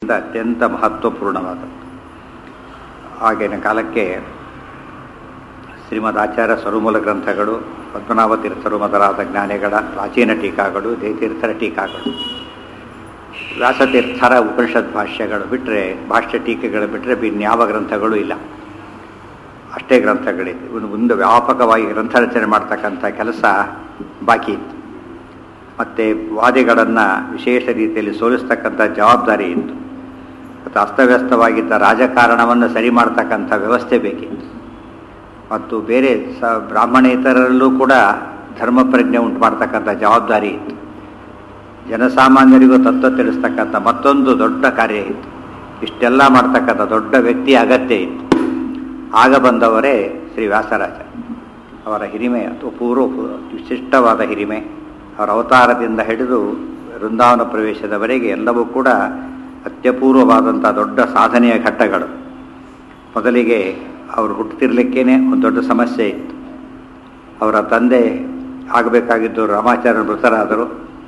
ದೃಷ್ಟಿಯಿಂದ ಅತ್ಯಂತ ಮಹತ್ವಪೂರ್ಣವಾದದ್ದು ಆಗಿನ ಕಾಲಕ್ಕೆ ಶ್ರೀಮದ್ ಆಚಾರ್ಯ ಸ್ವರುಮೂಲ ಗ್ರಂಥಗಳು ಪದ್ಮನಾಭ ತೀರ್ಥರು ಮೊದಲಾದ ಜ್ಞಾನಿಗಳ ಪ್ರಾಚೀನ ಟೀಕಾಗಳು ಜಯತೀರ್ಥರ ಟೀಕಾಗಳು ವ್ಯಾಸತೀರ್ಥರ ಉಪನಿಷತ್ ಭಾಷ್ಯಗಳು ಬಿಟ್ಟರೆ ಭಾಷ್ಯ ಟೀಕೆಗಳು ಬಿಟ್ಟರೆ ಇನ್ಯಾವ ಗ್ರಂಥಗಳು ಇಲ್ಲ ಅಷ್ಟೇ ಗ್ರಂಥಗಳಿದೆ ಒಂದು ಮುಂದೆ ವ್ಯಾಪಕವಾಗಿ ಗ್ರಂಥ ರಚನೆ ಮಾಡ್ತಕ್ಕಂಥ ಕೆಲಸ ಬಾಕಿ ಇತ್ತು ಮತ್ತು ವಾದಿಗಳನ್ನು ವಿಶೇಷ ರೀತಿಯಲ್ಲಿ ಸೋಲಿಸ್ತಕ್ಕಂಥ ಜವಾಬ್ದಾರಿ ಇತ್ತು ಮತ್ತು ಅಸ್ತವ್ಯಸ್ತವಾಗಿದ್ದ ರಾಜಕಾರಣವನ್ನು ಸರಿ ಮಾಡ್ತಕ್ಕಂಥ ವ್ಯವಸ್ಥೆ ಬೇಕಿತ್ತು ಮತ್ತು ಬೇರೆ ಸ ಬ್ರಾಹ್ಮಣೇತರರಲ್ಲೂ ಕೂಡ ಧರ್ಮ ಪ್ರಜ್ಞೆ ಉಂಟು ಮಾಡ್ತಕ್ಕಂಥ ಜವಾಬ್ದಾರಿ ಇತ್ತು ಜನಸಾಮಾನ್ಯರಿಗೂ ತತ್ವ ತಿಳಿಸ್ತಕ್ಕಂಥ ಮತ್ತೊಂದು ದೊಡ್ಡ ಕಾರ್ಯ ಇತ್ತು ಇಷ್ಟೆಲ್ಲ ಮಾಡ್ತಕ್ಕಂಥ ದೊಡ್ಡ ವ್ಯಕ್ತಿ ಅಗತ್ಯ ಇತ್ತು ಆಗ ಬಂದವರೇ ಶ್ರೀ ವ್ಯಾಸರಾಜ ಅವರ ಹಿರಿಮೆ ಅಥವಾ ಪೂರ್ವ ವಿಶಿಷ್ಟವಾದ ಹಿರಿಮೆ ಅವರ ಅವತಾರದಿಂದ ಹಿಡಿದು ವೃಂದಾವನ ಪ್ರವೇಶದವರೆಗೆ ಎಲ್ಲವೂ ಕೂಡ ಅತ್ಯಪೂರ್ವವಾದಂಥ ದೊಡ್ಡ ಸಾಧನೆಯ ಘಟ್ಟಗಳು ಮೊದಲಿಗೆ ಅವರು ಹುಟ್ಟುತ್ತಿರಲಿಕ್ಕೇನೆ ಒಂದು ದೊಡ್ಡ ಸಮಸ್ಯೆ ಇತ್ತು ಅವರ ತಂದೆ ಆಗಬೇಕಾಗಿದ್ದು ರಾಮಾಚಾರ್ಯ ಮೃತರಾದರು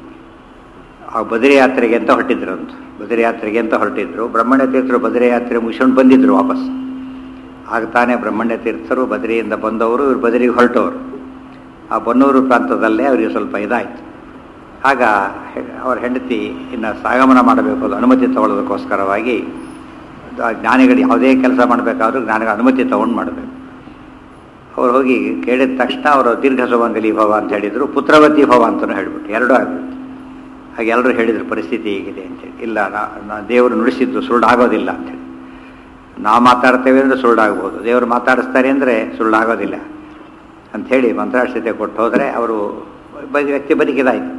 ಆ ಬದರಿ ಯಾತ್ರೆಗೆ ಅಂತ ಹೊರಟಿದ್ರಂತು ಬದರಿ ಯಾತ್ರೆಗೆ ಅಂತ ಹೊರಟಿದ್ರು ಬ್ರಹ್ಮಣ್ಯ ತೀರ್ಥರು ಬದರಿ ಯಾತ್ರೆ ಮುಗಿಸ್ಕೊಂಡು ಬಂದಿದ್ರು ವಾಪಸ್ ಆಗ ತಾನೇ ಬ್ರಹ್ಮಣ್ಯ ತೀರ್ಥರು ಬದರಿಯಿಂದ ಬಂದವರು ಇವರು ಬದರಿಗೆ ಹೊರಟವರು ಆ ಬನ್ನೂರು ಪ್ರಾಂತದಲ್ಲೇ ಅವರಿಗೆ ಸ್ವಲ್ಪ ಇದಾಯಿತು ಆಗ ಅವರ ಹೆಂಡತಿ ಇನ್ನು ಸಾಗಮನ ಮಾಡಬೇಕು ಅದು ಅನುಮತಿ ತಗೊಳ್ಳೋದಕ್ಕೋಸ್ಕರವಾಗಿ ಜ್ಞಾನಿಗಳು ಯಾವುದೇ ಕೆಲಸ ಮಾಡಬೇಕಾದ್ರೂ ಜ್ಞಾನಿಗಳ ಅನುಮತಿ ತೊಗೊಂಡು ಮಾಡಬೇಕು ಅವ್ರು ಹೋಗಿ ಕೇಳಿದ ತಕ್ಷಣ ಅವರು ದೀರ್ಘ ಸುಮಂಗಲಿ ಭವ ಅಂತ ಹೇಳಿದರು ಪುತ್ರವತಿ ಭವ ಅಂತಲೂ ಹೇಳಿಬಿಟ್ಟು ಎರಡೂ ಆಗ್ಬಿಟ್ಟು ಹಾಗೆ ಎಲ್ಲರೂ ಹೇಳಿದರು ಪರಿಸ್ಥಿತಿ ಹೀಗಿದೆ ಅಂತೇಳಿ ಇಲ್ಲ ನಾ ದೇವರು ನುಡಿಸಿದ್ದು ಸುಳ್ಳಾಗೋದಿಲ್ಲ ಅಂತೇಳಿ ನಾವು ಮಾತಾಡ್ತೇವೆ ಅಂದರೆ ಸುಳ್ಳಾಗ್ಬೋದು ದೇವರು ಮಾತಾಡಿಸ್ತಾರೆ ಅಂದರೆ ಸುಳ್ಳಾಗೋದಿಲ್ಲ ಅಂಥೇಳಿ ಮಂತ್ರಾಕ್ಷತೆ ಕೊಟ್ಟು ಹೋದರೆ ಅವರು ವ್ಯಕ್ತಿ ಬದುಕಿದಾಯಿತು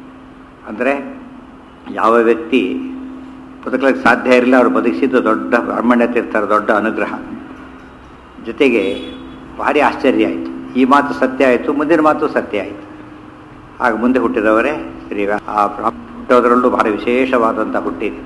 ಅಂದರೆ ಯಾವ ವ್ಯಕ್ತಿ ಬದುಕಲಿಕ್ಕೆ ಸಾಧ್ಯ ಇರಲಿಲ್ಲ ಅವರು ಬದುಕಿಸಿದ್ದು ದೊಡ್ಡ ಬ್ರಾಹ್ಮಣ್ಯ ತೀರ್ಥರ ದೊಡ್ಡ ಅನುಗ್ರಹ ಜೊತೆಗೆ ಭಾರಿ ಆಶ್ಚರ್ಯ ಆಯಿತು ಈ ಮಾತು ಸತ್ಯ ಆಯಿತು ಮುಂದಿನ ಮಾತು ಸತ್ಯ ಆಯಿತು ಆಗ ಮುಂದೆ ಹುಟ್ಟಿದವರೇ ಶ್ರೀ ಆ ಹುಟ್ಟೋದರಲ್ಲೂ ಭಾರಿ ವಿಶೇಷವಾದಂಥ ಹುಟ್ಟಿದೆ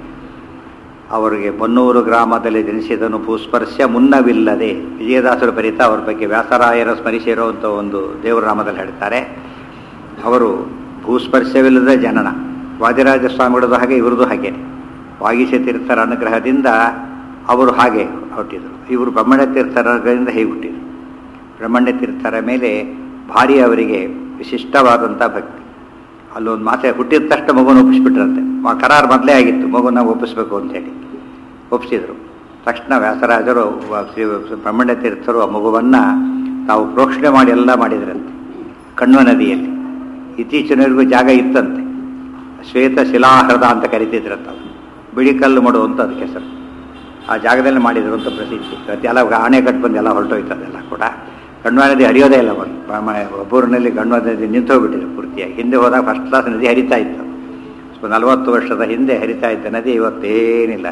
ಅವರಿಗೆ ಬನ್ನೂರು ಗ್ರಾಮದಲ್ಲಿ ಜನಿಸಿದನು ಭೂಸ್ಪರ್ಶ ಮುನ್ನವಿಲ್ಲದೆ ವಿಜಯದಾಸರು ಬರೀತಾ ಅವ್ರ ಬಗ್ಗೆ ವ್ಯಾಸರಾಯರ ಸ್ಮರಿಸಿರುವಂಥ ಒಂದು ದೇವರ ನಾಮದಲ್ಲಿ ಹೇಳ್ತಾರೆ ಅವರು ಭೂಸ್ಪರ್ಶವಿಲ್ಲದ ಜನನ ವಾದಿರಾಜ ಸ್ವಾಮಿಗಳದ್ದು ಹಾಗೆ ಇವ್ರದ್ದು ಹಾಗೆ ವಾಗೀಶ ತೀರ್ಥರ ಅನುಗ್ರಹದಿಂದ ಅವರು ಹಾಗೆ ಹುಟ್ಟಿದರು ಇವರು ಬ್ರಹ್ಮಣ್ಯ ತೀರ್ಥರಿಂದ ಹೇಗೆ ಹುಟ್ಟಿದರು ಬ್ರಹ್ಮಣ್ಯ ತೀರ್ಥರ ಮೇಲೆ ಭಾರಿ ಅವರಿಗೆ ವಿಶಿಷ್ಟವಾದಂಥ ಭಕ್ತಿ ಅಲ್ಲೊಂದು ಮಾತೆ ಹುಟ್ಟಿದ ತಕ್ಷಣ ಮಗುನ ಒಪ್ಪಿಸ್ಬಿಟ್ರಂತೆ ಕರಾರು ಮೊದಲೇ ಆಗಿತ್ತು ಮಗುನ ಒಪ್ಪಿಸ್ಬೇಕು ಅಂತೇಳಿ ಒಪ್ಪಿಸಿದರು ತಕ್ಷಣ ವ್ಯಾಸರಾಜರು ಶ್ರೀ ಬ್ರಹ್ಮಣ್ಯ ತೀರ್ಥರು ಆ ಮಗುವನ್ನು ತಾವು ಪ್ರೋಕ್ಷಣೆ ಮಾಡಿ ಎಲ್ಲ ಮಾಡಿದ್ರಂತೆ ಕಣ್ವ ನದಿಯಲ್ಲಿ ಇತ್ತೀಚಿನವರೆಗೂ ಜಾಗ ಇತ್ತಂತೆ ಶ್ವೇತ ಶಿಲಾಹೃದ ಅಂತ ಕರಿತಿದ್ರಂತ ಬಿಳಿ ಕಲ್ಲು ಮಾಡುವಂಥ ಅದಕ್ಕೆ ಹೆಸರು ಆ ಜಾಗದಲ್ಲಿ ಮಾಡಿದ್ರು ಅಂತ ಪ್ರಸಿದ್ಧಿ ಎಲ್ಲ ಆಣೆಕಟ್ಟು ಬಂದು ಎಲ್ಲ ಹೊರಟೋಯ್ತದೆಲ್ಲ ಕೂಡ ಗಂಡ್ವಾ ನದಿ ಹರಿಯೋದೇ ಇಲ್ಲ ಒಂದು ಒಬ್ಬೂರಿನಲ್ಲಿ ಗಂಡ್ವಾ ನದಿ ನಿಂತು ಹೋಗ್ಬಿಟ್ಟಿದೆ ಪೂರ್ತಿಯಾಗಿ ಹಿಂದೆ ಹೋದಾಗ ಫಸ್ಟ್ ಕ್ಲಾಸ್ ನದಿ ಹರಿತಾ ಇತ್ತು ಸೊ ನಲವತ್ತು ವರ್ಷದ ಹಿಂದೆ ಹರಿತಾ ಇದ್ದ ನದಿ ಇವತ್ತೇನಿಲ್ಲ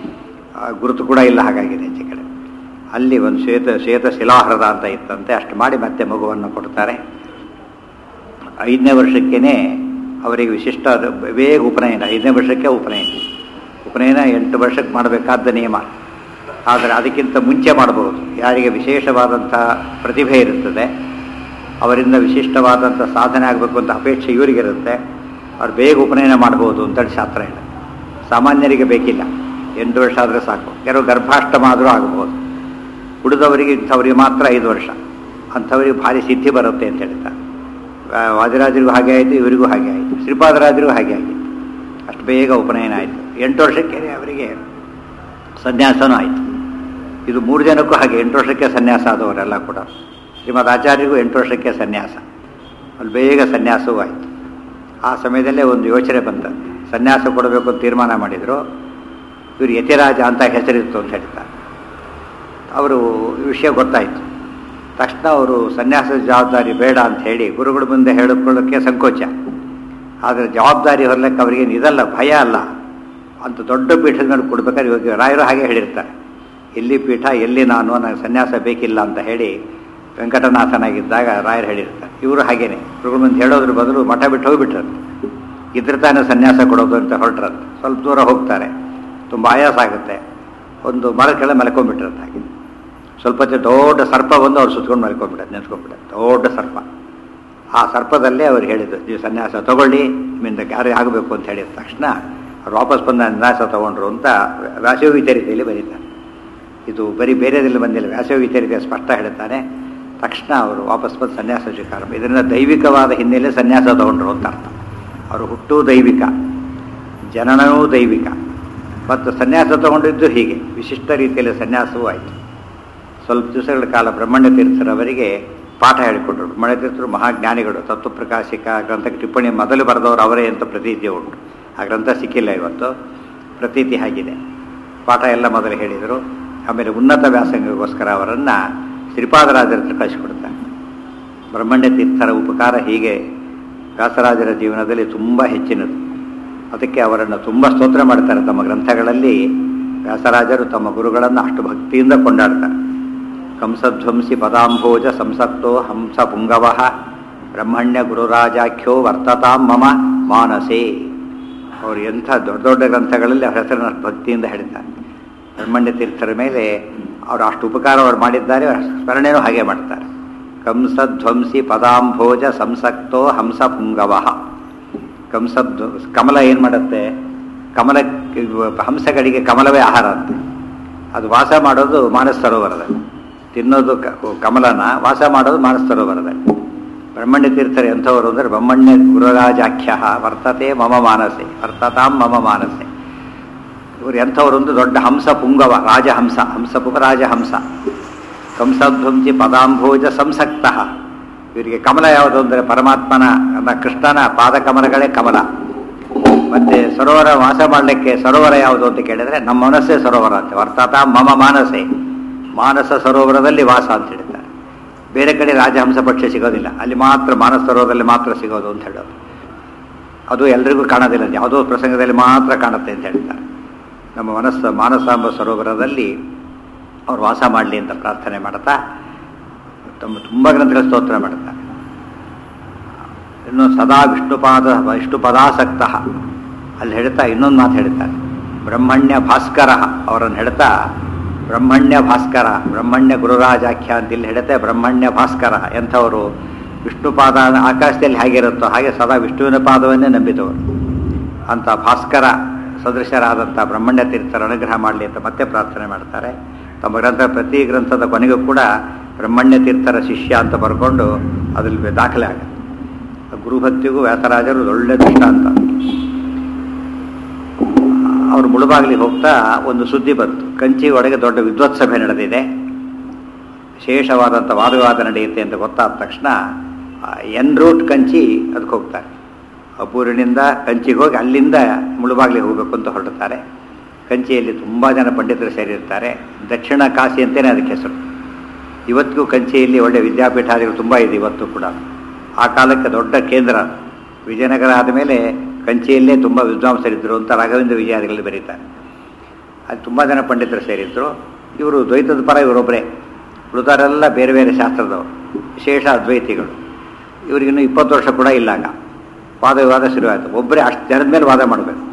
ಗುರುತು ಕೂಡ ಇಲ್ಲ ಹಾಗಾಗಿದೆ ಹೆಚ್ಚು ಕಡೆ ಅಲ್ಲಿ ಒಂದು ಶ್ವೇತ ಶ್ವೇತ ಶಿಲಾಹೃದ ಅಂತ ಇತ್ತಂತೆ ಅಷ್ಟು ಮಾಡಿ ಮತ್ತೆ ಮಗುವನ್ನು ಕೊಡ್ತಾರೆ ಐದನೇ ವರ್ಷಕ್ಕೇ ಅವರಿಗೆ ವಿಶಿಷ್ಟ ಬೇಗ ಉಪನಯನ ಐದನೇ ವರ್ಷಕ್ಕೆ ಉಪನಯನ ಉಪನಯನ ಎಂಟು ವರ್ಷಕ್ಕೆ ಮಾಡಬೇಕಾದ ನಿಯಮ ಆದರೆ ಅದಕ್ಕಿಂತ ಮುಂಚೆ ಮಾಡಬಹುದು ಯಾರಿಗೆ ವಿಶೇಷವಾದಂಥ ಪ್ರತಿಭೆ ಇರುತ್ತದೆ ಅವರಿಂದ ವಿಶಿಷ್ಟವಾದಂಥ ಸಾಧನೆ ಆಗಬೇಕು ಅಂತ ಅಪೇಕ್ಷೆ ಇವರಿಗಿರುತ್ತೆ ಅವ್ರು ಬೇಗ ಉಪನಯನ ಮಾಡ್ಬೋದು ಅಂತೇಳಿ ಶಾಸ್ತ್ರ ಹೇಳ ಸಾಮಾನ್ಯರಿಗೆ ಬೇಕಿಲ್ಲ ಎಂಟು ವರ್ಷ ಆದರೆ ಸಾಕು ಕೆಲವು ಗರ್ಭಾಷ್ಟಮ ಆದರೂ ಆಗಬಹುದು ಉಳಿದವರಿಗೆ ಇಂಥವರಿಗೆ ಮಾತ್ರ ಐದು ವರ್ಷ ಅಂಥವರಿಗೆ ಭಾರಿ ಸಿದ್ಧಿ ಬರುತ್ತೆ ಅಂತ ಹೇಳ್ತಾರೆ ವಾದಿರಾಜರಿಗೂ ಹಾಗೆ ಆಯಿತು ಇವರಿಗೂ ಹಾಗೆ ಆಯಿತು ಶ್ರೀಪಾದರಾಜರಿಗೂ ಹಾಗೆ ಆಗಿತ್ತು ಅಷ್ಟು ಬೇಗ ಉಪನಯನ ಆಯಿತು ಎಂಟು ವರ್ಷಕ್ಕೆ ಅವರಿಗೆ ಸನ್ಯಾಸನೂ ಆಯಿತು ಇದು ಮೂರು ಜನಕ್ಕೂ ಹಾಗೆ ಎಂಟು ವರ್ಷಕ್ಕೆ ಸನ್ಯಾಸ ಆದವರೆಲ್ಲ ಕೂಡ ಶ್ರೀಮದ್ ಆಚಾರ್ಯರಿಗೂ ಎಂಟು ವರ್ಷಕ್ಕೆ ಸನ್ಯಾಸ ಅಲ್ಲಿ ಬೇಗ ಸನ್ಯಾಸವೂ ಆಯಿತು ಆ ಸಮಯದಲ್ಲೇ ಒಂದು ಯೋಚನೆ ಬಂತ ಸನ್ಯಾಸ ಕೊಡಬೇಕು ಅಂತ ತೀರ್ಮಾನ ಮಾಡಿದರು ಇವರು ಯತಿರಾಜ ಅಂತ ಹೆಸರಿತ್ತು ಅಂತ ಹೇಳ್ತಾರೆ ಅವರು ವಿಷಯ ಗೊತ್ತಾಯಿತು ತಕ್ಷಣ ಅವರು ಸನ್ಯಾಸದ ಜವಾಬ್ದಾರಿ ಬೇಡ ಅಂತ ಹೇಳಿ ಗುರುಗಳ ಮುಂದೆ ಹೇಳಿಕೊಳ್ಳೋಕ್ಕೆ ಸಂಕೋಚ ಆದರೆ ಜವಾಬ್ದಾರಿ ಹೊರಲಿಕ್ಕೆ ಅವರಿಗೇನು ಇದಲ್ಲ ಭಯ ಅಲ್ಲ ಅಂತ ದೊಡ್ಡ ಪೀಠದ ಮೇಲೆ ಕೊಡ್ಬೇಕಾದ್ರೆ ಇವಾಗ ರಾಯರು ಹಾಗೆ ಹೇಳಿರ್ತಾರೆ ಎಲ್ಲಿ ಪೀಠ ಎಲ್ಲಿ ನಾನು ನನಗೆ ಸನ್ಯಾಸ ಬೇಕಿಲ್ಲ ಅಂತ ಹೇಳಿ ವೆಂಕಟನಾಥನಾಗಿದ್ದಾಗ ರಾಯರು ಹೇಳಿರ್ತಾರೆ ಇವರು ಹಾಗೇನೆ ಗುರುಗಳ ಮುಂದೆ ಹೇಳೋದ್ರ ಬದಲು ಮಠ ಬಿಟ್ಟು ಹೋಗಿಬಿಟ್ರಂತೆ ಇದ್ರ ತಾನೇ ಸನ್ಯಾಸ ಕೊಡೋದು ಅಂತ ಹೊರಟ್ರಂತೆ ಸ್ವಲ್ಪ ದೂರ ಹೋಗ್ತಾರೆ ತುಂಬ ಆಯಾಸ ಆಗುತ್ತೆ ಒಂದು ಮರದ ಕೆಳಗೆ ಮಲ್ಕೊಂಡ್ಬಿಟ್ಟಿರುತ್ತೆ ಹಾಗೆ ಸ್ವಲ್ಪ ಹೊತ್ತು ದೊಡ್ಡ ಸರ್ಪ ಬಂದು ಅವ್ರು ಸುತ್ಕೊಂಡು ಮಲ್ಕೊಂಡ್ಬಿಡೋದು ನೆನೆಸ್ಕೊಂಡ್ಬಿಡೋದು ದೊಡ್ಡ ಸರ್ಪ ಆ ಸರ್ಪದಲ್ಲೇ ಅವ್ರು ಹೇಳಿದ್ರು ನೀವು ಸನ್ಯಾಸ ತಗೊಳ್ಳಿ ನಿಮ್ಮಿಂದ ಯಾರೇ ಆಗಬೇಕು ಅಂತ ಹೇಳಿದ ತಕ್ಷಣ ಅವ್ರು ವಾಪಸ್ ಬಂದ ಅನ್ಯಾಸ ತಗೊಂಡ್ರು ಅಂತ ವ್ಯಾಸಯೋಗಿ ಚರಿತೆಯಲ್ಲಿ ಬರೀತಾರೆ ಇದು ಬರೀ ಬೇರೆದಲ್ಲಿ ಬಂದಿಲ್ಲ ವ್ಯಾಸಯೋಗಿ ಚರಿತೆ ಸ್ಪಷ್ಟ ಹೇಳ್ತಾನೆ ತಕ್ಷಣ ಅವರು ವಾಪಸ್ ಬಂದು ಸನ್ಯಾಸ ಸ್ವೀಕಾರ ಇದರಿಂದ ದೈವಿಕವಾದ ಹಿನ್ನೆಲೆ ಸನ್ಯಾಸ ತಗೊಂಡ್ರು ಅಂತ ಅರ್ಥ ಅವರು ಹುಟ್ಟು ದೈವಿಕ ಜನನವೂ ದೈವಿಕ ಮತ್ತು ಸನ್ಯಾಸ ತಗೊಂಡಿದ್ದು ಹೀಗೆ ವಿಶಿಷ್ಟ ರೀತಿಯಲ್ಲಿ ಸನ್ಯಾಸವೂ ಆಯಿತು ಸ್ವಲ್ಪ ದಿವಸಗಳ ಕಾಲ ಬ್ರಹ್ಮಣ್ಯ ತೀರ್ಥರವರಿಗೆ ಪಾಠ ಹೇಳಿಕೊಟ್ರು ಬ್ರಹ್ಮಣ್ಯ ತೀರ್ಥರು ಮಹಾಜ್ಞಾನಿಗಳು ತತ್ವಪ್ರಕಾಶಿಕ ಗ್ರಂಥಕ್ಕೆ ಟಿಪ್ಪಣಿ ಮೊದಲು ಬರೆದವರು ಅವರೇ ಅಂತ ಪ್ರತೀತಿ ಉಂಟು ಆ ಗ್ರಂಥ ಸಿಕ್ಕಿಲ್ಲ ಇವತ್ತು ಪ್ರತೀತಿ ಆಗಿದೆ ಪಾಠ ಎಲ್ಲ ಮೊದಲು ಹೇಳಿದರು ಆಮೇಲೆ ಉನ್ನತ ವ್ಯಾಸಂಗಕ್ಕೋಸ್ಕರ ಅವರನ್ನು ಶ್ರೀಪಾದರಾಜರ ಹತ್ರ ಕಳಿಸಿಕೊಡ್ತಾರೆ ಬ್ರಹ್ಮಣ್ಯ ತೀರ್ಥರ ಉಪಕಾರ ಹೀಗೆ ವ್ಯಾಸರಾಜರ ಜೀವನದಲ್ಲಿ ತುಂಬ ಹೆಚ್ಚಿನದು ಅದಕ್ಕೆ ಅವರನ್ನು ತುಂಬ ಸ್ತೋತ್ರ ಮಾಡ್ತಾರೆ ತಮ್ಮ ಗ್ರಂಥಗಳಲ್ಲಿ ವ್ಯಾಸರಾಜರು ತಮ್ಮ ಗುರುಗಳನ್ನು ಅಷ್ಟು ಭಕ್ತಿಯಿಂದ ಕೊಂಡಾಡ್ತಾರೆ ಕಂಸಧ್ವಂಸಿ ಪದಾಂಭೋಜ ಸಂಸಕ್ತೋ ಹಂಸ ಪುಂಗವ ಬ್ರಹ್ಮಣ್ಯ ಗುರುರಾಜಾಖ್ಯೋ ವರ್ತತಾಂ ಮಮ ಮಾನಸೇ ಅವರು ಎಂಥ ದೊಡ್ಡ ದೊಡ್ಡ ಗ್ರಂಥಗಳಲ್ಲಿ ಅವರ ಹೆಸರನ್ನು ಅಷ್ಟು ಭಕ್ತಿಯಿಂದ ಹೇಳ್ತಾರೆ ಬ್ರಹ್ಮಣ್ಯ ತೀರ್ಥರ ಮೇಲೆ ಅವರು ಅಷ್ಟು ಉಪಕಾರ ಅವರು ಮಾಡಿದ್ದಾರೆ ಅವರ ಸ್ಮರಣೆಯೂ ಹಾಗೆ ಮಾಡ್ತಾರೆ ಕಂಸಧ್ವಂಸಿ ಪದಾಂಭೋಜ ಸಂಸಕ್ತೋ ಹಂಸ ಪುಂಗವ ಕಂಸಧ್ವ ಕಮಲ ಏನು ಮಾಡುತ್ತೆ ಕಮಲ ಹಂಸಗಳಿಗೆ ಕಮಲವೇ ಆಹಾರ ಅಂತೆ ಅದು ವಾಸ ಮಾಡೋದು ಮಾನಸ ಸರೋವರದಲ್ಲಿ ತಿನ್ನೋದು ಕ- ಕಮಲನ ವಾಸ ಮಾಡೋದು ಮಾನಸ ಸರೋವರದಲ್ಲಿ ಬ್ರಹ್ಮಣ್ಯ ತೀರ್ಥರು ಎಂಥವರು ಅಂದರೆ ಬ್ರಹ್ಮಣ್ಯ ಗುರುರಾಜಾಖ್ಯ ವರ್ತತೆ ಮಮ ಮಾನಸೆ ವರ್ತತಾಂ ಮಮ ಮಾನಸೆ ಇವರು ಎಂಥವರು ಒಂದು ದೊಡ್ಡ ಹಂಸ ಪುಂಗವ ರಾಜಹಂಸ ಹಂಸ ಪುಂಗ ರಾಜಹಂಸ ಕಂಸಧ್ವಂಸಿ ಪದಾಂಭೋಜ ಸಂಸಕ್ತ ಇವರಿಗೆ ಕಮಲ ಯಾವುದು ಅಂದರೆ ಪರಮಾತ್ಮನ ಅಲ್ಲ ಕೃಷ್ಣನ ಪಾದಕಮಲಗಳೇ ಕಮಲ ಮತ್ತೆ ಸರೋವರ ವಾಸ ಮಾಡಲಿಕ್ಕೆ ಸರೋವರ ಯಾವುದು ಅಂತ ಕೇಳಿದ್ರೆ ನಮ್ಮ ಮನಸ್ಸೇ ಸರೋವರ ಅಂತ ವರ್ತತ ಮಮ ಮಾನಸೆ ಮಾನಸ ಸರೋವರದಲ್ಲಿ ವಾಸ ಅಂತ ಹೇಳ್ತಾರೆ ಬೇರೆ ಕಡೆ ರಾಜಹಂಸ ಪಕ್ಷ ಸಿಗೋದಿಲ್ಲ ಅಲ್ಲಿ ಮಾತ್ರ ಮಾನಸ ಸರೋವರದಲ್ಲಿ ಮಾತ್ರ ಸಿಗೋದು ಅಂತ ಹೇಳೋದು ಅದು ಎಲ್ರಿಗೂ ಕಾಣೋದಿಲ್ಲ ಯಾವುದೋ ಪ್ರಸಂಗದಲ್ಲಿ ಮಾತ್ರ ಕಾಣುತ್ತೆ ಅಂತ ಹೇಳ್ತಾರೆ ನಮ್ಮ ಮನಸ್ಸು ಮಾನಸಾಂಬ ಸರೋವರದಲ್ಲಿ ಅವ್ರು ವಾಸ ಮಾಡಲಿ ಅಂತ ಪ್ರಾರ್ಥನೆ ಮಾಡ್ತಾ ತಮ್ಮ ತುಂಬ ಗ್ರಂಥಗಳ ಸ್ತೋತ್ರ ಮಾಡ್ತಾರೆ ಇನ್ನು ಸದಾ ವಿಷ್ಣುಪಾದ ವಿಷ್ಣುಪದಾಸಕ್ತ ಅಲ್ಲಿ ಹೇಳ್ತಾ ಇನ್ನೊಂದು ಮಾತು ಹೇಳ್ತಾರೆ ಬ್ರಹ್ಮಣ್ಯ ಭಾಸ್ಕರ ಅವರನ್ನು ಹೇಳ್ತಾ ಬ್ರಹ್ಮಣ್ಯ ಭಾಸ್ಕರ ಬ್ರಹ್ಮಣ್ಯ ಗುರುರಾಜಾಖ್ಯ ಅಂತ ಇಲ್ಲಿ ಹೇಳುತ್ತೆ ಬ್ರಹ್ಮಣ್ಯ ಭಾಸ್ಕರ ಎಂಥವರು ವಿಷ್ಣುಪಾದ ಆಕಾಶದಲ್ಲಿ ಹೇಗಿರುತ್ತೋ ಹಾಗೆ ಸದಾ ವಿಷ್ಣುವಿನ ಪಾದವನ್ನೇ ನಂಬಿದವರು ಅಂತ ಭಾಸ್ಕರ ಸದೃಶರಾದಂಥ ಬ್ರಹ್ಮಣ್ಯ ತೀರ್ಥರ ಅನುಗ್ರಹ ಮಾಡಲಿ ಅಂತ ಮತ್ತೆ ಪ್ರಾರ್ಥನೆ ಮಾಡ್ತಾರೆ ತಮ್ಮ ಗ್ರಂಥ ಪ್ರತಿ ಗ್ರಂಥದ ಕೊನೆಗೂ ಕೂಡ ಬ್ರಹ್ಮಣ್ಯ ತೀರ್ಥರ ಶಿಷ್ಯ ಅಂತ ಬರ್ಕೊಂಡು ಅದ್ರಲ್ಲಿ ದಾಖಲೆ ಆಗುತ್ತೆ ಗುರುಭಕ್ತಿಗೂ ವ್ಯಾಸರಾಜರು ಒಳ್ಳೆ ದೃಷ್ಟಾಂತ ಅವರು ಮುಳುಬಾಗಿಲಿಗೆ ಹೋಗ್ತಾ ಒಂದು ಸುದ್ದಿ ಬಂತು ಕಂಚಿ ಒಳಗೆ ದೊಡ್ಡ ವಿದ್ವತ್ ಸಭೆ ನಡೆದಿದೆ ವಿಶೇಷವಾದಂಥ ವಾದವಿವಾದ ನಡೆಯುತ್ತೆ ಅಂತ ಗೊತ್ತಾದ ತಕ್ಷಣ ಎನ್ ರೂಟ್ ಕಂಚಿ ಅದಕ್ಕೆ ಹೋಗ್ತಾರೆ ಅಪೂರಿನಿಂದ ಕಂಚಿಗೆ ಹೋಗಿ ಅಲ್ಲಿಂದ ಮುಳುಬಾಗಿಲಿಗೆ ಹೋಗಬೇಕು ಅಂತ ಹೊರಡುತ್ತಾರೆ ಕಂಚಿಯಲ್ಲಿ ತುಂಬ ಜನ ಪಂಡಿತರು ಸೇರಿರ್ತಾರೆ ದಕ್ಷಿಣ ಕಾಶಿ ಅಂತಲೇ ಅದಕ್ಕೆ ಹೆಸರು ಇವತ್ತಿಗೂ ಕಂಚಿಯಲ್ಲಿ ಒಳ್ಳೆ ವಿದ್ಯಾಪೀಠಾದಿಗಳು ತುಂಬ ಇದೆ ಇವತ್ತು ಕೂಡ ಆ ಕಾಲಕ್ಕೆ ದೊಡ್ಡ ಕೇಂದ್ರ ವಿಜಯನಗರ ಆದಮೇಲೆ ಕಂಚಿಯಲ್ಲೇ ತುಂಬ ವಿದ್ವಾಂಸರಿದ್ದರು ಅಂತ ರಾಘವೇಂದ್ರ ವಿಜಯಾದಿಗಳಲ್ಲಿ ಬರೀತಾರೆ ಅಲ್ಲಿ ತುಂಬ ಜನ ಪಂಡಿತರು ಸೇರಿದ್ರು ಇವರು ದ್ವೈತದ ಪರ ಇವರೊಬ್ಬರೇ ಉಳಿದಾರೆಲ್ಲ ಬೇರೆ ಬೇರೆ ಶಾಸ್ತ್ರದವರು ವಿಶೇಷ ಅದ್ವೈತಿಗಳು ಇವರಿಗಿನ್ನೂ ಇಪ್ಪತ್ತು ವರ್ಷ ಕೂಡ ಇಲ್ಲ ಆಗ ವಾದ ವಿವಾದ ಶುರುವಾಯಿತು ಒಬ್ಬರೇ ಅಷ್ಟು ಜನದ ಮೇಲೆ ವಾದ ಮಾಡಬೇಕು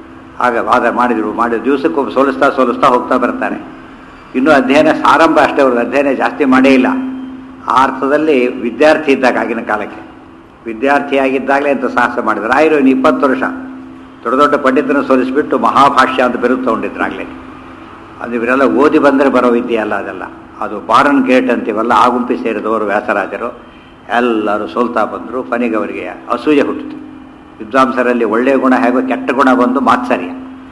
ಆಗ ವಾದ ಮಾಡಿದರು ಮಾಡಿದ ದಿವಸಕ್ಕೊಬ್ಬ ಸೋಲಿಸ್ತಾ ಸೋಲಿಸ್ತಾ ಹೋಗ್ತಾ ಬರ್ತಾರೆ ಇನ್ನೂ ಅಧ್ಯಯನ ಸಾರಂಭ ಅಷ್ಟೇ ಅವ್ರದ್ದು ಅಧ್ಯಯನ ಜಾಸ್ತಿ ಮಾಡೇ ಇಲ್ಲ ಆ ಅರ್ಥದಲ್ಲಿ ವಿದ್ಯಾರ್ಥಿ ಇದ್ದಾಗ ಆಗಿನ ಕಾಲಕ್ಕೆ ವಿದ್ಯಾರ್ಥಿಯಾಗಿದ್ದಾಗಲೇ ಅಂತ ಸಾಹಸ ಮಾಡಿದ್ರು ರಾಯರು ಇನ್ನು ಇಪ್ಪತ್ತು ವರ್ಷ ದೊಡ್ಡ ದೊಡ್ಡ ಪಂಡಿತನ ಸೋಲಿಸಿಬಿಟ್ಟು ಮಹಾಭಾಷ್ಯ ಅಂತ ಬಿರುದು ತೊಗೊಂಡಿದ್ರಾಗಲೇ ಅದು ಇವರೆಲ್ಲ ಓದಿ ಬಂದರೆ ಬರೋ ವಿದ್ಯೆ ಅಲ್ಲ ಅದೆಲ್ಲ ಅದು ಬಾರನ್ ಗೇಟ್ ಅಂತೀವಲ್ಲ ಆ ಗುಂಪಿ ಸೇರಿದವರು ವ್ಯಾಸರಾಜರು ಎಲ್ಲರೂ ಸೋಲ್ತಾ ಬಂದರು ಕೊನೆಗೆ ಅವರಿಗೆ ಅಸೂಯೆ ಹುಟ್ಟಿತು ವಿದ್ವಾಂಸರಲ್ಲಿ ಒಳ್ಳೆಯ ಗುಣ ಹೇಗೋ ಕೆಟ್ಟ ಗುಣ ಬಂದು ಮಾತ್ಸರ್ಯ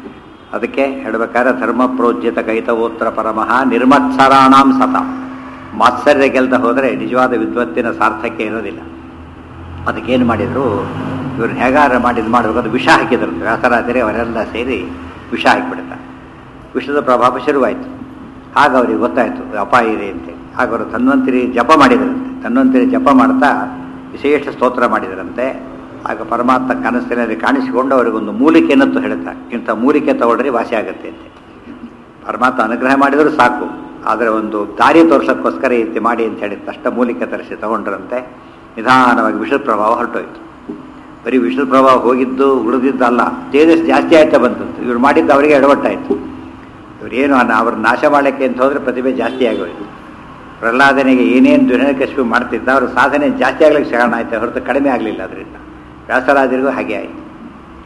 ಅದಕ್ಕೆ ಹೇಳಬೇಕಾದ್ರೆ ಧರ್ಮ ಪ್ರೋಜ್ಯತ ಕೈತವೋತ್ತರ ಪರಮಃ ನಿರ್ಮತ್ಸರಾಣಾಂ ಸತ ಮಾತ್ಸರ್ಯ ಗೆಲ್ದ ಹೋದರೆ ನಿಜವಾದ ವಿದ್ವತ್ತಿನ ಸಾರ್ಥಕ್ಯ ಇರೋದಿಲ್ಲ ಅದಕ್ಕೇನು ಮಾಡಿದರು ಇವ್ರನ್ನ ಹೇಗಾರ ಮಾಡಿ ಇದು ಮಾಡಬೇಕು ಅದು ವಿಷ ಹಾಕಿದ್ರು ವ್ಯಾಸರಾಜರೇ ಅವರೆಲ್ಲ ಸೇರಿ ವಿಷ ಹಾಕಿಬಿಡ್ತಾರೆ ವಿಷದ ಪ್ರಭಾವ ಶುರುವಾಯಿತು ಆಗ ಅವರಿಗೆ ಗೊತ್ತಾಯಿತು ಅಪಾಯ ಇದೆ ಅಂತೇಳಿ ಆಗ ಅವರು ತನ್ವಂತರಿ ಜಪ ಮಾಡಿದರಂತೆ ತನ್ವಂತರಿ ಜಪ ಮಾಡ್ತಾ ವಿಶೇಷ ಸ್ತೋತ್ರ ಮಾಡಿದರಂತೆ ಆಗ ಪರಮಾತ್ಮ ಕನಸಿನಲ್ಲಿ ಕಾಣಿಸಿಕೊಂಡು ಅವರಿಗೊಂದು ಮೂಲಿಕೆಯನ್ನು ಹೇಳ್ತಾರೆ ಇಂಥ ಮೂಲಿಕೆ ತಗೊಳ್ರಿ ವಾಸಿ ಆಗುತ್ತೆ ಅಂತ ಪರಮಾತ್ಮ ಅನುಗ್ರಹ ಮಾಡಿದರೂ ಸಾಕು ಆದರೆ ಒಂದು ದಾರಿ ತೋರ್ಸೋಕ್ಕೋಸ್ಕರ ಈ ರೀತಿ ಮಾಡಿ ಅಂತ ಹೇಳಿ ತಷ್ಟ ಮೂಲಿಕೆ ತರಿಸಿ ತಗೊಂಡ್ರಂತೆ ನಿಧಾನವಾಗಿ ವಿಷದ ಪ್ರಭಾವ ಹೊರಟೋಯ್ತು ಬರೀ ವಿಷದ ಪ್ರಭಾವ ಹೋಗಿದ್ದು ಉಳಿದಿದ್ದಲ್ಲ ತೇಜಸ್ ಜಾಸ್ತಿ ಆಯ್ತಾ ಬಂತಂತೆ ಇವ್ರು ಮಾಡಿದ್ದು ಅವರಿಗೆ ಎಡವಟ್ಟಾಯಿತು ಇವರೇನು ಅವ್ರ ನಾಶ ಮಾಡಲಿಕ್ಕೆ ಅಂತ ಹೋದರೆ ಪ್ರತಿಭೆ ಜಾಸ್ತಿ ಆಗೋಯ್ತು ಪ್ರಹ್ಲಾದನಿಗೆ ಏನೇನು ದುರ್ನಕಶಿಪು ಮಾಡ್ತಿದ್ದ ಅವ್ರ ಸಾಧನೆ ಜಾಸ್ತಿ ಆಗ್ಲಿಕ್ಕೆ ಕಾರಣ ಆಯ್ತು ಹೊರತು ಕಡಿಮೆ ಆಗಲಿಲ್ಲ ಅದರಿಂದ ವ್ಯಾಸರಾಜರಿಗೂ ಹಾಗೆ ಆಯಿತು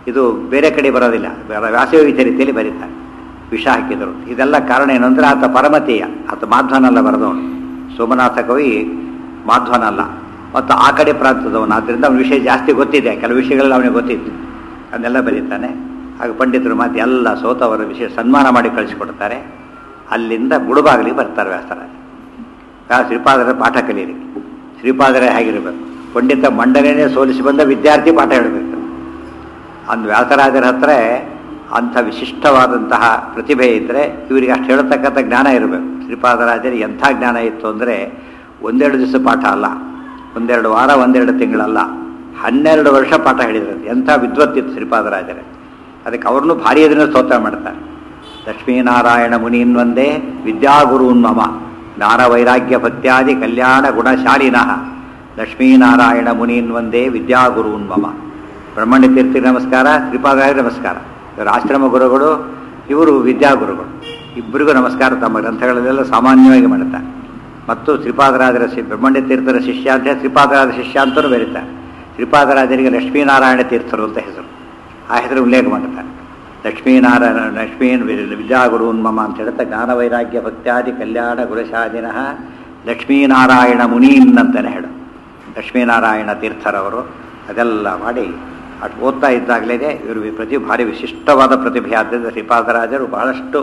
ಇದು ಬೇರೆ ಕಡೆ ಬರೋದಿಲ್ಲ ಬೇರೆ ವ್ಯಾಸಯೋಗಿತ ರೀತಿಯಲ್ಲಿ ಬರೀತಾರೆ ವಿಷ ಹಾಕಿದರು ಇದೆಲ್ಲ ಕಾರಣ ಏನು ಅಂದರೆ ಆತ ಪರಮತೀಯ ಆತ ಮಾಧ್ವನಲ್ಲ ಬರೆದವನು ಸೋಮನಾಥ ಕವಿ ಮಾಧ್ವನಲ್ಲ ಮತ್ತು ಆ ಕಡೆ ಪ್ರಾಂತದವನು ಆದ್ದರಿಂದ ಅವನ ವಿಷಯ ಜಾಸ್ತಿ ಗೊತ್ತಿದೆ ಕೆಲವು ವಿಷಯಗಳೆಲ್ಲ ಅವನಿಗೆ ಗೊತ್ತಿತ್ತು ಅದನ್ನೆಲ್ಲ ಬರೀತಾನೆ ಆಗ ಪಂಡಿತರು ಮಾತು ಎಲ್ಲ ಸೋತವರ ವಿಷಯ ಸನ್ಮಾನ ಮಾಡಿ ಕಳಿಸಿಕೊಡ್ತಾರೆ ಅಲ್ಲಿಂದ ಗುಡುಬಾಗಲಿಗೆ ಬರ್ತಾರೆ ವ್ಯಾಸರಾಜ ವ್ಯಾಸ ಶ್ರೀಪಾದರ ಪಾಠ ಕಲೀಲಿಕ್ಕೆ ಶ್ರೀಪಾದರೇ ಹೇಗಿರಬೇಕು ಪಂಡಿತ ಮಂಡನೆಯೇ ಸೋಲಿಸಿ ಬಂದ ವಿದ್ಯಾರ್ಥಿ ಪಾಠ ಹೇಳಬೇಕು ಅಂದು ವ್ಯಾಸರಾಜರ ಹತ್ರ ಅಂಥ ವಿಶಿಷ್ಟವಾದಂತಹ ಪ್ರತಿಭೆ ಇದ್ದರೆ ಇವರಿಗೆ ಅಷ್ಟು ಹೇಳ್ತಕ್ಕಂಥ ಜ್ಞಾನ ಇರಬೇಕು ಶ್ರೀಪಾದರಾಜರಿಗೆ ಎಂಥ ಜ್ಞಾನ ಇತ್ತು ಅಂದರೆ ಒಂದೆರಡು ದಿವಸ ಪಾಠ ಅಲ್ಲ ಒಂದೆರಡು ವಾರ ಒಂದೆರಡು ತಿಂಗಳಲ್ಲ ಹನ್ನೆರಡು ವರ್ಷ ಪಾಠ ಹೇಳಿದ್ರಂತೆ ಎಂಥ ವಿದ್ವತ್ತಿತ್ತು ಶ್ರೀಪಾದರಾಜರೇ ಅದಕ್ಕೆ ಅವ್ರನ್ನೂ ಭಾರಿ ಅದನ್ನು ಸ್ತೋತ್ರ ಮಾಡ್ತಾರೆ ಲಕ್ಷ್ಮೀನಾರಾಯಣ ಮುನೀನ್ವಂದೇ ವಿದ್ಯಾಗುರೂನ್ ಮಮ ಜ್ಞಾನ ವೈರಾಗ್ಯ ಭಕ್ತ್ಯಾದಿ ಕಲ್ಯಾಣ ಗುಣಶಾಲಿನಃ ಲಕ್ಷ್ಮೀನಾರಾಯಣ ಮುನೀನ್ವಂದೇ ವಿದ್ಯಾಗುರೂನ್ ಮಮ ಬ್ರಹ್ಮಣ್ಯ ತೀರ್ಥಿಗೆ ನಮಸ್ಕಾರ ಶ್ರೀಪಾದರಾಜರಿಗೆ ನಮಸ್ಕಾರ ಇವರು ಆಶ್ರಮ ಗುರುಗಳು ಇವರು ವಿದ್ಯಾಗುರುಗಳು ಇಬ್ಬರಿಗೂ ನಮಸ್ಕಾರ ತಮ್ಮ ಗ್ರಂಥಗಳಲ್ಲೆಲ್ಲ ಸಾಮಾನ್ಯವಾಗಿ ಮಾಡುತ್ತಾರೆ ಮತ್ತು ಶ್ರೀಪಾದರಾಜರ ಶಿ ಬ್ರಹ್ಮಣ್ಯ ತೀರ್ಥರ ಶಿಷ್ಯ ಅಂತ ಹೇಳಿ ಶ್ರೀಪಾದರಾಜ ಶಿಷ್ಯ ಅಂತಲೂ ಬರೀತಾರೆ ಶ್ರೀಪಾದರಾಜರಿಗೆ ಲಕ್ಷ್ಮೀನಾರಾಯಣ ತೀರ್ಥರು ಅಂತ ಹೆಸರು ಆ ಹೆಸರು ಉಲ್ಲೇಖ ಮಾಡುತ್ತಾರೆ ಲಕ್ಷ್ಮೀನಾರಾಯಣ ಲಕ್ಷ್ಮೀನ್ ವಿದ್ಯಾಗುರುನ್ ಮಮ ಅಂತ ಹೇಳ್ತಾ ಜ್ಞಾನ ವೈರಾಗ್ಯ ಭಕ್ತ್ಯಾದಿ ಕಲ್ಯಾಣ ಗುರುಶಾದಿನಃ ಲಕ್ಷ್ಮೀನಾರಾಯಣ ಮುನೀನ್ ಅಂತಲೇ ಹೇಳು ಲಕ್ಷ್ಮೀನಾರಾಯಣ ತೀರ್ಥರವರು ಅದೆಲ್ಲ ಮಾಡಿ ಅಷ್ಟು ಓದ್ತಾ ಇದ್ದಾಗಲೇ ಇವರು ಪ್ರತಿ ಭಾರಿ ವಿಶಿಷ್ಟವಾದ ಪ್ರತಿಭೆ ಆದ್ದರಿಂದ ಶ್ರೀಪಾದರಾಜರು ಬಹಳಷ್ಟು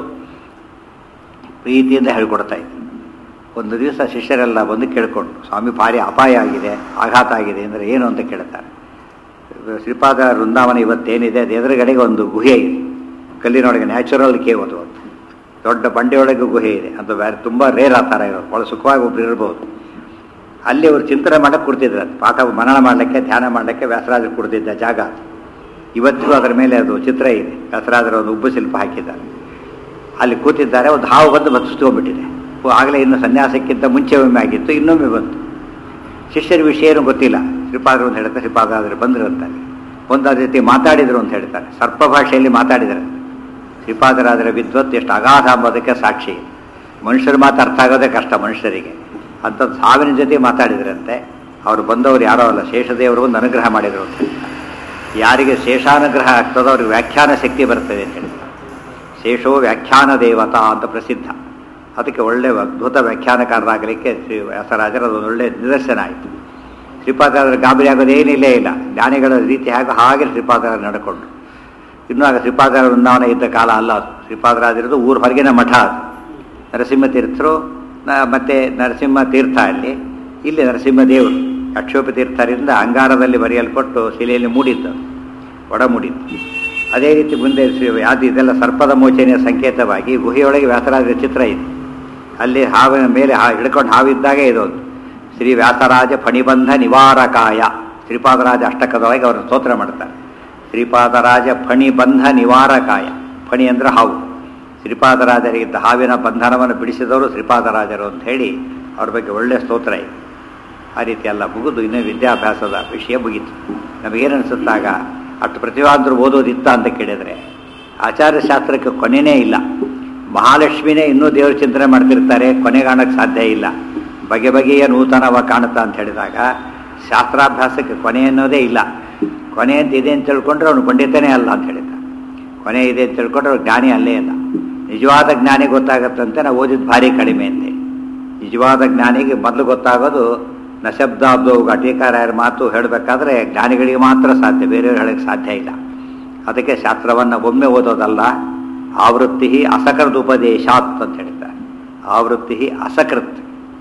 ಪ್ರೀತಿಯಿಂದ ಹೇಳ್ಕೊಡ್ತಾ ಇದ್ರು ಒಂದು ದಿವಸ ಶಿಷ್ಯರೆಲ್ಲ ಬಂದು ಕೇಳಿಕೊಂಡು ಸ್ವಾಮಿ ಭಾರಿ ಅಪಾಯ ಆಗಿದೆ ಆಘಾತ ಆಗಿದೆ ಅಂದರೆ ಏನು ಅಂತ ಕೇಳ್ತಾರೆ ಶ್ರೀಪಾದ ವೃಂದಾವನ ಇವತ್ತೇನಿದೆ ಅದು ಎದುರುಗಡೆಗೆ ಒಂದು ಗುಹೆ ಇದೆ ಕಲ್ಲಿನೊಳಗೆ ನ್ಯಾಚುರಲ್ ಕೇವ್ ಅದು ಅಂತ ದೊಡ್ಡ ಬಂಡೆಯೊಳಗೆ ಗುಹೆ ಇದೆ ಅದು ಬೇರೆ ತುಂಬ ರೇರ್ ಆ ಥರ ಇರೋದು ಭಾಳ ಸುಖವಾಗಿ ಒಬ್ರು ಇರ್ಬೋದು ಅಲ್ಲಿ ಅವರು ಚಿಂತನೆ ಮಾಡಕ್ಕೆ ಕೊಡ್ತಿದ್ರು ಪಾಠ ಮನನ ಮಾಡಲಿಕ್ಕೆ ಧ್ಯಾನ ಮಾಡಲಿಕ್ಕೆ ವ್ಯಾಸರಾಜರು ಕೊಡ್ತಿದ್ದ ಜಾಗ ಅದು ಇವತ್ತಿಗೂ ಅದರ ಮೇಲೆ ಅದು ಚಿತ್ರ ಇದೆ ವ್ಯಾಸರಾಜರ ಒಂದು ಉಬ್ಬು ಶಿಲ್ಪ ಹಾಕಿದ್ದಾರೆ ಅಲ್ಲಿ ಕೂತಿದ್ದಾರೆ ಒಂದು ಹಾವು ಬಂದು ಬತ್ತಿಸ್ಕೊಂಡ್ಬಿಟ್ಟಿದೆ ಆಗಲೇ ಇನ್ನು ಸನ್ಯಾಸಕ್ಕಿಂತ ಮುಂಚೆ ಒಮ್ಮೆ ಆಗಿತ್ತು ಇನ್ನೊಮ್ಮೆ ಬಂತು ಶಿಷ್ಯರ ವಿಷಯ ಏನು ಗೊತ್ತಿಲ್ಲ ಶ್ರೀಪಾದರು ಅಂತ ಹೇಳ್ತಾರೆ ಶ್ರೀಪಾದಾದ್ರೆ ಬಂದರು ಅಂತಾರೆ ಒಂದು ಅದೇ ರೀತಿ ಮಾತಾಡಿದರು ಅಂತ ಹೇಳ್ತಾರೆ ಸರ್ಪ ಭಾಷೆಯಲ್ಲಿ ಮಾತಾಡಿದರೆ ಶ್ರೀಪಾದರಾದರ ವಿದ್ವತ್ ಎಷ್ಟು ಅಗಾಧ ಅಂಬೋದಕ್ಕೆ ಸಾಕ್ಷಿ ಮನುಷ್ಯರ ಮಾತು ಅರ್ಥ ಆಗೋದೇ ಕಷ್ಟ ಮನುಷ್ಯರಿಗೆ ಅಂಥದ್ದು ಸಾವಿನ ಜೊತೆ ಮಾತಾಡಿದ್ರಂತೆ ಅವರು ಬಂದವರು ಯಾರೋ ಅಲ್ಲ ಶೇಷದೇವರು ಒಂದು ಅನುಗ್ರಹ ಮಾಡಿದರು ಅಂತ ಹೇಳ್ತಾರೆ ಯಾರಿಗೆ ಶೇಷಾನುಗ್ರಹ ಆಗ್ತದೋ ಅವ್ರಿಗೆ ವ್ಯಾಖ್ಯಾನ ಶಕ್ತಿ ಬರ್ತದೆ ಅಂತ ಹೇಳ್ತಾರೆ ಶೇಷೋ ವ್ಯಾಖ್ಯಾನ ದೇವತಾ ಅಂತ ಪ್ರಸಿದ್ಧ ಅದಕ್ಕೆ ಒಳ್ಳೆ ಅದ್ಭುತ ವ್ಯಾಖ್ಯಾನಕಾರರಾಗಲಿಕ್ಕೆ ಶ್ರೀ ವ್ಯಾಸರಾಜರ ಒಂದು ಒಳ್ಳೆ ನಿದರ್ಶನ ಆಯಿತು ಶ್ರೀಪಾದರಾಜರ ಗಾಬರಿ ಆಗೋದೇನಿಲ್ಲೇ ಇಲ್ಲ ಜ್ಞಾನಿಗಳ ರೀತಿ ಹಾಗೆ ಹಾಗೆ ಶ್ರೀಪಾದರಾಜ ನಡ್ಕೊಂಡು ಇನ್ನೂ ಆಗ ಶ್ರೀಪಾದರ ವೃಂದಾವನ ಇದ್ದ ಕಾಲ ಅಲ್ಲ ಅದು ಶ್ರೀಪಾದರಾಜರದು ಊರ ಹೊರಗಿನ ಮಠ ಅದು ನರಸಿಂಹ ತೀರ್ಥರು ನ- ಮತ್ತೆ ನರಸಿಂಹ ತೀರ್ಥ ಅಲ್ಲಿ ಇಲ್ಲಿ ನರಸಿಂಹ ದೇವರು ಅಕ್ಷೋಪ ತೀರ್ಥರಿಂದ ಅಂಗಾರದಲ್ಲಿ ಬರೆಯಲ್ಪಟ್ಟು ಶಿಲೆಯಲ್ಲಿ ಮೂಡಿದ್ದು ಒಡ ಮೂಡಿದ್ದು ಅದೇ ರೀತಿ ಮುಂದೆ ಶ್ರೀ ಯಾವುದು ಇದೆಲ್ಲ ಸರ್ಪದ ಮೋಚನೆಯ ಸಂಕೇತವಾಗಿ ಗುಹೆಯೊಳಗೆ ವ್ಯಾಸರಾಜರ ಚಿತ್ರ ಇದೆ ಅಲ್ಲಿ ಹಾವಿನ ಮೇಲೆ ಹಾ ಹಿಡ್ಕೊಂಡು ಹಾವಿದ್ದಾಗೆ ಇದೊಂದು ಶ್ರೀ ವ್ಯಾಸರಾಜ ಫಣಿಬಂಧ ನಿವಾರಕಾಯ ಶ್ರೀಪಾದರಾಜ ಅಷ್ಟಕದೊಳಗೆ ಅವರು ಸ್ತೋತ್ರ ಮಾಡ್ತಾರೆ ಶ್ರೀಪಾದರಾಜ ಫಣಿಬಂಧ ನಿವಾರಕಾಯ ಫಣಿ ಅಂದ್ರೆ ಹಾವು ಶ್ರೀಪಾದರಾಜರಿಗಿದ್ದ ಹಾವಿನ ಬಂಧನವನ್ನು ಬಿಡಿಸಿದವರು ಶ್ರೀಪಾದರಾಜರು ಅಂತ ಹೇಳಿ ಅವ್ರ ಬಗ್ಗೆ ಒಳ್ಳೆಯ ಸ್ತೋತ್ರ ಇದೆ ಆ ರೀತಿ ಎಲ್ಲ ಮುಗಿದು ಇನ್ನೂ ವಿದ್ಯಾಭ್ಯಾಸದ ವಿಷಯ ಮುಗೀತು ನಮಗೇನು ಅನಿಸುತ್ತಾಗ ಅಷ್ಟು ಪ್ರತಿಭಾಂತರು ಓದೋದಿತ್ತ ಅಂತ ಕೇಳಿದರೆ ಆಚಾರ್ಯ ಶಾಸ್ತ್ರಕ್ಕೆ ಕೊನೆಯೇ ಇಲ್ಲ ಮಹಾಲಕ್ಷ್ಮಿನೇ ಇನ್ನೂ ದೇವ್ರ ಚಿಂತನೆ ಮಾಡ್ತಿರ್ತಾರೆ ಕೊನೆ ಕಾಣಕ್ಕೆ ಸಾಧ್ಯ ಇಲ್ಲ ಬಗೆ ಬಗೆಯ ನೂತನವ ಕಾಣುತ್ತಾ ಅಂತ ಹೇಳಿದಾಗ ಶಾಸ್ತ್ರಾಭ್ಯಾಸಕ್ಕೆ ಕೊನೆ ಅನ್ನೋದೇ ಇಲ್ಲ ಕೊನೆ ಅಂತ ಇದೆ ಅಂತ ತಿಳ್ಕೊಂಡ್ರೆ ಅವನು ಪಂಡಿತನೇ ಅಲ್ಲ ಅಂತ ಹೇಳಿದ ಕೊನೆ ಇದೆ ಅಂತ ತಿಳ್ಕೊಂಡ್ರೆ ಅವ್ನು ಜ್ಞಾನಿ ಅಲ್ಲೇ ಇಲ್ಲ ನಿಜವಾದ ಜ್ಞಾನಿ ಗೊತ್ತಾಗತ್ತಂತೆ ನಾವು ಓದಿದ ಭಾರಿ ಕಡಿಮೆ ಅಂತೆ ನಿಜವಾದ ಜ್ಞಾನಿಗೆ ಮೊದಲು ಗೊತ್ತಾಗೋದು ನಶಬ್ದಾಬ್ದವು ಘಟೀಕಾರ್ಯರ ಮಾತು ಹೇಳಬೇಕಾದ್ರೆ ಜ್ಞಾನಿಗಳಿಗೆ ಮಾತ್ರ ಸಾಧ್ಯ ಬೇರೆಯವ್ರು ಹೇಳಕ್ಕೆ ಸಾಧ್ಯ ಇಲ್ಲ ಅದಕ್ಕೆ ಶಾಸ್ತ್ರವನ್ನು ಒಮ್ಮೆ ಓದೋದಲ್ಲ ಆವೃತ್ತಿ ಅಸಕೃತ್ ಉಪದೇಶಾತ್ ಅಂತ ಹೇಳ್ತಾರೆ ಆವೃತ್ತಿ ಅಸಕೃತ್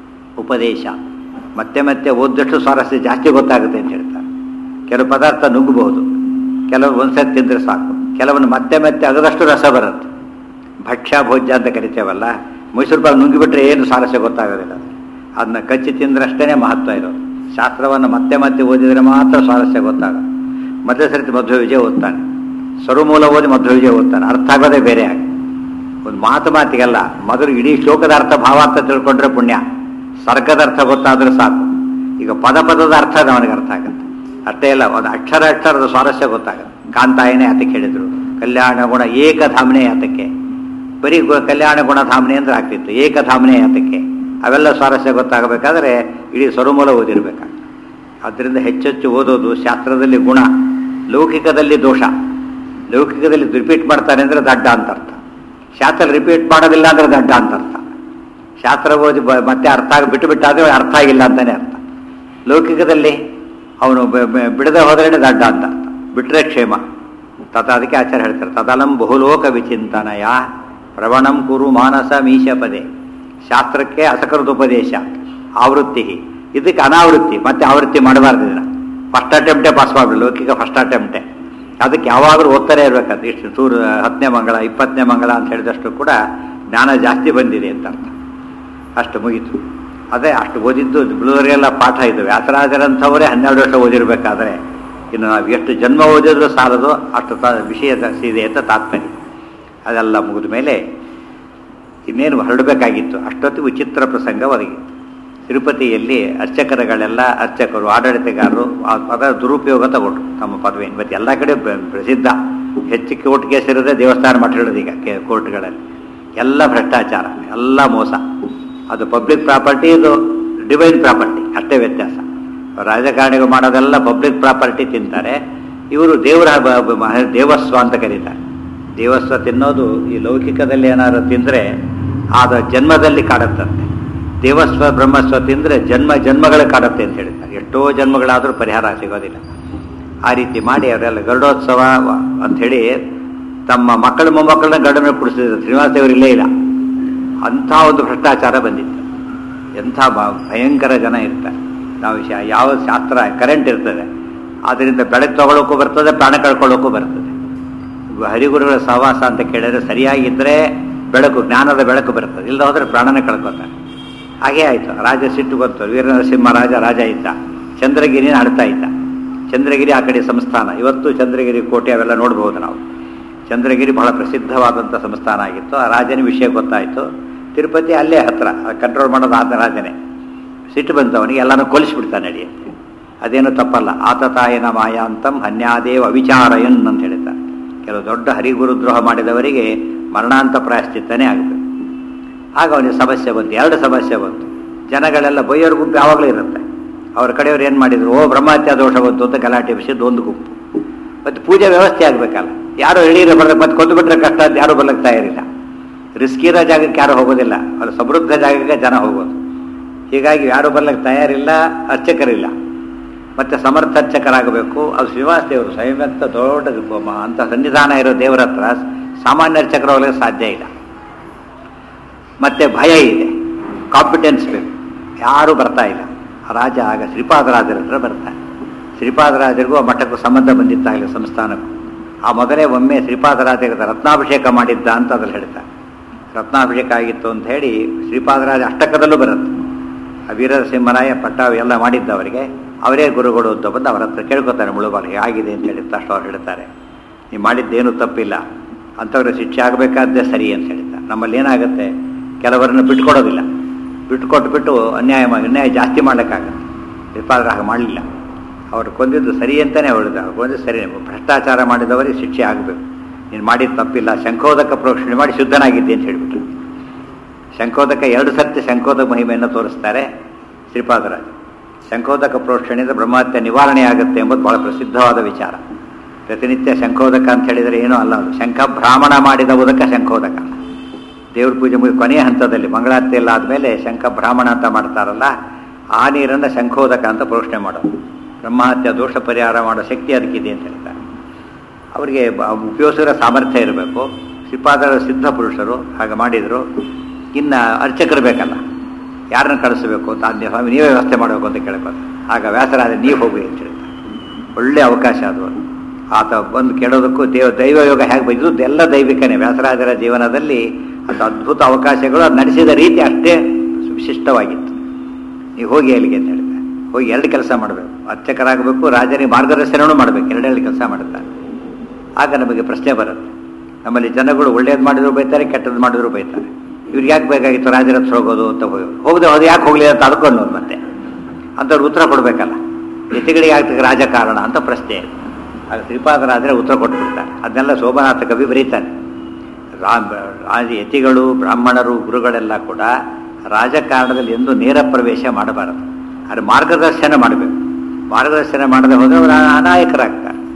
ಉಪದೇಶ ಮತ್ತೆ ಮತ್ತೆ ಓದ್ದಷ್ಟು ಸ್ವಾರಸ್ಯ ಜಾಸ್ತಿ ಗೊತ್ತಾಗುತ್ತೆ ಅಂತ ಹೇಳ್ತಾರೆ ಕೆಲವು ಪದಾರ್ಥ ನುಗ್ಗಬಹುದು ಕೆಲವು ಒಂದ್ಸತಿ ತಿಂದರೆ ಸಾಕು ಕೆಲವನ್ನು ಮತ್ತೆ ಮತ್ತೆ ಅಗದಷ್ಟು ರಸ ಬರುತ್ತೆ ಭಕ್ಷ್ಯ ಭೋಜ್ಯ ಅಂತ ಕರಿತೇವಲ್ಲ ಮೈಸೂರು ಪಾಕ್ ನುಂಗಿಬಿಟ್ರೆ ಏನು ಸ್ವಾರಸ್ಯ ಗೊತ್ತಾಗೋದಿಲ್ಲ ಅದನ್ನ ಕಚ್ಚಿ ತಿಂದ್ರಷ್ಟೇ ಮಹತ್ವ ಇರೋದು ಶಾಸ್ತ್ರವನ್ನು ಮತ್ತೆ ಮತ್ತೆ ಓದಿದರೆ ಮಾತ್ರ ಸ್ವಾರಸ್ಯ ಗೊತ್ತಾಗೋದು ಮೊದಲ ಸರಿತಿ ಮಧ್ವ ವಿಜಯ ಓದ್ತಾನೆ ಸ್ವರಮೂಲ ಓದಿ ಮಧ್ವ ವಿಜಯ ಓದ್ತಾನೆ ಅರ್ಥ ಆಗೋದೇ ಬೇರೆ ಆಗಿ ಒಂದು ಮಾತು ಮಾತಿಗಲ್ಲ ಮೊದಲು ಇಡೀ ಶ್ಲೋಕದ ಅರ್ಥ ಭಾವಾರ್ಥ ತಿಳ್ಕೊಂಡ್ರೆ ಪುಣ್ಯ ಸರ್ಗದ ಅರ್ಥ ಗೊತ್ತಾದ್ರೆ ಸಾಕು ಈಗ ಪದ ಪದದ ಅರ್ಥ ಅವನಿಗೆ ಅರ್ಥ ಆಗುತ್ತೆ ಅಷ್ಟೇ ಇಲ್ಲ ಒಂದು ಅಕ್ಷರ ಅಕ್ಷರದ ಸ್ವಾರಸ್ಯ ಗೊತ್ತಾಗುತ್ತೆ ಕಾಂತಾಯನೇ ಅದಕ್ಕೆ ಹೇಳಿದ್ರು ಕಲ್ಯಾಣ ಗುಣ ಏಕಧಾಮನೆ ಯಾತಕ್ಕೆ ಬರೀ ಗು- ಕಲ್ಯಾಣ ಗುಣಧಾಮನೆ ಅಂದ್ರೆ ಆಗ್ತಿತ್ತು ಏಕಧಾಮನೆ ಯಾತಕ್ಕೆ ಅವೆಲ್ಲ ಸ್ವಾರಸ್ಯ ಗೊತ್ತಾಗಬೇಕಾದ್ರೆ ಇಡೀ ಸ್ವರಮೂಲ ಓದಿರ್ಬೇಕಾಗ್ತದೆ ಆದ್ದರಿಂದ ಹೆಚ್ಚೆಚ್ಚು ಓದೋದು ಶಾಸ್ತ್ರದಲ್ಲಿ ಗುಣ ಲೌಕಿಕದಲ್ಲಿ ದೋಷ ಲೌಕಿಕದಲ್ಲಿ ರಿಪೀಟ್ ಮಾಡ್ತಾನೆ ಅಂದರೆ ದಡ್ಡ ಅಂತ ಅರ್ಥ ಶಾಸ್ತ್ರ ರಿಪೀಟ್ ಮಾಡೋದಿಲ್ಲ ಅಂದರೆ ದಡ್ಡ ಅಂತ ಅರ್ಥ ಶಾಸ್ತ್ರ ಓದಿ ಬ- ಮತ್ತೆ ಅರ್ಥ ಆಗಿ ಬಿಟ್ಟು ಬಿಟ್ಟಾದ್ರೆ ಅರ್ಥ ಆಗಿಲ್ಲ ಅಂತಾನೆ ಅರ್ಥ ಲೌಕಿಕದಲ್ಲಿ ಅವನು ಬ- ಬ- ಬಿಡದೆ ಹೋದ್ರೆ ದಡ್ಡ ಅಂತ ಅರ್ಥ ಬಿಟ್ರೆ ಕ್ಷೇಮ ತತ ಅದಕ್ಕೆ ಆಚಾರ್ಯ ಹೇಳ್ತಾರೆ ತದಲಂ ಬಹುಲೋಕ ವಿಚಿಂತನಯ ಪ್ರವಣಂ ಕುರು ಮಾನಸ ಮೀಶ ಪದೇ ಶಾಸ್ತ್ರಕ್ಕೆ ಅಸಕೃತೋಪದೇಶ ಆವೃತ್ತಿ ಇದಕ್ಕೆ ಅನಾವೃತ್ತಿ ಮತ್ತೆ ಆವೃತ್ತಿ ಮಾಡಬಾರ್ದು ಇದನ್ನ ಫಸ್ಟ್ ಅಟೆಂಪ್ಟೇ ಪಾಸ್ ಮಾಡಬೇಕು ಲೌಕಿಕ ಫಸ್ಟ್ ಅಟೆಂಪ್ಟೇ ಅದಕ್ಕೆ ಯಾವಾಗಲೂ ಓದ್ತಾನೆ ಇರ್ಬೇಕಂತ ಇಷ್ಟು ಸೂರ್ಯ ಹತ್ತನೇ ಮಂಗಳ ಇಪ್ಪತ್ತನೇ ಮಂಗಳ ಅಂತ ಹೇಳಿದಷ್ಟು ಕೂಡ ಜ್ಞಾನ ಜಾಸ್ತಿ ಬಂದಿದೆ ಅಂತ ಅರ್ಥ ಅಷ್ಟು ಮುಗೀತು ಅದೇ ಅಷ್ಟು ಓದಿದ್ದು ಬಿಳುವರಿಗೆಲ್ಲ ಪಾಠ ಇದು ವ್ಯಾಸರಾಜರಂಥವರೇ ಹನ್ನೆರಡು ವರ್ಷ ಓದಿರ್ಬೇಕಾದ್ರೆ ಇನ್ನು ನಾವು ಎಷ್ಟು ಜನ್ಮ ಓದಿದ್ರು ಸಾಲದು ಅಷ್ಟು ತ ವಿಷಯ ಇದೆ ಅಂತ ತಾತ್ಪರ್ಯ ಅದೆಲ್ಲ ಮುಗಿದ ಮೇಲೆ ಇನ್ನೇನು ಹೊರಡಬೇಕಾಗಿತ್ತು ಅಷ್ಟೊತ್ತು ವಿಚಿತ್ರ ಪ್ರಸಂಗ ಒದಗಿತ್ತು ತಿರುಪತಿಯಲ್ಲಿ ಅರ್ಚಕರುಗಳೆಲ್ಲ ಅರ್ಚಕರು ಆಡಳಿತಗಾರರು ಆ- ಅದರ ದುರುಪಯೋಗ ತಗೊಂಡ್ರು ತಮ್ಮ ಪದವಿಯನ್ನು ಇವತ್ತು ಎಲ್ಲ ಕಡೆ ಪ್ರ- ಪ್ರಸಿದ್ಧ ಹೆಚ್ಚು ಕೋರ್ಟ್ ಕೇಸ್ ಇರೋದೇ ದೇವಸ್ಥಾನ ಮಠಗಳದ್ದು ಈಗ ಕೆ- ಕೋರ್ಟ್ಗಳಲ್ಲಿ ಎಲ್ಲ ಭ್ರಷ್ಟಾಚಾರ ಎಲ್ಲ ಮೋಸ ಅದು ಪಬ್ಲಿಕ್ ಪ್ರಾಪರ್ಟಿ ಇದು ಡಿವೈನ್ ಪ್ರಾಪರ್ಟಿ ಅಷ್ಟೇ ವ್ಯತ್ಯಾಸ ರಾಜಕಾರಣಿಗಳು ಮಾಡೋದೆಲ್ಲ ಪಬ್ಲಿಕ್ ಪ್ರಾಪರ್ಟಿ ತಿಂತಾರೆ ಇವರು ದೇವರ ಬ- ಬ- ಮಹ- ದೇವಸ್ವ ಅಂತ ಕರೀತಾರೆ ದೇವಸ್ವ ತಿನ್ನೋದು ಈ ಲೌಕಿಕದಲ್ಲಿ ಏನಾದ್ರು ತಿಂದರೆ ಆದ ಜನ್ಮದಲ್ಲಿ ಕಾಡುತ್ತಂತೆ ದೇವಸ್ವ ಬ್ರಹ್ಮಸ್ವ ತಿಂದರೆ ಜನ್ಮ ಜನ್ಮಗಳ ಕಾಡುತ್ತೆ ಅಂತ ಹೇಳ್ತಾರೆ ಎಷ್ಟೋ ಜನ್ಮಗಳಾದರೂ ಪರಿಹಾರ ಸಿಗೋದಿಲ್ಲ ಆ ರೀತಿ ಮಾಡಿ ಅವರೆಲ್ಲ ಗರುಡೋತ್ಸವ ಅಂಥೇಳಿ ತಮ್ಮ ಮಕ್ಕಳ ಮೊಮ್ಮಕ್ಕಳನ್ನ ಗರುಡನ ಕುಡಿಸಿದ್ರು ಶ್ರೀನಿವಾಸ ದೇವರು ಇಲ್ಲೇ ಇಲ್ಲ ಅಂಥ ಒಂದು ಭ್ರಷ್ಟಾಚಾರ ಬಂದಿತ್ತು ಎಂಥ ಬ- ಭಯಂಕರ ಜನ ಇರ್ತಾರೆ ನಾವು ಶಾ- ಯಾವ ಶಾಸ್ತ್ರ ಕರೆಂಟ್ ಇರ್ತದೆ ಅದರಿಂದ ಬೆಳಕು ತಗೊಳ್ಳೋಕ್ಕೂ ಬರ್ತದೆ ಪ್ರಾಣ ಕಳ್ಕೊಳ್ಳೋಕ್ಕೂ ಬರ್ತದೆ ಹರಿಗುರುಗಳ ಸಹವಾಸ ಅಂತ ಕೇಳಿದ್ರೆ ಸರಿಯಾಗಿದ್ದರೆ ಬೆಳಕು ಜ್ಞಾನದ ಬೆಳಕು ಬರ್ತದೆ ಇಲ್ಲದ ಹೋದ್ರೆ ಪ್ರಾಣನೇ ಕಳ್ಕೊತಾರೆ ಹಾಗೇ ಆಯಿತು ರಾಜ ಸಿಟ್ಟು ಬಂತು ವೀರನರಸಿಂಹ ರಾಜ ರಾಜ ಇದ್ದ ಚಂದ್ರಗಿರಿನ ಆಡ್ತಾ ಇದ್ದ ಚಂದ್ರಗಿರಿ ಆ ಕಡೆ ಸಂಸ್ಥಾನ ಇವತ್ತು ಚಂದ್ರಗಿರಿ ಕೋಟೆ ಅವೆಲ್ಲ ನೋಡ್ಬೋದು ನಾವು ಚಂದ್ರಗಿರಿ ಬಹಳ ಪ್ರಸಿದ್ಧವಾದಂಥ ಸಂಸ್ಥಾನ ಆಗಿತ್ತು ಆ ರಾಜನ ವಿಷಯ ಗೊತ್ತಾಯಿತು ತಿರುಪತಿ ಅಲ್ಲೇ ಹತ್ರ ಕಂಟ್ರೋಲ್ ಮಾಡೋದು ಆದ ರಾಜನೇ ಸಿಟ್ಟು ಬಂತು ಅವನಿಗೆ ಎಲ್ಲನೂ ಕೊಲಿಸ್ಬಿಡ್ತಾನೆ ನಡಿ ಅದೇನು ತಪ್ಪಲ್ಲ ಆತ ತಾಯನ ಮಾಯಾಂತಂ ಹನ್ಯಾದೇವ ಅವಿಚಾರಯನ್ ಅಂತ ಹೇಳ್ತಾರೆ ಕೆಲವು ದೊಡ್ಡ ಹರಿಗುರುದ್ರೋಹ ಮಾಡಿದವರಿಗೆ ಮರಣಾಂತ ಪ್ರಾಯಶ್ಚಿತ್ತನೇ ಆಗಬೇಕು ಆಗ ಅವನಿಗೆ ಸಮಸ್ಯೆ ಬಂತು ಎರಡು ಸಮಸ್ಯೆ ಬಂತು ಜನಗಳೆಲ್ಲ ಬೈಯೋರ್ ಗುಂಪು ಯಾವಾಗಲೂ ಇರುತ್ತೆ ಅವ್ರ ಕಡೆಯವ್ರು ಏನು ಮಾಡಿದ್ರು ಓ ಬ್ರಹ್ಮಹತ್ಯಾ ದೋಷ ಬಂತು ಅಂತ ಗಲಾಟೆ ವಿಷಯದ ಒಂದು ಗುಂಪು ಮತ್ತು ಪೂಜೆ ವ್ಯವಸ್ಥೆ ಆಗಬೇಕಲ್ಲ ಯಾರು ಎಳೀರ ಬರ್ಬೇಕು ಮತ್ತೆ ಕೊಂದು ಬಿಟ್ರೆ ಕಷ್ಟ ಅಂತ ಯಾರು ಬರ್ಲಿಕ್ಕೆ ತಯಾರಿಲ್ಲ ರಿಸ್ಕ್ ಇರೋ ಜಾಗಕ್ಕೆ ಯಾರು ಹೋಗೋದಿಲ್ಲ ಅದು ಸಮೃದ್ಧ ಜಾಗಕ್ಕೆ ಜನ ಹೋಗೋದು ಹೀಗಾಗಿ ಯಾರು ಬರ್ಲಿಕ್ಕೆ ತಯಾರಿಲ್ಲ ಅರ್ಚಕರಿಲ್ಲ ಮತ್ತೆ ಸಮರ್ಥ ಅರ್ಚಕರಾಗಬೇಕು ಅದು ಶ್ರೀನಿವಾಸ ದೇವರು ಸ್ವಯಂತ ದೊಡ್ಡ ಮ- ಅಂತ ಸನ್ನಿಧಾನ ಇರೋ ದೇವರ ಹತ್ರ ಸಾಮಾನ್ಯ ಅರ್ಚಕರು ಹೋಗಲಿಕ್ಕೆ ಸಾಧ್ಯ ಇಲ್ಲ ಮತ್ತೆ ಭಯ ಇದೆ ಕಾಂಪಿಟೆನ್ಸ್ ಬೇಕು ಯಾರೂ ಬರ್ತಾ ಇಲ್ಲ ರಾಜ ಆಗ ಶ್ರೀಪಾದರಾಜರ ಹತ್ರ ಬರ್ತಾರೆ ಶ್ರೀಪಾದರಾಜರಿಗೂ ಆ ಮಠಕ್ಕೂ ಸಂಬಂಧ ಬಂದಿತ್ತಾಗಲಿ ಸಂಸ್ಥಾನಕ್ಕೂ ಆ ಮೊದಲೇ ಒಮ್ಮೆ ಶ್ರೀಪಾದರಾಜರ ರತ್ನಾಭಿಷೇಕ ಮಾಡಿದ್ದ ಅಂತ ಅದ್ರಲ್ಲಿ ಹೇಳ್ತಾರೆ ರತ್ನಾಭಿಷೇಕ ಆಗಿತ್ತು ಅಂತ ಹೇಳಿ ಶ್ರೀಪಾದರಾಜ ಅಷ್ಟಕದಲ್ಲೂ ಬರುತ್ತೆ ಆ ವೀರಸಿಂಹರಾಯ ಪಟ್ಟ ಎಲ್ಲ ಮಾಡಿದ್ದ ಅವರಿಗೆ ಅವರೇ ಗುರುಗಳು ಅಂತ ಬಂದು ಅವರ ಹತ್ರ ಕೇಳ್ಕೊತಾರೆ ಮುಳುಬಾಲಿಗೆ ಆಗಿದೆ ಅಂತ ಹೇಳಿ ತಕ್ಷಣ ಅವ್ರು ಹೇಳ್ತಾರೆ ನೀವು ಮಾಡಿದ್ದೇನು ತಪ್ಪಿಲ್ಲ ಅಂಥವ್ರ ಶಿಕ್ಷೆ ಆಗಬೇಕಾದ್ದೇ ಸರಿ ಅಂತ ಹೇಳ್ತಾರೆ ನಮ್ಮಲ್ಲಿ ಏನಾಗುತ್ತೆ ಕೆಲವರನ್ನು ಬಿಟ್ಕೊಡೋದಿಲ್ಲ ಬಿಟ್ಕೊಟ್ಬಿಟ್ಟು ಅನ್ಯಾಯ ಮಾಡಿ ಅನ್ಯಾಯ ಜಾಸ್ತಿ ಮಾಡ್ಲಿಕ್ಕಾಗತ್ತೆ ಶ್ರೀಪಾದರ ಹಾಗೆ ಮಾಡಲಿಲ್ಲ ಅವರು ಕೊಂದಿದ್ದು ಸರಿ ಅಂತಲೇ ಹೊಡೆದ ಕೊಂದಿದ್ದು ಸರಿ ಭ್ರಷ್ಟಾಚಾರ ಮಾಡಿದವರಿಗೆ ಶಿಕ್ಷೆ ಆಗಬೇಕು ನೀನು ಮಾಡಿದ್ದು ತಪ್ಪಿಲ್ಲ ಶಂಖೋದಕ ಪ್ರೋಕ್ಷಣೆ ಮಾಡಿ ಶುದ್ಧನಾಗಿದ್ದೆ ಅಂತ ಹೇಳಿಬಿಟ್ಟು ಶಂಖೋದಕ ಎರಡು ಸರ್ತಿ ಶಂಖೋದಕ ಮಹಿಮೆಯನ್ನು ತೋರಿಸ್ತಾರೆ ಶ್ರೀಪಾದರಾಜ ಶಂಖೋದಕ ಪ್ರೋಕ್ಷಣೆಯಿಂದ ಬ್ರಹ್ಮಹತ್ಯೆ ನಿವಾರಣೆ ಆಗುತ್ತೆ ಎಂಬುದು ಬಹಳ ಪ್ರಸಿದ್ಧವಾದ ವಿಚಾರ ಪ್ರತಿನಿತ್ಯ ಶಂಖೋದಕ ಅಂತ ಹೇಳಿದರೆ ಏನೂ ಅಲ್ಲ ಅದು ಶಂಖ ಬ್ರಾಹ್ಮಣ ಮಾಡಿದ ಉದಕ ಶಂಖೋದಕ ದೇವ್ರ ಪೂಜೆ ಮುಗಿ ಕೊನೆಯ ಹಂತದಲ್ಲಿ ಮಂಗಳಾರತಿ ಎಲ್ಲ ಆದಮೇಲೆ ಶಂಖ ಬ್ರಾಹ್ಮಣ ಅಂತ ಮಾಡ್ತಾರಲ್ಲ ಆ ನೀರನ್ನು ಶಂಖೋದಕ ಅಂತ ಪ್ರೋಷಣೆ ಮಾಡೋದು ಬ್ರಹ್ಮಹತ್ಯ ದೋಷ ಪರಿಹಾರ ಮಾಡೋ ಶಕ್ತಿ ಅದಕ್ಕಿದೆ ಅಂತ ಹೇಳ್ತಾರೆ ಅವರಿಗೆ ಬ- ಉಪಯೋಗಿಸಿರೋ ಸಾಮರ್ಥ್ಯ ಇರಬೇಕು ಶ್ರೀಪಾದರ ಸಿದ್ಧ ಪುರುಷರು ಹಾಗೆ ಮಾಡಿದರು ಇನ್ನು ಅರ್ಚಕರು ಬೇಕಲ್ಲ ಯಾರನ್ನ ಕಳಿಸ್ಬೇಕು ಅಂತ ಆಜ್ಞೆ ಸ್ವಾಮಿ ನೀವೇ ವ್ಯವಸ್ಥೆ ಮಾಡಬೇಕು ಅಂತ ಕೇಳ್ಬೋದು ಆಗ ವ್ಯಾಸರಾದ ನೀವು ಹೋಗಿ ಅಂತ ಹೇಳ್ತಾರೆ ಒಳ್ಳೆ ಅವಕಾಶ ಅದು ಆತ ಬಂದು ಕೇಳೋದಕ್ಕೂ ದೇವ ದೈವ ಯೋಗ ಹೇಗೆ ಬಂದಿದ್ದು ಎಲ್ಲ ದೈವಿಕನೇ ವ್ಯಾಸರಾಜರ ಜೀವನದಲ್ಲಿ ಅದು ಅದ್ಭುತ ಅವಕಾಶಗಳು ಅದು ನಡೆಸಿದ ರೀತಿ ಅಷ್ಟೇ ವಿಶಿಷ್ಟವಾಗಿತ್ತು ನೀವು ಹೋಗಿ ಅಲ್ಲಿಗೆ ಅಂತ ಹೇಳ್ತಾರೆ ಹೋಗಿ ಎರಡು ಕೆಲಸ ಮಾಡಬೇಕು ಅರ್ಚಕರಾಗಬೇಕು ರಾಜನಿಗೆ ಮಾರ್ಗದರ್ಶನವೂ ಮಾಡಬೇಕು ಎರಡೆರಡು ಕೆಲಸ ಮಾಡುತ್ತಾರೆ ಆಗ ನಮಗೆ ಪ್ರಶ್ನೆ ಬರುತ್ತೆ ನಮ್ಮಲ್ಲಿ ಜನಗಳು ಒಳ್ಳೇದು ಮಾಡಿದ್ರು ಬೈತಾರೆ ಕೆಟ್ಟದ್ದು ಮಾಡಿದ್ರು ಬೈತಾರೆ ಇವ್ರಿಗೆ ಯಾಕೆ ಬೇಕಾಗಿತ್ತು ರಾಜರ ಹತ್ರ ಹೋಗೋದು ಅಂತ ಹೋಗಿ ಹೋಗದೆ ಹೋದ ಯಾಕೆ ಹೋಗ್ಲಿ ಅಂತ ಅದಕ್ಕೊಂಡು ಮತ್ತೆ ಅಂಥವ್ರು ಉತ್ತರ ಕೊಡಬೇಕಲ್ಲ ಯತಿಗಳಿಗೆ ಆಗ್ತಕ್ಕೆ ರಾಜಕಾರಣ ಅಂತ ಪ್ರಶ್ನೆ ಆಗ ಶ್ರೀಪಾದರಾದರೆ ಉತ್ತರ ಕೊಟ್ಬಿಡ್ತಾರೆ ಅದನ್ನೆಲ್ಲ ಶೋಭನಾಥ ಕವಿ ಬರೀತಾನೆ ರಾ- ರಾಜ ಯತಿಗಳು ಬ್ರಾಹ್ಮಣರು ಗುರುಗಳೆಲ್ಲ ಕೂಡ ರಾಜಕಾರಣದಲ್ಲಿ ಎಂದು ನೇರ ಪ್ರವೇಶ ಮಾಡಬಾರದು ಆದರೆ ಮಾರ್ಗದರ್ಶನ ಮಾಡಬೇಕು ಮಾರ್ಗದರ್ಶನ ಮಾಡದೆ ಹೋದರೆ ಅವರು ಅನಾಯಕರಾಗ್ತಾರೆ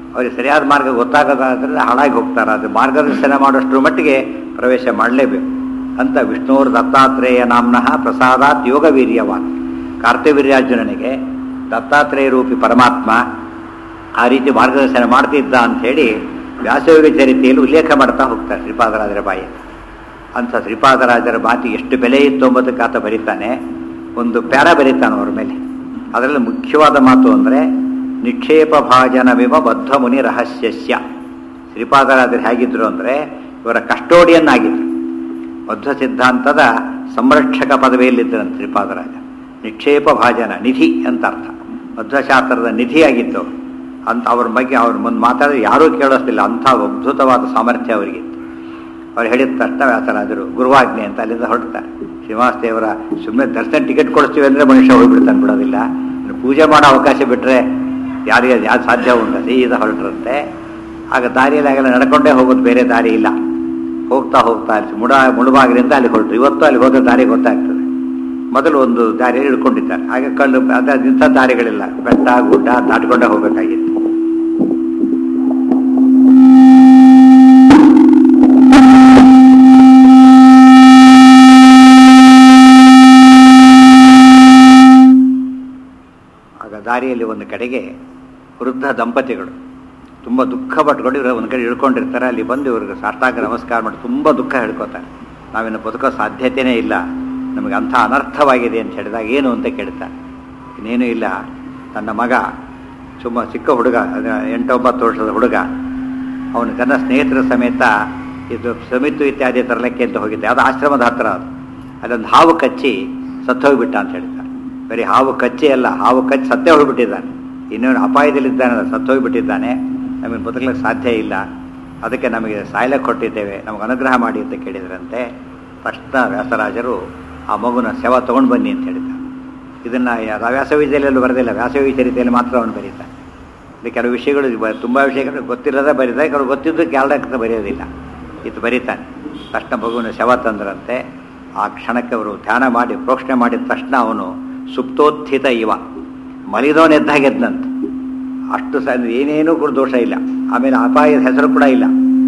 ಅವ್ರಿಗೆ ಸರಿಯಾದ ಮಾರ್ಗ ಗೊತ್ತಾಗೋದಾದ್ರೆ ಹಾಳಾಗಿ ಹೋಗ್ತಾರೆ ಅದು ಮಾರ್ಗದರ್ಶನ ಮಾಡೋಷ್ಟ್ರ ಮಟ್ಟಿಗೆ ಪ್ರವೇಶ ಮಾಡಲೇಬೇಕು ಅಂತ ವಿಷ್ಣುವ್ರ ದತ್ತಾತ್ರೇಯ ನಾಮ್ನಃ ಪ್ರಸಾದಾತ್ ಯೋಗ ವೀರ್ಯವಾನ್ ಕಾರ್ತಿವೀರ್ಯಾರ್ಜುನನಿಗೆ ದತ್ತಾತ್ರೇಯ ರೂಪಿ ಪರಮಾತ್ಮ ಆ ರೀತಿ ಮಾರ್ಗದರ್ಶನ ಮಾಡ್ತಿದ್ದ ಅಂಥೇಳಿ ವ್ಯಾಸಯೋಗ ಚರಿತೆಯಲ್ಲಿ ಉಲ್ಲೇಖ ಮಾಡ್ತಾ ಹೋಗ್ತಾರೆ ಶ್ರೀಪಾದರಾಜರ ಬಾಯಿ ಅಂಥ ಶ್ರೀಪಾದರಾಜರ ಮಾತಿ ಎಷ್ಟು ಬೆಲೆ ಇತ್ತು ಎಂಬುದಕ್ಕೆ ಆತ ಬರೀತಾನೆ ಒಂದು ಪ್ಯಾರ ಬರೀತಾನೆ ಅವ್ರ ಮೇಲೆ ಅದರಲ್ಲಿ ಮುಖ್ಯವಾದ ಮಾತು ಅಂದರೆ ನಿಕ್ಷೇಪ ಭಾಜನವಿವ ಬದ್ಧ ಮುನಿ ರಹಸ್ಯಸ್ಯ ಶ್ರೀಪಾದರಾಜರು ಹೇಗಿದ್ರು ಅಂದರೆ ಇವರ ಕಸ್ಟೋಡಿಯನ್ ಆಗಿದ್ರು ಮಧ್ವ ಸಿದ್ಧಾಂತದ ಸಂರಕ್ಷಕ ಪದವಿಯಲ್ಲಿದ್ದರಂತೆ ಶ್ರೀಪಾದರಾಜ ನಿಕ್ಷೇಪ ಭಾಜನ ನಿಧಿ ಅಂತ ಅರ್ಥ ಮಧ್ವಶಾಸ್ತ್ರದ ನಿಧಿಯಾಗಿತ್ತು ಅಂತ ಅವ್ರ ಬಗ್ಗೆ ಅವ್ರ ಮುಂದೆ ಮಾತಾಡಿದ್ರೆ ಯಾರೂ ಕೇಳಿಸ್ತಿಲ್ಲ ಅಂಥ ಅದ್ಭುತವಾದ ಸಾಮರ್ಥ್ಯ ಅವರಿಗಿತ್ತು ಅವ್ರು ಹೇಳಿದ ತಕ್ಷಣ ವ್ಯಾಸರಾಜರು ಗುರುವಾಜ್ಞೆ ಅಂತ ಅಲ್ಲಿಂದ ಹೊರಡ್ತಾರೆ ಶ್ರೀನಿವಾಸ ದೇವರ ಸುಮ್ಮನೆ ದರ್ಶನ ಟಿಕೆಟ್ ಕೊಡಿಸ್ತೀವಿ ಅಂದರೆ ಮನುಷ್ಯ ಹೋಗ್ಬಿಡ್ತಾನೆ ಬಿಡೋದಿಲ್ಲ ಇನ್ನು ಪೂಜೆ ಮಾಡೋ ಅವಕಾಶ ಬಿಟ್ಟರೆ ಯಾರಿಗೆ ಯಾರು ಸಾಧ್ಯ ಉಂಟು ಸೀದಾ ಹೊರಟ್ರಂತೆ ಆಗ ದಾರಿಯಲ್ಲಿ ಆಗಲ್ಲ ನಡ್ಕೊಂಡೇ ಹೋಗೋದು ಬೇರೆ ದಾರಿ ಇಲ್ಲ ಹೋಗ್ತಾ ಹೋಗ್ತಾ ಅಲ್ಲಿ ಮುಡ ಮುಳುಬಾಗಿಲಿಂದ ಅಲ್ಲಿ ಹೊರಟರು ಇವತ್ತು ಅಲ್ಲಿ ಹೋದ ದಾರಿ ಗೊತ್ತಾಗ್ತದೆ ಮೊದಲು ಒಂದು ದಾರಿಯಲ್ಲಿ ಹಿಡ್ಕೊಂಡಿದ್ದಾರೆ ಹಾಗೆ ಕಲ್ಲು ಅದ ಇಂಥ ದಾರಿಗಳಿಲ್ಲ ಬೆಟ್ಟ ಗುಡ್ಡ ದಾಟ್ಕೊಂಡೇ ಹೋಗಬೇಕಾಗಿತ್ತು ಆಗ ದಾರಿಯಲ್ಲಿ ಒಂದು ಕಡೆಗೆ ವೃದ್ಧ ದಂಪತಿಗಳು ತುಂಬ ದುಃಖ ಪಟ್ಕೊಂಡು ಇವರು ಒಂದು ಕಡೆ ಇಳ್ಕೊಂಡಿರ್ತಾರೆ ಅಲ್ಲಿ ಬಂದು ಇವ್ರಿಗೆ ಸಾಷ್ಟಾಂಗ ನಮಸ್ಕಾರ ಮಾಡಿ ತುಂಬ ದುಃಖ ಹೇಳ್ಕೊತಾರೆ ನಾವಿನ್ನು ಬದುಕೋ ಸಾಧ್ಯತೆಯೇ ಇಲ್ಲ ನಮಗೆ ಅಂಥ ಅನರ್ಥವಾಗಿದೆ ಅಂತ ಹೇಳಿದಾಗ ಏನು ಅಂತ ಕೇಳ್ತಾರೆ ಇನ್ನೇನು ಇಲ್ಲ ನನ್ನ ಮಗ ಸುಮ್ಮ ಚಿಕ್ಕ ಹುಡುಗ ಅದ ಎಂಟೊಂಬತ್ತು ವರ್ಷದ ಹುಡುಗ ಅವನು ತನ್ನ ಸ್ನೇಹಿತರ ಸಮೇತ ಇದು ಸಮಿತು ಇತ್ಯಾದಿ ತರಲಿಕ್ಕೆ ಅಂತ ಹೋಗಿದ್ದೆ ಅದು ಆಶ್ರಮದ ಹತ್ರ ಅದು ಅಲ್ಲೊಂದು ಹಾವು ಕಚ್ಚಿ ಸತ್ತೋಗ್ಬಿಟ್ಟ ಅಂತ ಹೇಳ್ತಾರೆ ಬರೀ ಹಾವು ಕಚ್ಚಿ ಅಲ್ಲ ಹಾವು ಕಚ್ಚಿ ಸತ್ತೇ ಹೋಗ್ಬಿಟ್ಟಿದ್ದಾನೆ ಇನ್ನೇನು ಅಪಾಯದಲ್ಲಿದ್ದಾನೆ ಸತ್ತೋಗ್ಬಿಟ್ಟಿದ್ದಾನೆ ನಮಗೆ ಬದುಕಲಿಕ್ಕೆ ಸಾಧ್ಯ ಇಲ್ಲ ಅದಕ್ಕೆ ನಮಗೆ ಸಾಯ್ಲಕ್ಕೆ ಕೊಟ್ಟಿದ್ದೇವೆ ನಮಗೆ ಅನುಗ್ರಹ ಮಾಡಿ ಅಂತ ಕೇಳಿದ್ರಂತೆ ತಕ್ಷಣ ವ್ಯಾಸರಾಜರು ಆ ಮಗುನ ಶವ ತೊಗೊಂಡು ಬನ್ನಿ ಅಂತ ಹೇಳಿದ್ದಾರೆ ಇದನ್ನು ವ್ಯಾಸವಿದ್ಯೆಯಲ್ಲೂ ಬರೆದಿಲ್ಲ ವ್ಯಾಸವಿ ಚರಿತೆಯಲ್ಲಿ ಮಾತ್ರ ಅವನು ಬರೀತಾನೆ ಇಲ್ಲಿ ಕೆಲವು ವಿಷಯಗಳು ತುಂಬ ವಿಷಯಗಳು ಗೊತ್ತಿಲ್ಲದೆ ಬರೀತಾರೆ ಕೆಲವು ಗೊತ್ತಿದ್ದು ಕ್ಯಾಲ್ಡಕ್ಕೆ ಬರೆಯೋದಿಲ್ಲ ಇದು ಬರೀತಾನೆ ತಕ್ಷಣ ಮಗುವಿನ ಶವ ತಂದ್ರಂತೆ ಆ ಕ್ಷಣಕ್ಕೆ ಅವರು ಧ್ಯಾನ ಮಾಡಿ ಪ್ರೋಕ್ಷಣೆ ಮಾಡಿದ ತಕ್ಷಣ ಅವನು ಸುಪ್ತೋತ್ಥಿತ ಇವ ಮಲಿದವನೆದ್ದಾಗೆದ್ದಂತ ಅಷ್ಟು ಸ ಏನೇನೂ ಕೂಡ ದೋಷ ಇಲ್ಲ ಆಮೇಲೆ ಅಪಾಯದ ಹೆಸರು ಕೂಡ ಇಲ್ಲ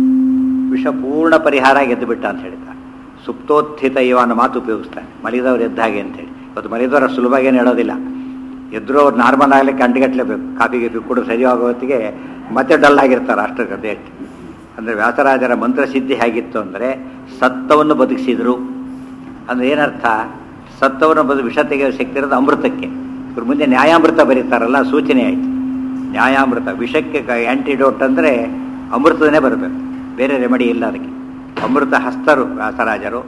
ವಿಷ ಪೂರ್ಣ ಪರಿಹಾರ ಗೆದ್ದು ಬಿಟ್ಟ ಅಂತ ಹೇಳ್ತಾರೆ ಸುಪ್ತೋತ್ಥಿತ ಇವ ಅನ್ನೋ ಮಾತು ಉಪಯೋಗಿಸ್ತಾನೆ ಮಲಿದವ್ರು ಎದ್ದಾಗೆ ಅಂತೇಳಿ ಇವತ್ತು ಮಲಿದವರು ಸುಲಭವಾಗಿ ಹೇಳೋದಿಲ್ಲ ಎದ್ರು ಅವ್ರು ನಾರ್ಮಲ್ ಆಗಲಿಕ್ಕೆ ಅಂಟಿಗಟ್ಟಲೇಬೇಕು ಕಾಫಿ ಗೀಫಿ ಕೂಡ ಸರಿ ಆಗೋ ಹೊತ್ತಿಗೆ ಮತ್ತೆ ಡಲ್ ಆಗಿರ್ತಾರೆ ಅಷ್ಟು ಡೇಟ್ ಅಂದರೆ ವ್ಯಾಸರಾಜರ ಮಂತ್ರಸಿದ್ಧಿ ಹೇಗಿತ್ತು ಅಂದರೆ ಸತ್ತವನ್ನು ಬದುಕಿಸಿದ್ರು ಅಂದರೆ ಏನರ್ಥ ಸತ್ತವನ್ನು ಬದು ವಿಷ ತೆಗೆಯೋ ಶಕ್ತಿ ಇರೋದು ಅಮೃತಕ್ಕೆ ಇವ್ರ ಮುಂದೆ ನ್ಯಾಯಾಮೃತ ಬರೀತಾರಲ್ಲ ಸೂಚನೆ ಆಯಿತು ನ್ಯಾಯಾಮೃತ ವಿಷಕ್ಕೆ ಆ್ಯಂಟಿಡೋಟ್ ಅಂದರೆ ಅಮೃತದನೇ ಬರಬೇಕು ಬೇರೆ ರೆಮಿಡಿ ಇಲ್ಲ ಅದಕ್ಕೆ ಅಮೃತ ಹಸ್ತರು ವ್ಯಾಸರಾಜರು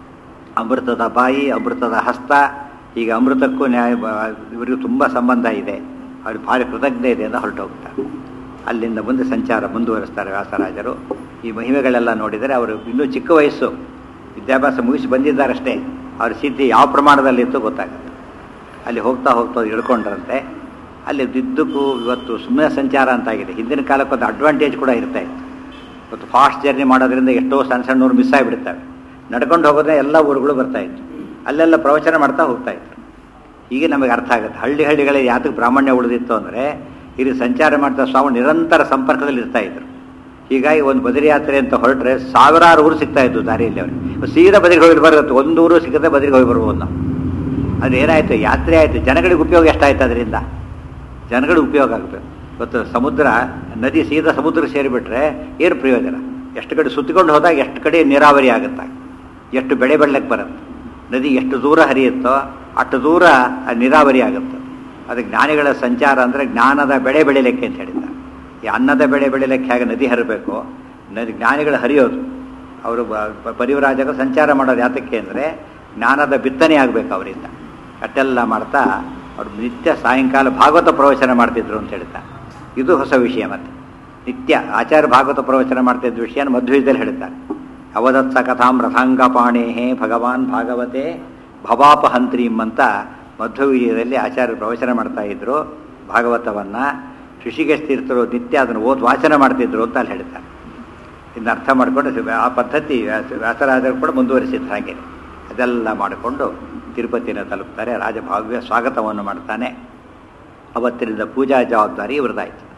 ಅಮೃತದ ಬಾಯಿ ಅಮೃತದ ಹಸ್ತ ಈಗ ಅಮೃತಕ್ಕೂ ನ್ಯಾಯ ಇವರಿಗೂ ತುಂಬ ಸಂಬಂಧ ಇದೆ ಅವ್ರಿಗೆ ಭಾರಿ ಕೃತಜ್ಞೆ ಇದೆ ಅಂತ ಹೊರಟು ಹೋಗ್ತಾರೆ ಅಲ್ಲಿಂದ ಮುಂದೆ ಸಂಚಾರ ಮುಂದುವರಿಸ್ತಾರೆ ವ್ಯಾಸರಾಜರು ಈ ಮಹಿಮೆಗಳೆಲ್ಲ ನೋಡಿದರೆ ಅವರು ಇನ್ನೂ ಚಿಕ್ಕ ವಯಸ್ಸು ವಿದ್ಯಾಭ್ಯಾಸ ಮುಗಿಸಿ ಬಂದಿದ್ದಾರಷ್ಟೇ ಅವ್ರ ಸಿದ್ಧಿ ಯಾವ ಪ್ರಮಾಣದಲ್ಲಿತ್ತು ಗೊತ್ತಾಗುತ್ತೆ ಅಲ್ಲಿ ಹೋಗ್ತಾ ಹೋಗ್ತಾ ಇಳ್ಕೊಂಡ್ರಂತೆ ಅಲ್ಲಿ ದಿದ್ದಕ್ಕೂ ಇವತ್ತು ಸುಮ್ಮನೆ ಸಂಚಾರ ಅಂತಾಗಿದೆ ಹಿಂದಿನ ಕಾಲಕ್ಕೆ ಒಂದು ಅಡ್ವಾಂಟೇಜ್ ಕೂಡ ಇರ್ತಾ ಇತ್ತು ಇವತ್ತು ಫಾಸ್ಟ್ ಜರ್ನಿ ಮಾಡೋದ್ರಿಂದ ಎಷ್ಟೋ ಸಣ್ಣ ಸಣ್ಣವ್ರು ಮಿಸ್ ಆಗಿಬಿಡ್ತವೆ ನಡ್ಕೊಂಡು ಹೋಗೋದ್ರೆ ಎಲ್ಲ ಊರುಗಳು ಬರ್ತಾ ಇತ್ತು ಅಲ್ಲೆಲ್ಲ ಪ್ರವಚನ ಮಾಡ್ತಾ ಹೋಗ್ತಾ ಇದ್ರು ಈಗ ನಮಗೆ ಅರ್ಥ ಆಗುತ್ತೆ ಹಳ್ಳಿ ಹಳ್ಳಿಗಳಲ್ಲಿ ಯಾತಕ್ಕೆ ಬ್ರಾಹ್ಮಣ್ಯ ಉಳಿದಿತ್ತು ಅಂದರೆ ಇಲ್ಲಿ ಸಂಚಾರ ಮಾಡ್ತಾ ಸ್ವಾಮಿ ನಿರಂತರ ಸಂಪರ್ಕದಲ್ಲಿ ಇರ್ತಾ ಇದ್ರು ಹೀಗಾಗಿ ಒಂದು ಬದರಿ ಯಾತ್ರೆ ಅಂತ ಹೊರಟ್ರೆ ಸಾವಿರಾರು ಊರು ಸಿಗ್ತಾ ಇತ್ತು ದಾರಿಯಲ್ಲಿ ಅವ್ರಿಗೆ ಸೀದಾ ಬದರಿಗೆ ಹೋಗಿ ಬರುತ್ತೆ ಒಂದು ಊರು ಸಿಗದೆ ಬದರಿಗೆ ಹೋಗಿ ಬರ್ಬೋದು ನಾವು ಅದು ಏನಾಯಿತು ಯಾತ್ರೆ ಆಯಿತು ಜನಗಳಿಗೆ ಉಪಯೋಗ ಎಷ್ಟಾಯ್ತು ಅದರಿಂದ ಜನಗಳಿಗೆ ಉಪಯೋಗ ಆಗಬೇಕು ಇವತ್ತು ಸಮುದ್ರ ನದಿ ಸೀದಾ ಸಮುದ್ರ ಸೇರಿಬಿಟ್ರೆ ಏನು ಪ್ರಯೋಜನ ಎಷ್ಟು ಕಡೆ ಸುತ್ತಿಕೊಂಡು ಹೋದಾಗ ಎಷ್ಟು ಕಡೆ ನೀರಾವರಿ ಆಗುತ್ತೆ ಎಷ್ಟು ಬೆಳೆ ಬೆಳ್ಳಕ್ಕೆ ಬರುತ್ತೆ ನದಿ ಎಷ್ಟು ದೂರ ಹರಿಯುತ್ತೋ ಅಷ್ಟು ದೂರ ನೀರಾವರಿ ಆಗುತ್ತೆ ಅದು ಜ್ಞಾನಿಗಳ ಸಂಚಾರ ಅಂದರೆ ಜ್ಞಾನದ ಬೆಳೆ ಬೆಳಿಲಿಕ್ಕೆ ಅಂತ ಹೇಳಿದ್ದಾರೆ ಈ ಅನ್ನದ ಬೆಳೆ ಬೆಳಿಲಿಕ್ಕೆ ಹೇಗೆ ನದಿ ಹರಿಬೇಕು ನದಿ ಜ್ಞಾನಿಗಳು ಹರಿಯೋದು ಅವರು ಪರಿವರಾಜಕ ಸಂಚಾರ ಮಾಡೋದು ಯಾತಕ್ಕೆ ಅಂದರೆ ಜ್ಞಾನದ ಬಿತ್ತನೆ ಆಗಬೇಕು ಅವರಿಂದ ಅಷ್ಟೆಲ್ಲ ಮಾಡ್ತಾ ಅವರು ನಿತ್ಯ ಸಾಯಂಕಾಲ ಭಾಗವತ ಪ್ರವಚನ ಮಾಡ್ತಿದ್ರು ಅಂತ ಹೇಳ್ತಾ ಇದು ಹೊಸ ವಿಷಯ ಮತ್ತೆ ನಿತ್ಯ ಆಚಾರ್ಯ ಭಾಗವತ ಪ್ರವಚನ ಮಾಡ್ತಿದ್ದ ವಿಷಯನ ಮಧ್ವಿದಲ್ಲಿ ಹೇಳ್ತಾರೆ ಅವದತ್ಸ ಕಥಾಂ ರಥಾಂಗಪಾಣೇಹೇ ಭಗವಾನ್ ಭಾಗವತೆ ಭವಾಪಹಂತ್ರೀಂ ಅಂತ ಮಧ್ವವಿಜಯದಲ್ಲಿ ಆಚಾರ್ಯ ಪ್ರವಚನ ಮಾಡ್ತಾ ಇದ್ರು ಭಾಗವತವನ್ನು ಋಷಿಕೇಶ್ ತೀರ್ಥರು ನಿತ್ಯ ಅದನ್ನು ಓದ್ ವಾಚನ ಮಾಡ್ತಿದ್ರು ಅಂತ ಅಲ್ಲಿ ಹೇಳ್ತಾರೆ ಇನ್ನು ಅರ್ಥ ಮಾಡಿಕೊಂಡು ಆ ಪದ್ಧತಿ ವ್ಯಾಸ ವ್ಯಾಸರಾಜರು ಕೂಡ ಮುಂದುವರಿಸಿದ್ರು ಹಾಗೆ ಅದೆಲ್ಲ ಮಾಡಿಕೊಂಡು ತಿರುಪತಿನ ತಲುಪ್ತಾರೆ ರಾಜಭಾವ್ಯ ಸ್ವಾಗತವನ್ನು ಮಾಡ್ತಾನೆ ಅವತ್ತಿನಿಂದ ಪೂಜಾ ಜವಾಬ್ದಾರಿ ಇವ್ರದ್ದಾಯಿತು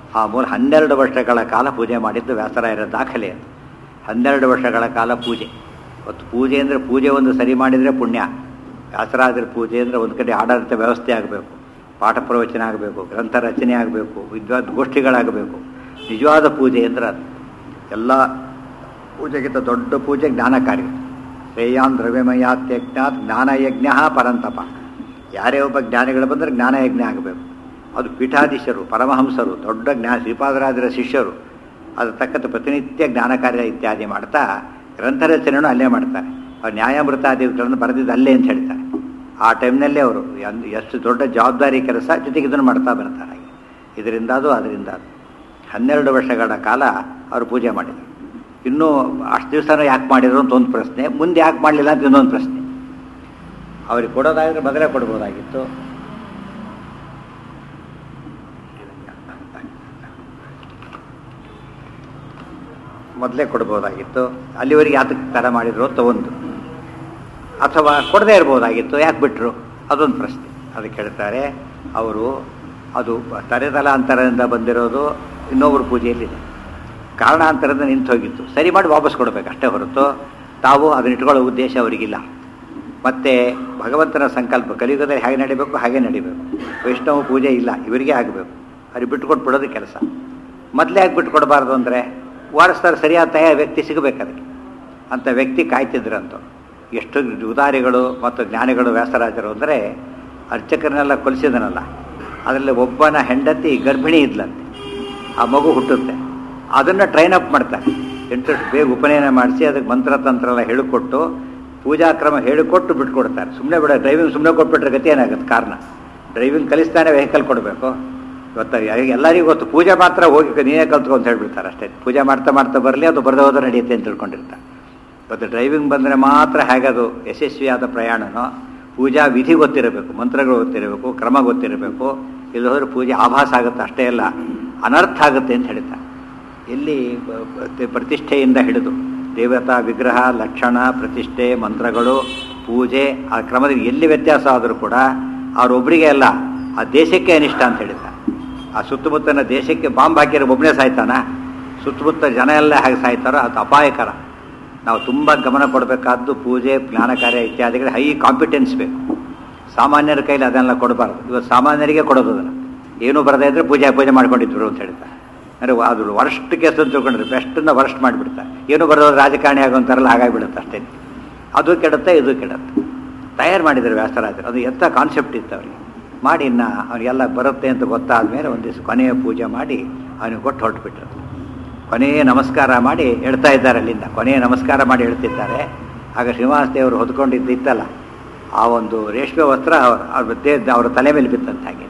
ಆ ಮೂಲ ಹನ್ನೆರಡು ವರ್ಷಗಳ ಕಾಲ ಪೂಜೆ ಮಾಡಿದ್ದು ವ್ಯಾಸರಾಯರ ದಾಖಲೆ ಅದು ಹನ್ನೆರಡು ವರ್ಷಗಳ ಕಾಲ ಪೂಜೆ ಇವತ್ತು ಪೂಜೆ ಅಂದರೆ ಪೂಜೆ ಒಂದು ಸರಿ ಮಾಡಿದರೆ ಪುಣ್ಯ ವ್ಯಾಸರಾಜರ ಪೂಜೆ ಅಂದರೆ ಒಂದು ಕಡೆ ಆಡಳಿತ ವ್ಯವಸ್ಥೆ ಆಗಬೇಕು ಪಾಠ ಪ್ರವಚನ ಆಗಬೇಕು ಗ್ರಂಥ ರಚನೆ ಆಗಬೇಕು ವಿದ್ವಾನ್ ಗೋಷ್ಠಿಗಳಾಗಬೇಕು ನಿಜವಾದ ಪೂಜೆ ಅಂದ್ರೆ ಅದು ಎಲ್ಲ ಪೂಜೆಗಿಂತ ದೊಡ್ಡ ಪೂಜೆ ಜ್ಞಾನ ಕಾರ್ಯ ಶ್ರೇಯಾನ್ ದ್ರವ್ಯಮಯಾತ್ಯಜ್ಞಾತ್ ಜ್ಞಾನಯಜ್ಞ ಪರಂತಪ ಯಾರೇ ಒಬ್ಬ ಜ್ಞಾನಿಗಳು ಬಂದರೆ ಜ್ಞಾನಯಜ್ಞ ಆಗಬೇಕು ಅದು ಪೀಠಾಧೀಶರು ಪರಮಹಂಸರು ದೊಡ್ಡ ಜ್ಞಾನ ಶ್ರೀಪಾದರಾಜರ ಶಿಷ್ಯರು ಅದ್ರ ತಕ್ಕಂಥ ಪ್ರತಿನಿತ್ಯ ಜ್ಞಾನ ಕಾರ್ಯ ಇತ್ಯಾದಿ ಮಾಡ್ತಾ ಗ್ರಂಥ ರಚನೆಯನ್ನು ಅಲ್ಲೇ ಮಾಡ್ತಾರೆ ಅವ್ರು ನ್ಯಾಯಾಮೃತಾದಿಗಳನ್ನು ಬರೆದಿದ್ದು ಅಲ್ಲೇ ಅಂತ ಹೇಳ್ತಾರೆ ಆ ಟೈಮ್ನಲ್ಲೇ ಅವರು ಎಂದ್- ಎಷ್ಟು ದೊಡ್ಡ ಜವಾಬ್ದಾರಿ ಕೆಲಸ ಜೊತೆಗೆ ಇದನ್ನು ಮಾಡ್ತಾ ಬರ್ತಾರೆ ಇದರಿಂದ ಅದು ಅದರಿಂದ ಅದು ಹನ್ನೆರಡು ವರ್ಷಗಳ ಕಾಲ ಅವರು ಪೂಜೆ ಮಾಡಿದರು ಇನ್ನೂ ಅಷ್ಟು ದಿವಸ ಯಾಕೆ ಮಾಡಿದ್ರು ಅಂತ ಒಂದು ಪ್ರಶ್ನೆ ಮುಂದೆ ಯಾಕೆ ಮಾಡಲಿಲ್ಲ ಅಂತ ಇನ್ನೊಂದು ಪ್ರಶ್ನೆ ಅವ್ರಿಗೆ ಕೊಡೋದಾದ್ರೆ ಮೊದಲೇ ಕೊಡ್ಬೋದಾಗಿತ್ತು ಮೊದಲೇ ಕೊಡ್ಬೋದಾಗಿತ್ತು ಅಲ್ಲಿವರೆಗೆ ಯಾತಕ್ಕೆ ತಡ ಮಾಡಿದ್ರು ಅಂತ ಒಂದು ಅಥವಾ ಕೊಡದೇ ಇರ್ಬೋದಾಗಿತ್ತು ಯಾಕೆ ಬಿಟ್ಟರು ಅದೊಂದು ಪ್ರಶ್ನೆ ಅದಕ್ಕೆ ಹೇಳ್ತಾರೆ ಅವರು ಅದು ತಲೆತಲಾಂತರದಿಂದ ಬಂದಿರೋದು ಇನ್ನೊಬ್ಬರ ಪೂಜೆಯಲ್ಲಿದೆ ಕಾರಣಾಂತರದಿಂದ ನಿಂತು ಹೋಗಿತ್ತು ಸರಿ ಮಾಡಿ ವಾಪಸ್ ಕೊಡಬೇಕು ಅಷ್ಟೇ ಹೊರತು ತಾವು ಅದನ್ನ ಇಟ್ಕೊಳ್ಳೋ ಉದ್ದೇಶ ಅವರಿಗಿಲ್ಲ ಮತ್ತು ಭಗವಂತನ ಸಂಕಲ್ಪ ಕಲಿಯುಗದಲ್ಲಿ ಹೇಗೆ ನಡಿಬೇಕು ಹಾಗೆ ನಡಿಬೇಕು ವೈಷ್ಣವ ಪೂಜೆ ಇಲ್ಲ ಇವರಿಗೆ ಆಗಬೇಕು ಅವ್ರಿಗೆ ಬಿಟ್ಟುಕೊಟ್ಟು ಬಿಡೋದು ಕೆಲಸ ಮೊದಲೇ ಯಾಕೆ ಬಿಟ್ಟುಕೊಡಬಾರ್ದು ಅಂದರೆ ವಾರಸ್ದಾರ ಸರಿಯಾದ ತಯ ವ್ಯಕ್ತಿ ಸಿಗಬೇಕು ಅದಕ್ಕೆ ಅಂಥ ವ್ಯಕ್ತಿ ಕಾಯ್ತಿದ್ರಂತ ಎಷ್ಟು ಉದಾರಿಗಳು ಮತ್ತು ಜ್ಞಾನಿಗಳು ವ್ಯಾಸರಾಜರು ಅಂದರೆ ಅರ್ಚಕರನ್ನೆಲ್ಲ ಕೊಲಿಸಿದನಲ್ಲ ಅದರಲ್ಲಿ ಒಬ್ಬನ ಹೆಂಡತಿ ಗರ್ಭಿಣಿ ಇದ್ಲಂತೆ ಆ ಮಗು ಹುಟ್ಟುತ್ತೆ ಅದನ್ನು ಟ್ರೈನ್ ಅಪ್ ಮಾಡ್ತಾರೆ ಎಂಟು ಬೇಗ ಉಪನಯನ ಮಾಡಿಸಿ ಅದಕ್ಕೆ ಮಂತ್ರ ತಂತ್ರ ಎಲ್ಲ ಹೇಳಿಕೊಟ್ಟು ಪೂಜಾ ಕ್ರಮ ಹೇಳಿಕೊಟ್ಟು ಬಿಟ್ಕೊಡ್ತಾರೆ ಸುಮ್ಮನೆ ಬಿಡ ಡ್ರೈವಿಂಗ್ ಸುಮ್ಮನೆ ಕೊಟ್ಬಿಟ್ರೆ ಗತಿ ಏನಾಗುತ್ತೆ ಕಾರಣ ಡ್ರೈವಿಂಗ್ ಕಲಿಸ್ತಾನೆ ವೆಹಿಕಲ್ ಕೊಡಬೇಕು ಇವತ್ತು ಎಲ್ಲರಿಗೂ ಗೊತ್ತು ಪೂಜೆ ಮಾತ್ರ ಹೋಗಿ ನೀನೇ ಕಲ್ತ್ಕೊ ಅಂತ ಹೇಳ್ಬಿಡ್ತಾರೆ ಅಷ್ಟೇ ಪೂಜೆ ಮಾಡ್ತಾ ಮಾಡ್ತಾ ಬರಲಿ ಅದು ಬರದೇ ಹೋದ್ರೆ ನಡೆಯುತ್ತೆ ಅಂತ ತಿಳ್ಕೊಂಡಿರ್ತಾರೆ ಇವತ್ತು ಡ್ರೈವಿಂಗ್ ಬಂದರೆ ಮಾತ್ರ ಹೇಗದು ಯಶಸ್ವಿಯಾದ ಪ್ರಯಾಣನೋ ಪೂಜಾ ವಿಧಿ ಗೊತ್ತಿರಬೇಕು ಮಂತ್ರಗಳು ಗೊತ್ತಿರಬೇಕು ಕ್ರಮ ಗೊತ್ತಿರಬೇಕು ಇಲ್ಲಿ ಹೋದ್ರೆ ಪೂಜೆ ಆಭಾಸ ಆಗುತ್ತೆ ಅಷ್ಟೇ ಅಲ್ಲ ಅನರ್ಥ ಆಗುತ್ತೆ ಅಂತ ಹೇಳ್ತಾರೆ ಎಲ್ಲಿ ಬ- ಬ- ಪ್ರತಿಷ್ಠೆಯಿಂದ ಹಿಡಿದು ದೇವತಾ ವಿಗ್ರಹ ಲಕ್ಷಣ ಪ್ರತಿಷ್ಠೆ ಮಂತ್ರಗಳು ಪೂಜೆ ಆ ಕ್ರಮದಲ್ಲಿ ಎಲ್ಲಿ ವ್ಯತ್ಯಾಸ ಆದರೂ ಕೂಡ ಅವರೊಬ್ಬರಿಗೆ ಅಲ್ಲ ಆ ದೇಶಕ್ಕೆ ಅನಿಷ್ಟ ಅಂತ ಹೇಳಿದ್ದಾರೆ ಆ ಸುತ್ತಮುತ್ತಲಿನ ದೇಶಕ್ಕೆ ಬಾಂಬ್ ಹಾಕಿರೋ ಒಬ್ಬನೇ ಸಾಯ್ತಾನ ಸುತ್ತಮುತ್ತ ಜನ ಎಲ್ಲ ಹೇಗೆ ಸಾಯ್ತಾರೋ ಅದು ಅಪಾಯಕರ ನಾವು ತುಂಬ ಗಮನ ಕೊಡಬೇಕಾದ್ದು ಪೂಜೆ ಜ್ಞಾನ ಕಾರ್ಯ ಇತ್ಯಾದಿಗಳು ಹೈ ಕಾಂಪಿಟೆನ್ಸ್ ಬೇಕು ಸಾಮಾನ್ಯರ ಕೈಲಿ ಅದನ್ನೆಲ್ಲ ಕೊಡಬಾರ್ದು ಇವತ್ತು ಸಾಮಾನ್ಯರಿಗೆ ಕೊಡೋದು ಅದನ್ನು ಏನೂ ಬರದೇ ಇದ್ರೆ ಪೂಜೆ ಪೂಜೆ ಮಾಡ್ಕೊಂಡಿದ್ರು ಅಂತ ಹೇಳ್ತಾರೆ ಅಂದರೆ ಅದು ವರ್ಸ್ಟ್ ಕೇಸ್ ಅಂತ ತಿಳ್ಕೊಂಡ್ರೆ ಬೆಸ್ಟನ್ನ ವರ್ಸ್ಟ್ ಮಾಡಿಬಿಡ್ತಾರೆ ಏನು ಬರೋದು ರಾಜಕಾರಣಿ ಆಗೋಂತಾರಲ್ಲ ಹಾಗಾಗಿಬಿಡುತ್ತೆ ಅಷ್ಟೇ ಅದು ಕೆಡುತ್ತೆ ಇದು ಕೆಡುತ್ತೆ ತಯಾರು ಮಾಡಿದ್ದಾರೆ ವ್ಯಾಸರಾಜರು ಅದು ಎಂಥ ಕಾನ್ಸೆಪ್ಟ್ ಇತ್ತು ಅವರಿಗೆ ಮಾಡಿ ಇನ್ನು ಅವನಿಗೆಲ್ಲ ಬರುತ್ತೆ ಅಂತ ಗೊತ್ತಾದ ಮೇಲೆ ಒಂದು ದಿವಸ ಕೊನೆಯ ಪೂಜೆ ಮಾಡಿ ಅವನಿಗೆ ಕೊಟ್ಟು ಹೊರಟುಬಿಟ್ರು ಕೊನೆಯ ನಮಸ್ಕಾರ ಮಾಡಿ ಹೇಳ್ತಾ ಇದ್ದಾರೆ ಅಲ್ಲಿಂದ ಕೊನೆಯ ನಮಸ್ಕಾರ ಮಾಡಿ ಹೇಳ್ತಿದ್ದಾರೆ ಆಗ ಶ್ರೀನಿವಾಸ ದೇವರು ಹೊದ್ಕೊಂಡಿದ್ದಿತ್ತಲ್ಲ ಆ ಒಂದು ರೇಷ್ಮೆ ವಸ್ತ್ರ ಅವ್ರ ಅವ್ರ ದೇ- ಅವರ ತಲೆ ಮೇಲೆ ಬಿತ್ತಂತ ಹಾಗೆ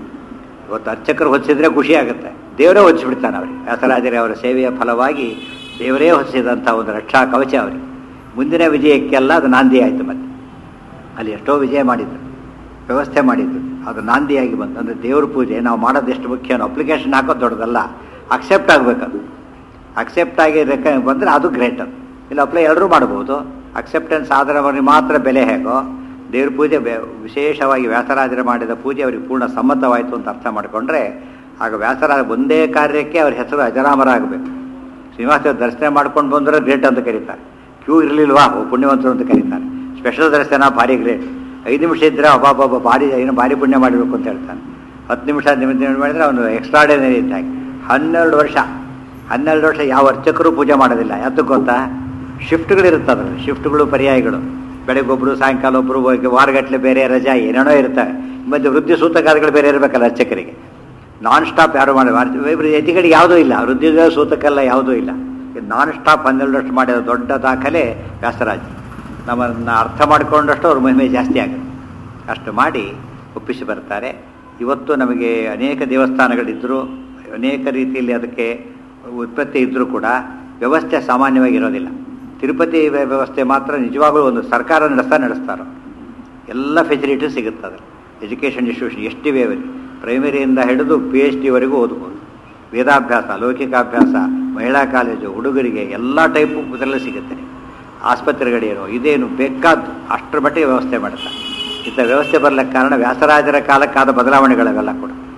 ಇವತ್ತು ಅರ್ಚಕರು ಹೊಚ್ಚಿದ್ರೆ ಖುಷಿ ಆಗುತ್ತೆ ದೇವರೇ ಹೊಚ್ಚಿಬಿಡ್ತಾನೆ ಅವ್ರಿಗೆ ವ್ಯಾಸರಾಜರೇ ಅವರ ಸೇವೆಯ ಫಲವಾಗಿ ದೇವರೇ ಹೊಚ್ಚಿದಂಥ ಒಂದು ರಕ್ಷಾ ಕವಚ ಅವರಿಗೆ ಮುಂದಿನ ವಿಜಯಕ್ಕೆಲ್ಲ ಅದು ನಾಂದಿ ಆಯಿತು ಮತ್ತೆ ಅಲ್ಲಿ ಎಷ್ಟೋ ವಿಜಯ ಮಾಡಿದ್ರು ವ್ಯವಸ್ಥೆ ಮಾಡಿದ್ರು ಅದು ನಾಂದಿಯಾಗಿ ಬಂತು ಅಂದರೆ ದೇವ್ರ ಪೂಜೆ ನಾವು ಮಾಡೋದು ಎಷ್ಟು ಮುಖ್ಯ ಅಪ್ಲಿಕೇಶನ್ ಹಾಕೋದು ದೊಡ್ಡದಲ್ಲ ಅಕ್ಸೆಪ್ಟ್ ಆಗಬೇಕದು ಅಕ್ಸೆಪ್ಟ್ ಆಗಿ ರೆಕ ಬಂದರೆ ಅದು ಗ್ರೇಟ್ ಅದು ಇಲ್ಲ ಅಪ್ಲೈ ಎಲ್ಲರೂ ಮಾಡ್ಬೋದು ಅಕ್ಸೆಪ್ಟೆನ್ಸ್ ಆದರವರಿಗೆ ಮಾತ್ರ ಬೆಲೆ ಹೇಗೋ ದೇವ್ರ ಪೂಜೆ ಬೆ- ವಿಶೇಷವಾಗಿ ವ್ಯಾಸರಾಜರು ಮಾಡಿದ ಪೂಜೆ ಅವರಿಗೆ ಪೂರ್ಣ ಸಮ್ಮತವಾಯಿತು ಅಂತ ಅರ್ಥ ಮಾಡಿಕೊಂಡ್ರೆ ಆಗ ವ್ಯಾಸರಾಜ ಒಂದೇ ಕಾರ್ಯಕ್ಕೆ ಅವ್ರ ಹೆಸರು ಅಜರಾಮರ ಆಗಬೇಕು ಶ್ರೀನಿವಾಸ ದರ್ಶನ ಮಾಡ್ಕೊಂಡು ಬಂದರೆ ಗ್ರೇಟ್ ಅಂತ ಕರೀತಾರೆ ಕ್ಯೂ ಇರಲಿಲ್ವಾ ಓ ಪುಣ್ಯವಂತರು ಅಂತ ಕರೀತಾರೆ ಸ್ಪೆಷಲ್ ದರ್ಶನ ಭಾರಿ ಗ್ರೇಟ್ ಐದು ನಿಮಿಷ ಇದ್ದರೆ ಒಬ್ಬ ಭಾರಿ ಏನು ಭಾರಿ ಪುಣ್ಯ ಮಾಡಬೇಕು ಅಂತ ಹೇಳ್ತಾನೆ ಹತ್ತು ನಿಮಿಷ ನಿಮಿಷ ಮಾಡಿದರೆ ಅವನು ಎಕ್ಸ್ಟ್ರಾಡಿನರಿ ಇದ್ದಾಗೆ ಹನ್ನೆರಡು ವರ್ಷ ಹನ್ನೆರಡು ವರ್ಷ ಯಾವ ಅರ್ಚಕರು ಪೂಜೆ ಮಾಡೋದಿಲ್ಲ ಯಾತಕ್ಕೆ ಗೊತ್ತಾ ಶಿಫ್ಟ್ಗಳಿರುತ್ತೆ ಅದರಲ್ಲಿ ಶಿಫ್ಟ್ಗಳು ಪರ್ಯಾಯಗಳು ಬೆಳಗ್ಗೆ ಒಬ್ಬರು ಸಾಯಂಕಾಲ ಒಬ್ಬರು ವಾರಗಟ್ಟಲೆ ಬೇರೆ ರಜಾ ಏನೇನೋ ಇರ್ತವೆ ಮತ್ತು ವೃದ್ಧಿ ಸೂತಕಾದಿಗಳು ಬೇರೆ ಇರಬೇಕಲ್ಲ ಅರ್ಚಕರಿಗೆ ನಾನ್ ಸ್ಟಾಪ್ ಯಾರು ಮಾಡಿ ಇಬ್ಬರು ಯತಿಗಳಿಗೆ ಯಾವುದೂ ಇಲ್ಲ ವೃದ್ಧಿಗ ಸೂತಕ್ಕೆಲ್ಲ ಯಾವುದೂ ಇಲ್ಲ ಇದು ನಾನ್ ಸ್ಟಾಪ್ ಹನ್ನೆರಡು ವರ್ಷ ಮಾಡಿದ ದೊಡ್ಡ ದಾಖಲೆ ವ್ಯಾಸರಾಜ ನಮ್ಮನ್ನು ಅರ್ಥ ಮಾಡಿಕೊಂಡಷ್ಟು ಅವ್ರ ಮಹಿಮೆ ಜಾಸ್ತಿ ಆಗುತ್ತೆ ಅಷ್ಟು ಮಾಡಿ ಒಪ್ಪಿಸಿ ಬರ್ತಾರೆ ಇವತ್ತು ನಮಗೆ ಅನೇಕ ದೇವಸ್ಥಾನಗಳಿದ್ದರೂ ಅನೇಕ ರೀತಿಯಲ್ಲಿ ಅದಕ್ಕೆ ಉತ್ಪತ್ತಿ ಇದ್ದರೂ ಕೂಡ ವ್ಯವಸ್ಥೆ ಸಾಮಾನ್ಯವಾಗಿರೋದಿಲ್ಲ ತಿರುಪತಿ ವ್ಯ- ವ್ಯವಸ್ಥೆ ಮಾತ್ರ ನಿಜವಾಗ್ಲೂ ಒಂದು ಸರ್ಕಾರ ನಡೆಸ್ತಾ ನಡೆಸ್ತಾರೋ ಎಲ್ಲ ಫೆಸಿಲಿಟೀಸ್ ಸಿಗುತ್ತೆ ಅದರಲ್ಲಿ ಎಜುಕೇಷನ್ ಇನ್ಸ್ಟಿಟ್ಯೂಷನ್ ಎಷ್ಟಿವೆ ಅವರಿಗೆ ಪ್ರೈಮರಿಯಿಂದ ಹಿಡಿದು ಪಿ ಎಚ್ ಡಿವರೆಗೂ ಓದ್ಬೋದು ವೇದಾಭ್ಯಾಸ ಲೌಕಿಕಾಭ್ಯಾಸ ಮಹಿಳಾ ಕಾಲೇಜು ಹುಡುಗರಿಗೆ ಎಲ್ಲ ಟೈಪು ಇದರಲ್ಲಿ ಸಿಗುತ್ತೆ ಆಸ್ಪತ್ರೆಗಳೇನು ಇದೇನು ಬೇಕಾದ್ದು ಅಷ್ಟರ ಮಟ್ಟಿಗೆ ವ್ಯವಸ್ಥೆ ಮಾಡ್ತಾರೆ ಇಂಥ ವ್ಯವಸ್ಥೆ ಬರಲಿಕ್ಕೆ ಕಾರಣ ವ್ಯಾಸರಾಜರ ಕಾಲಕ್ಕಾದ ಬದಲಾವಣೆಗಳವೆಲ್ಲ ಕೂಡ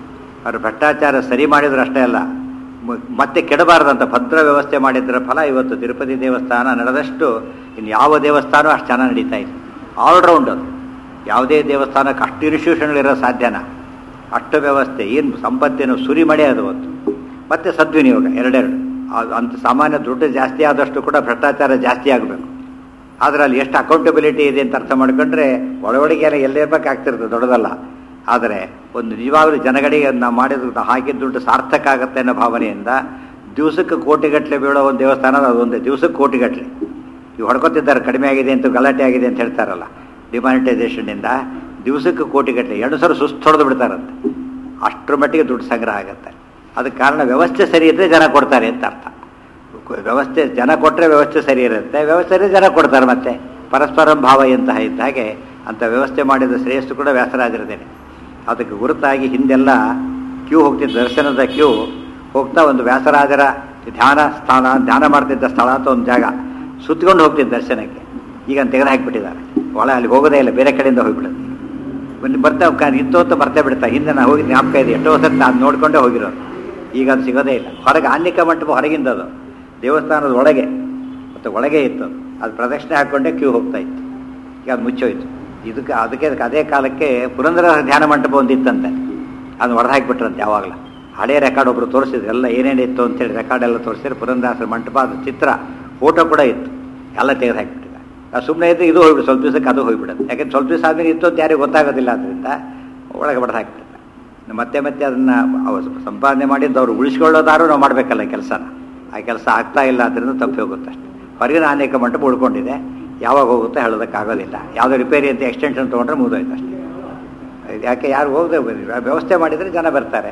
ಅವರು ಭ್ರಷ್ಟಾಚಾರ ಸರಿ ಮಾಡಿದ್ರು ಅಷ್ಟೇ ಅಲ್ಲ ಮ- ಮತ್ತೆ ಕೆಡಬಾರದಂತ ಭದ್ರ ವ್ಯವಸ್ಥೆ ಮಾಡಿದ್ರ ಫಲ ಇವತ್ತು ತಿರುಪತಿ ದೇವಸ್ಥಾನ ನಡೆದಷ್ಟು ಇನ್ನು ಯಾವ ದೇವಸ್ಥಾನ ಅಷ್ಟು ಚೆನ್ನಾಗಿ ನಡೀತಾ ಇದೆ ಆಲ್ರೌಂಡ್ ಅದು ಯಾವುದೇ ದೇವಸ್ಥಾನಕ್ಕೆ ಅಷ್ಟು ಇನ್ಸ್ಟಿಟ್ಯೂಷನ್ಗಳಿರೋ ಸಾಧ್ಯನಾ ಅಷ್ಟು ವ್ಯವಸ್ಥೆ ಏನು ಸಂಪತ್ತಿನ ಸುರಿಮಳೆ ಅದು ಒಂದು ಮತ್ತೆ ಸದ್ವಿನಿಯೋಗ ಎರಡೆರಡು ಅದು ಅಂತ ಸಾಮಾನ್ಯ ದುಡ್ಡು ಜಾಸ್ತಿ ಆದಷ್ಟು ಕೂಡ ಭ್ರಷ್ಟಾಚಾರ ಜಾಸ್ತಿ ಆಗಬೇಕು ಆದರೆ ಅಲ್ಲಿ ಎಷ್ಟು ಅಕೌಂಟಬಿಲಿಟಿ ಇದೆ ಅಂತ ಅರ್ಥ ಮಾಡ್ಕೊಂಡ್ರೆ ಒಳಗಡೆಗೆ ಎಲ್ಲ ಎಲ್ಲೇರ್ಬೇಕಾಗ್ತಿರ್ತದೆ ದೊಡ್ಡದಲ್ಲ ಆದರೆ ಒಂದು ನಿಜವಾಗ್ಲೂ ಜನಗಳಿಗೆ ನಾವು ಮಾಡಿದ ಹಾಕಿದ ದುಡ್ಡು ಸಾರ್ಥಕ ಆಗುತ್ತೆ ಅನ್ನೋ ಭಾವನೆಯಿಂದ ದಿವಸಕ್ಕೆ ಕೋಟಿಗಟ್ಟಲೆ ಬೀಳೋ ಒಂದು ದೇವಸ್ಥಾನ ಅದೊಂದು ದಿವಸಕ್ಕೆ ಕೋಟಿಗಟ್ಟಲೆ ಇವು ಹೊಡ್ಕೊತಿದ್ದಾರೆ ಕಡಿಮೆ ಆಗಿದೆ ಅಂತ ಗಲಾಟೆ ಆಗಿದೆ ಅಂತ ಹೇಳ್ತಾರಲ್ಲ ಡಿಮಾನಿಟೈಸೇಷನ್ನಿಂದ ದಿವಸಕ್ಕೆ ಕೋಟಿಗಟ್ಟಲೆ ಎರಡು ಸಲ ಸುಸ್ತು ಹೊಡೆದು ಬಿಡ್ತಾರಂತೆ ಅಷ್ಟರ ಮಟ್ಟಿಗೆ ದುಡ್ಡು ಸಂಗ್ರಹ ಆಗುತ್ತೆ ಅದಕ್ಕೆ ಕಾರಣ ವ್ಯವಸ್ಥೆ ಸರಿ ಇದ್ದರೆ ಜನ ಕೊಡ್ತಾರೆ ಅಂತ ಅರ್ಥ ವ್ಯವಸ್ಥೆ ಜನ ಕೊಟ್ಟರೆ ವ್ಯವಸ್ಥೆ ಸರಿ ಇರುತ್ತೆ ವ್ಯವಸ್ಥೆ ಇದ್ರೆ ಜನ ಕೊಡ್ತಾರೆ ಮತ್ತೆ ಪರಸ್ಪರ ಭಾವ ಎಂತಹ ಇದ್ದ ಹಾಗೆ ಅಂತ ವ್ಯವಸ್ಥೆ ಮಾಡಿದ ಶ್ರೇಯಸ್ಸು ಕೂಡ ವ್ಯಾಸರಾಜರದೇನೆ ಅದಕ್ಕೆ ಗುರುತಾಗಿ ಹಿಂದೆಲ್ಲ ಕ್ಯೂ ಹೋಗ್ತಿದ್ದ ದರ್ಶನದ ಕ್ಯೂ ಹೋಗ್ತಾ ಒಂದು ವ್ಯಾಸರಾಜರ ಧ್ಯಾನ ಸ್ಥಾನ ಧ್ಯಾನ ಮಾಡ್ತಿದ್ದ ಸ್ಥಳ ಅಂತ ಒಂದು ಜಾಗ ಸುತ್ಕೊಂಡು ಹೋಗ್ತಿದ್ದ ದರ್ಶನಕ್ಕೆ ಈಗ ತೆಗೆದು ಹಾಕಿಬಿಟ್ಟಿದ್ದಾರೆ ಒಳ ಅಲ್ಲಿ ಹೋಗೋದೇ ಇಲ್ಲ ಬೇರೆ ಕಡೆಯಿಂದ ಹೋಗ್ಬಿಡುತ್ತೆ ಒಂದು ಬರ್ತಾ ಕ- ಇತ್ತು ಅಂತ ಬರ್ತಾ ಬಿಡ್ತಾ ಹಿಂದೆ ನಾನು ಹೋಗಿ ಜ್ಞಾಪಕ ಇದೆ ಎಷ್ಟೋ ಸತಿ ನಾನು ನೋಡ್ಕೊಂಡೇ ಹೋಗಿರೋದು ಈಗ ಅದು ಸಿಗೋದೇ ಇಲ್ಲ ಹೊರಗೆ ಆನ್ಲಿಕ ಮಂಟಪ ಹೊರಗಿಂದ ಅದು ದೇವಸ್ಥಾನದ ಒಳಗೆ ಮತ್ತು ಒಳಗೆ ಇತ್ತು ಅದು. ಅದು ಪ್ರದಕ್ಷಿಣೆ ಹಾಕ್ಕೊಂಡೇ ಕ್ಯೂ ಹೋಗ್ತಾ ಇತ್ತು ಈಗ ಅದು ಮುಚ್ಚೋಯ್ತು ಇದಕ್ಕೆ ಅದಕ್ಕೆ ಅದಕ್ಕೆ ಅದೇ ಕಾಲಕ್ಕೆ ಪುರಂದರ ಧ್ಯಾನ ಮಂಟಪ ಒಂದಿತ್ತಂತೆ ಅದನ್ನು ಹೊಡೆದು ಹಾಕಿಬಿಟ್ರಂತೆ ಯಾವಾಗಲೂ ಹಳೆಯ ರೆಕಾರ್ಡ್ ಒಬ್ಬರು ತೋರಿಸಿದ್ರು ಎಲ್ಲ ಏನೇನಿತ್ತು ಅಂತೇಳಿ ರೆಕಾರ್ಡ್ ಎಲ್ಲ ತೋರಿಸಿದ್ರು ಪುರಂದರಾಸರ ಮಂಟಪ ಅದು ಚಿತ್ರ ಫೋಟೋ ಕೂಡ ಇತ್ತು ಎಲ್ಲ ತೆಗೆದು ಹಾಕಿಬಿಟ್ಟಿದ್ದಾರೆ ಅದು ಸುಮ್ಮನೆ ಇದ್ದು ಇದು ಹೋಗ್ಬಿಡು ಸ್ವಲ್ಪ ದಿವಸಕ್ಕೆ ಅದು ಹೋಗ್ಬಿಡುತ್ತೆ ಯಾಕೆಂದ್ರೆ ಸ್ವಲ್ಪ ದಿವಸ ಆದ್ಮೇಲೆ ಇತ್ತು ಅಂತ ಯಾರಿಗೂ ಗೊತ್ತಾಗೋದಿಲ್ಲ ಅದರಿಂದ ಒಳಗೆ ಬಡ್ದು ಹಾಕಿಬಿಡ್ತಾರೆ ಮತ್ತೆ ಮತ್ತೆ ಅದನ್ನು ಸಂಪಾದನೆ ಮಾಡಿದ್ದು ಅವ್ರು ಉಳಿಸ್ಕೊಳ್ಳೋದಾದ್ರೂ ನಾವು ಮಾಡಬೇಕಲ್ಲ ಕೆಲಸನ ಆ ಕೆಲಸ ಆಗ್ತಾ ಇಲ್ಲ ಅದರಿಂದ ತಪ್ಪಿ ಹೋಗುತ್ತೆ ಅಷ್ಟೇ ಹೊರಗಿನ ಅನೇಕ ಮಂಟಪ ಉಳ್ಕೊಂಡಿದೆ ಯಾವಾಗ ಹೋಗುತ್ತೋ ಹೇಳೋದಕ್ಕಾಗೋದಿಲ್ಲ ಯಾವುದೋ ರಿಪೇರಿ ಅಂತ ಎಕ್ಸ್ಟೆನ್ಷನ್ ತೊಗೊಂಡ್ರೆ ಮುಗಿದೋಯ್ತು ಅಷ್ಟೇ ಯಾಕೆ ಯಾರು ಹೋಗದೆ ವ್ಯವಸ್ಥೆ ಮಾಡಿದರೆ ಜನ ಬರ್ತಾರೆ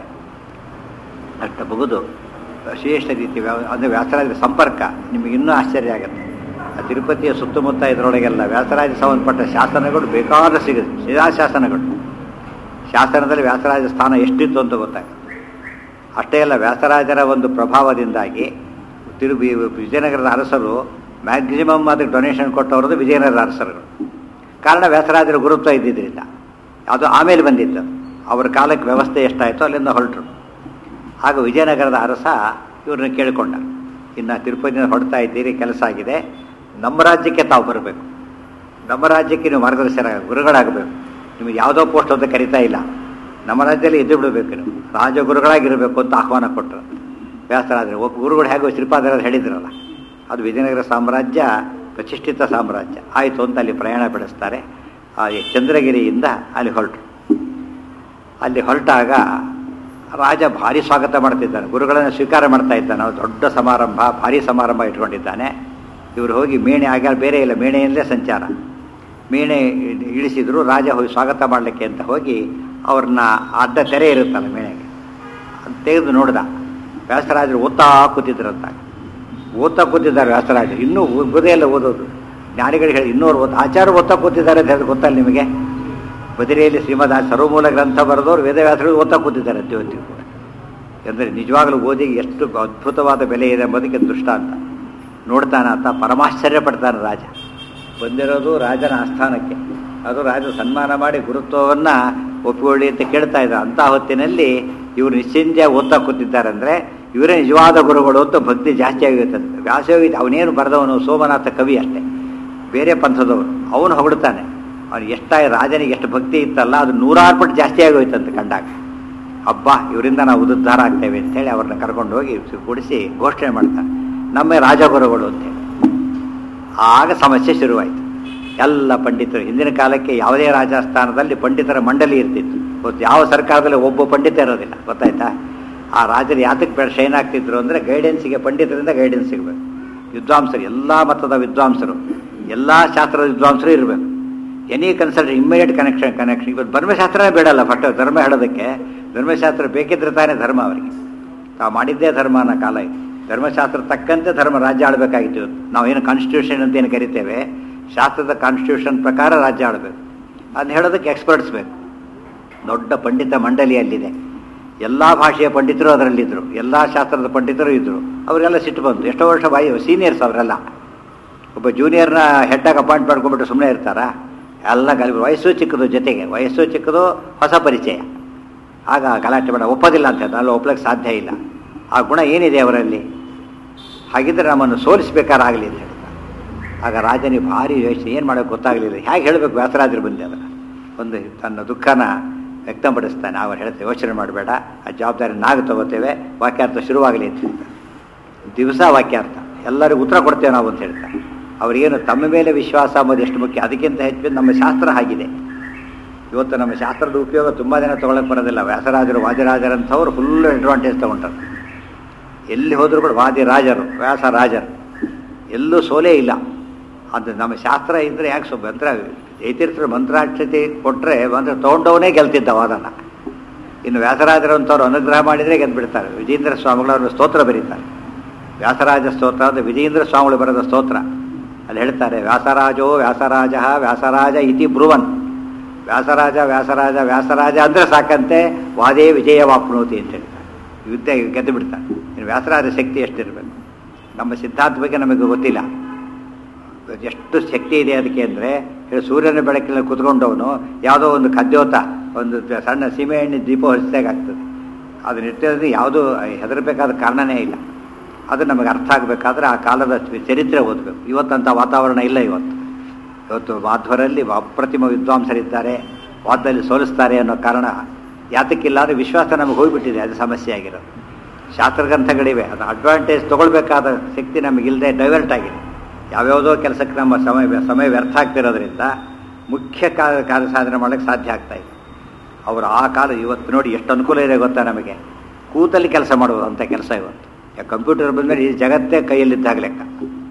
ಅಷ್ಟು ಮುಗಿದು ವಿಶೇಷ ರೀತಿ ವ್ಯವ ಅಂದರೆ ವ್ಯಾಸರಾಜರ ಸಂಪರ್ಕ ನಿಮಗೆ ಇನ್ನೂ ಆಶ್ಚರ್ಯ ಆಗುತ್ತೆ ಆ ತಿರುಪತಿಯ ಸುತ್ತಮುತ್ತ ಇದರೊಳಗೆಲ್ಲ ವ್ಯಾಸರಾಜ ಸಂಬಂಧಪಟ್ಟ ಶಾಸನಗಳು ಬೇಕಾದ ಸಿಗುತ್ತೆ ಶಿಲಾಶಾಸನಗಳು ಶಾಸನದಲ್ಲಿ ವ್ಯಾಸರಾಜ ಸ್ಥಾನ ಎಷ್ಟಿತ್ತು ಅಂತ ಗೊತ್ತಾಗುತ್ತೆ ಅಷ್ಟೇ ಅಲ್ಲ ವ್ಯಾಸರಾಜರ ಒಂದು ಪ್ರಭಾವದಿಂದಾಗಿ ತಿರು ವಿ- ವಿಜಯನಗರದ ಅರಸರು ಮ್ಯಾಕ್ಸಿಮಮ್ ಅದಕ್ಕೆ ಡೊನೇಷನ್ ಕೊಟ್ಟವ್ರದ್ದು ವಿಜಯನಗರದ ಅರಸರುಗಳು ಕಾರಣ ವ್ಯಾಸರಾಜರ ಗುರುತ್ವ ಇದ್ದಿದ್ದರಿಂದ ಅದು ಆಮೇಲೆ ಬಂದಿತ್ತು ಅವರ ಕಾಲಕ್ಕೆ ವ್ಯವಸ್ಥೆ ಎಷ್ಟಾಯಿತೋ ಅಲ್ಲಿಂದ ಹೊರಟರು ಆಗ ವಿಜಯನಗರದ ಅರಸ ಇವ್ರನ್ನ ಕೇಳಿಕೊಂಡ ಇನ್ನು ತಿರುಪತಿಯಿಂದ ಹೊಡ್ತಾ ಇದ್ದೀರಿ ಕೆಲಸ ಆಗಿದೆ ನಮ್ಮ ರಾಜ್ಯಕ್ಕೆ ತಾವು ಬರಬೇಕು ನಮ್ಮ ರಾಜ್ಯಕ್ಕೆ ನೀವು ಮಾರ್ಗದರ್ಶನ ಗುರುಗಳಾಗಬೇಕು ನಿಮಗೆ ಯಾವುದೋ ಪೋಸ್ಟ್ ಅಂತ ಕರಿತಾ ಇಲ್ಲ ನಮ್ಮ ರಾಜ್ಯದಲ್ಲಿ ಎದ್ದು ಬಿಡಬೇಕು ನೀವು ರಾಜಗುರುಗಳಾಗಿರಬೇಕು ಅಂತ ಆಹ್ವಾನ ಕೊಟ್ಟರು ವ್ಯಾಸರಾಜರು ಒಬ್ಬ ಗುರುಗಳು ಹೇಗೋ ಶ್ರೀಪಾದರಾಜರು ಹೇಳಿದ್ರಲ್ಲ ಅದು ವಿಜಯನಗರ ಸಾಮ್ರಾಜ್ಯ ಪ್ರತಿಷ್ಠಿತ ಸಾಮ್ರಾಜ್ಯ ಆಯಿತು ಅಂತ ಅಲ್ಲಿ ಪ್ರಯಾಣ ಬೆಳೆಸ್ತಾರೆ ಆ ಈ ಚಂದ್ರಗಿರಿಯಿಂದ ಅಲ್ಲಿ ಹೊರಟರು ಅಲ್ಲಿ ಹೊರಟಾಗ ರಾಜ ಭಾರಿ ಸ್ವಾಗತ ಮಾಡ್ತಿದ್ದಾನೆ ಗುರುಗಳನ್ನು ಸ್ವೀಕಾರ ಮಾಡ್ತಾ ಇದ್ದಾನೆ ಅವ್ನು ದೊಡ್ಡ ಸಮಾರಂಭ ಭಾರಿ ಸಮಾರಂಭ ಇಟ್ಕೊಂಡಿದ್ದಾನೆ ಇವರು ಹೋಗಿ ಮೇಣೆ ಆಗ ಬೇರೆ ಇಲ್ಲ ಮೇಣೆಯಲ್ಲೇ ಸಂಚಾರ ಮೇಣೆ ಇಳಿಸಿದ್ರು ರಾಜ ಹೋಗಿ ಸ್ವಾಗತ ಮಾಡಲಿಕ್ಕೆ ಅಂತ ಹೋಗಿ ಅವ್ರನ್ನ ಅಡ್ಡ ತೆರೆ ಇರುತ್ತಲ್ಲ ಮೇಣೆಗೆ ಅದು ತೆಗೆದು ನೋಡ್ದ ವ್ಯಾಸರಾಜರು ಓದ್ತಾ ಕೂತಿದ್ರಂತ ಓದ್ತಾ ಕೂತಿದ್ದಾರೆ ವ್ಯಾಸರಾಜರು ಇನ್ನೂ ಓದೇ ಇಲ್ಲ ಓದೋದು ಜ್ಞಾನಿಗಳಿಗೆ ಹೇಳಿ ಇನ್ನೂರು ಓದ್ ಆಚಾರ ಓದ್ತಾ ಕೂತಿದ್ದಾರೆ ಅಂತ ಹೇಳಿ ಗೊತ್ತಲ್ಲ ನಿಮಗೆ ಬದಿರಿಯಲ್ಲಿ ಶ್ರೀಮದ್ ಸರ್ವಮೂಲ ಗ್ರಂಥ ಬರೆದವರು ವೇದವ್ಯಾಸರು ಓದ್ತಾ ಕೂತಿದ್ದಾರೆ ಇವತ್ತಿಗೂ ಕೂಡ ಅಂದರೆ ನಿಜವಾಗಲೂ ಓದಿಗೆ ಎಷ್ಟು ಅದ್ಭುತವಾದ ಬೆಲೆ ಇದೆ ಎಂಬುದಕ್ಕೆ ದೃಷ್ಟಾಂತ ನೋಡ್ತಾನ ಅಂತ ಪರಮಾಶ್ಚರ್ಯ ಪಡ್ತಾನೆ ರಾಜ ಬಂದಿರೋದು ರಾಜನ ಆಸ್ಥಾನಕ್ಕೆ ಅದು ರಾಜ ಸನ್ಮಾನ ಮಾಡಿ ಗುರುತ್ವವನ್ನು ಒಪ್ಪಿಕೊಳ್ಳಿ ಅಂತ ಕೇಳ್ತಾ ಇದ್ದ ಅಂಥ ಹೊತ್ತಿನಲ್ಲಿ ಇವರು ನಿಶ್ಚಿಂತೆ ಓದ್ತಾ ಕೂತಿದ್ದಾರೆ ಅಂದರೆ ಇವರೇ ನಿಜವಾದ ಗುರುಗಳು ಅಂತ ಭಕ್ತಿ ಜಾಸ್ತಿ ಆಗಿರ್ತದೆ ವ್ಯಾಸಯೋಗಿ ಅವನೇನು ಬರೆದವನು ಸೋಮನಾಥ ಕವಿ ಅಷ್ಟೇ ಬೇರೆ ಪಂಥದವರು ಅವನು ಹೊಗಳ್ತಾನೆ ಅವನು ಎಷ್ಟಾಗಿ ರಾಜನಿಗೆ ಎಷ್ಟು ಭಕ್ತಿ ಇತ್ತಲ್ಲ ಅದು ನೂರಾರು ಪಟ್ಟು ಜಾಸ್ತಿ ಆಗೋಯ್ತಂತೆ ಕಂಡಾಗ ಹಬ್ಬ ಇವರಿಂದ ನಾವು ಉದ್ಧಾರ ಆಗ್ತೇವೆ ಅಂತೇಳಿ ಅವ್ರನ್ನ ಕರ್ಕೊಂಡು ಹೋಗಿ ಕೂಡಿಸಿ ಘೋಷಣೆ ಮಾಡ್ತಾನೆ ನಮ್ಮ ರಾಜಗುರುಗಳು ಅಂತೇಳಿ ಆಗ ಸಮಸ್ಯೆ ಶುರುವಾಯಿತು ಎಲ್ಲ ಪಂಡಿತರು ಹಿಂದಿನ ಕಾಲಕ್ಕೆ ಯಾವುದೇ ರಾಜಸ್ಥಾನದಲ್ಲಿ ಪಂಡಿತರ ಮಂಡಳಿ ಇರ್ತಿತ್ತು ಗೊತ್ತು ಯಾವ ಸರ್ಕಾರದಲ್ಲಿ ಒಬ್ಬ ಪಂಡಿತ ಇರೋದಿಲ್ಲ ಗೊತ್ತಾಯ್ತಾ ಆ ರಾಜರು ಯಾತಕ್ಕೆ ಬೆಳೆ ಶೈನ್ ಆಗ್ತಿದ್ರು ಅಂದರೆ ಗೈಡೆನ್ಸಿಗೆ ಪಂಡಿತರಿಂದ ಗೈಡೆನ್ಸ್ ಸಿಗಬೇಕು ವಿದ್ವಾಂಸರು ಎಲ್ಲ ಮತದ ವಿದ್ವಾಂಸರು ಎಲ್ಲ ಶಾಸ್ತ್ರದ ವಿದ್ವಾಂಸರು ಇರಬೇಕು any consult immediate connection connection ಇವತ್ತು ಧರ್ಮಶಾಸ್ತ್ರನೇ ಬೇಡಲ್ಲ ಫಸ್ಟ್ ಧರ್ಮ ಹೇಳೋದಕ್ಕೆ ಧರ್ಮಶಾಸ್ತ್ರ ಬೇಕಿದ್ರೆ ತಾನೇ ಧರ್ಮ ಅವರಿಗೆ ತಾವು ಮಾಡಿದ್ದೇ ಧರ್ಮ ಅನ್ನೋ ಕಾಲ ಇದು ಧರ್ಮಶಾಸ್ತ್ರ ತಕ್ಕಂತೆ ಧರ್ಮ ರಾಜ್ಯ ಆಳಬೇಕಾಗಿತ್ತು ಇವತ್ತು ನಾವೇನು ಕಾನ್ಸ್ಟಿಟ್ಯೂಷನ್ ಅಂತ ಏನು ಕರಿತೇವೆ ಶಾಸ್ತ್ರದ ಕಾನ್ಸ್ಟಿಟ್ಯೂಷನ್ ಪ್ರಕಾರ ರಾಜ್ಯ ಆಳಬೇಕು ಅದನ್ನ ಹೇಳೋದಕ್ಕೆ ಎಕ್ಸ್ಪರ್ಟ್ಸ್ ಬೇಕು ದೊಡ್ಡ ಪಂಡಿತ ಮಂಡಳಿ ಅಲ್ಲಿದೆ ಎಲ್ಲ ಭಾಷೆಯ ಪಂಡಿತರು ಅದರಲ್ಲಿದ್ದರು ಎಲ್ಲ ಶಾಸ್ತ್ರದ ಪಂಡಿತರು ಇದ್ದರು ಅವರೆಲ್ಲ ಸಿಟ್ಟು ಬಂತು ಎಷ್ಟೋ ವರ್ಷ ಬಾಯಿ ಸೀನಿಯರ್ಸ್ ಅವರೆಲ್ಲ ಒಬ್ಬ ಜೂನಿಯರ್ನ ಹೆಡ್ಡಾಗಿ ಅಪಾಯಿಂಟ್ ಮಾಡ್ಕೊಂಡ್ಬಿಟ್ಟು ಸುಮ್ಮನೆ ಇರ್ತಾರಾ ಎಲ್ಲ ಗಲಿ ವಯಸ್ಸು ಚಿಕ್ಕದು ಜೊತೆಗೆ ವಯಸ್ಸು ಚಿಕ್ಕದು ಹೊಸ ಪರಿಚಯ ಆಗ ಗಲಾಟೆ ಬೇಡ ಒಪ್ಪೋದಿಲ್ಲ ಅಂತ ಹೇಳ್ತಾರೆ ಅಲ್ಲಿ ಒಪ್ಪಲಿಕ್ಕೆ ಸಾಧ್ಯ ಇಲ್ಲ ಆ ಗುಣ ಏನಿದೆ ಅವರಲ್ಲಿ ಹಾಗಿದ್ರೆ ನಮ್ಮನ್ನು ಸೋಲಿಸ್ಬೇಕಾರಾಗಲಿ ಅಂತ ಹೇಳ್ತಾರೆ ಆಗ ರಾಜನಿಗೆ ಭಾರಿ ಯೋಚನೆ ಏನು ಮಾಡೋಕ್ಕೆ ಗೊತ್ತಾಗಲಿಲ್ಲ ಹೇಗೆ ಹೇಳಬೇಕು ವ್ಯಾಸರಾಜರು ಬಂದೆ ಅದನ್ನು ಒಂದು ತನ್ನ ದುಃಖನ ವ್ಯಕ್ತಪಡಿಸ್ತಾನೆ ಅವ್ರು ಹೇಳ್ತಾರೆ ಯೋಚನೆ ಮಾಡಬೇಡ ಆ ಜವಾಬ್ದಾರಿ ನಾವು ತಗೋತೇವೆ ವಾಕ್ಯಾರ್ಥ ಶುರುವಾಗಲಿ ಅಂತ ಹೇಳ್ತಾರೆ ದಿವಸ ವಾಕ್ಯಾರ್ಥ ಎಲ್ಲರಿಗೂ ಉತ್ತರ ಕೊಡ್ತೇವೆ ನಾವು ಅಂತ ಹೇಳ್ತಾರೆ ಅವರಿಗೇನು ತಮ್ಮ ಮೇಲೆ ವಿಶ್ವಾಸ ಅಂಬೋದು ಎಷ್ಟು ಮುಖ್ಯ ಅದಕ್ಕಿಂತ ಹೆಚ್ಚು ನಮ್ಮ ಶಾಸ್ತ್ರ ಆಗಿದೆ ಇವತ್ತು ನಮ್ಮ ಶಾಸ್ತ್ರದ ಉಪಯೋಗ ತುಂಬ ಜನ ತೊಗೊಳಕ್ಕೆ ಬರೋದಿಲ್ಲ ವ್ಯಾಸರಾಜರು ವಾದಿರಾಜರಂಥವ್ರು ಫುಲ್ ಅಡ್ವಾಂಟೇಜ್ ತೊಗೊಂಡ್ರು ಎಲ್ಲಿ ಹೋದರೂ ಕೂಡ ವಾದಿರಾಜರು ವ್ಯಾಸರಾಜರು ಎಲ್ಲೂ ಸೋಲೇ ಇಲ್ಲ ಅದು ನಮ್ಮ ಶಾಸ್ತ್ರ ಇದ್ದರೆ ಯಾಕೆ ಸೊ ಮಂತ್ರ ಜೈತೀರ್ಥರು ಮಂತ್ರಾಕ್ಷತೆ ಕೊಟ್ಟರೆ ಮಂತ್ರ ತೊಗೊಂಡವನೇ ಗೆಲ್ತಿದ್ದ ವಾದನ ಇನ್ನು ವ್ಯಾಸರಾಜರಂಥವ್ರು ಅನುಗ್ರಹ ಮಾಡಿದರೆ ಗೆದ್ದುಬಿಡ್ತಾರೆ ವಿಜೇಂದ್ರ ಸ್ವಾಮಿಗಳವರು ಸ್ತೋತ್ರ ಬರೀತಾರೆ ವ್ಯಾಸರಾಜ ಸ್ತೋತ್ರ ಅದು ವಿಜೇಂದ್ರ ಸ್ವಾಮಿಗಳು ಬರೆದ ಸ್ತೋತ್ರ ಅಲ್ಲಿ ಹೇಳ್ತಾರೆ ವ್ಯಾಸರಾಜೋ ವ್ಯಾಸರಾಜ ವ್ಯಾಸರಾಜ ಇತಿ ಬ್ರುವನ್ ವ್ಯಾಸರಾಜ ವ್ಯಾಸರಾಜ ವ್ಯಾಸರಾಜ ಅಂದರೆ ಸಾಕಂತೆ ವಾದೇ ವಿಜಯವಾಪ್ನೋತಿ ಅಂತ ಹೇಳ್ತಾರೆ ಯುದ್ಧ ಗೆದ್ದು ಬಿಡ್ತಾರೆ ಇನ್ನು ವ್ಯಾಸರಾಜ ಶಕ್ತಿ ಎಷ್ಟಿರಬೇಕು ನಮ್ಮ ಸಿದ್ಧಾಂತ ಬಗ್ಗೆ ನಮಗೆ ಗೊತ್ತಿಲ್ಲ ಎಷ್ಟು ಶಕ್ತಿ ಇದೆ ಅದಕ್ಕೆ ಅಂದರೆ ಹೇಳಿ ಸೂರ್ಯನ ಬೆಳಕಿನಲ್ಲಿ ಕುತ್ಕೊಂಡವನು ಯಾವುದೋ ಒಂದು ಖದ್ಯೋತ ಒಂದು ಸಣ್ಣ ಸೀಮೆ ಎಣ್ಣೆ ದೀಪ ಹರಿಸಿದಾಗ್ತದೆ ಅದನ್ನ ಇಟ್ಟಿರೋದು ಯಾವುದೂ ಹೆದರಬೇಕಾದ ಕಾರಣನೇ ಇಲ್ಲ ಅದು ನಮಗೆ ಅರ್ಥ ಆಗಬೇಕಾದ್ರೆ ಆ ಕಾಲದ ಚರಿತ್ರೆ ಓದಬೇಕು ಇವತ್ತಂಥ ವಾತಾವರಣ ಇಲ್ಲ ಇವತ್ತು ಇವತ್ತು ಮಾಧ್ವರಲ್ಲಿ ಅಪ್ರತಿಮ ವಿದ್ವಾಂಸರಿದ್ದಾರೆ ವಾದದಲ್ಲಿ ಸೋಲಿಸ್ತಾರೆ ಅನ್ನೋ ಕಾರಣ ಯಾತಕ್ಕಿಲ್ಲ ಅಂದರೆ ವಿಶ್ವಾಸ ನಮಗೆ ಹೋಗಿಬಿಟ್ಟಿದೆ ಅದು ಸಮಸ್ಯೆ ಆಗಿರೋದು ಶಾಸ್ತ್ರಗ್ರಂಥಗಳಿವೆ ಅದು ಅಡ್ವಾಂಟೇಜ್ ತೊಗೊಳ್ಬೇಕಾದ ಶಕ್ತಿ ನಮಗಿಲ್ಲದೆ ಡೈವರ್ಟ್ ಆಗಿದೆ ಯಾವ್ಯಾವುದೋ ಕೆಲಸಕ್ಕೆ ನಮ್ಮ ಸಮಯ ಸಮಯ ವ್ಯರ್ಥ ಆಗ್ತಿರೋದ್ರಿಂದ ಮುಖ್ಯ ಕಾರ್ಯ ಕಾರ್ಯ ಸಾಧನೆ ಮಾಡೋಕ್ಕೆ ಸಾಧ್ಯ ಆಗ್ತಾ ಇದೆ ಅವರು ಆ ಕಾಲ ಇವತ್ತು ನೋಡಿ ಎಷ್ಟು ಅನುಕೂಲ ಇದೆ ಗೊತ್ತಾ ನಮಗೆ ಕೂತಲ್ಲಿ ಕೆಲಸ ಮಾಡುವುದು ಅಂಥ ಕೆಲಸ ಇವತ್ತು ಕಂಪ್ಯೂಟರ್ ಬಂದಮೇಲೆ ಈ ಜಗತ್ತೇ ಕೈಯಲ್ಲಿದ್ದಾಗ ಲೆಕ್ಕ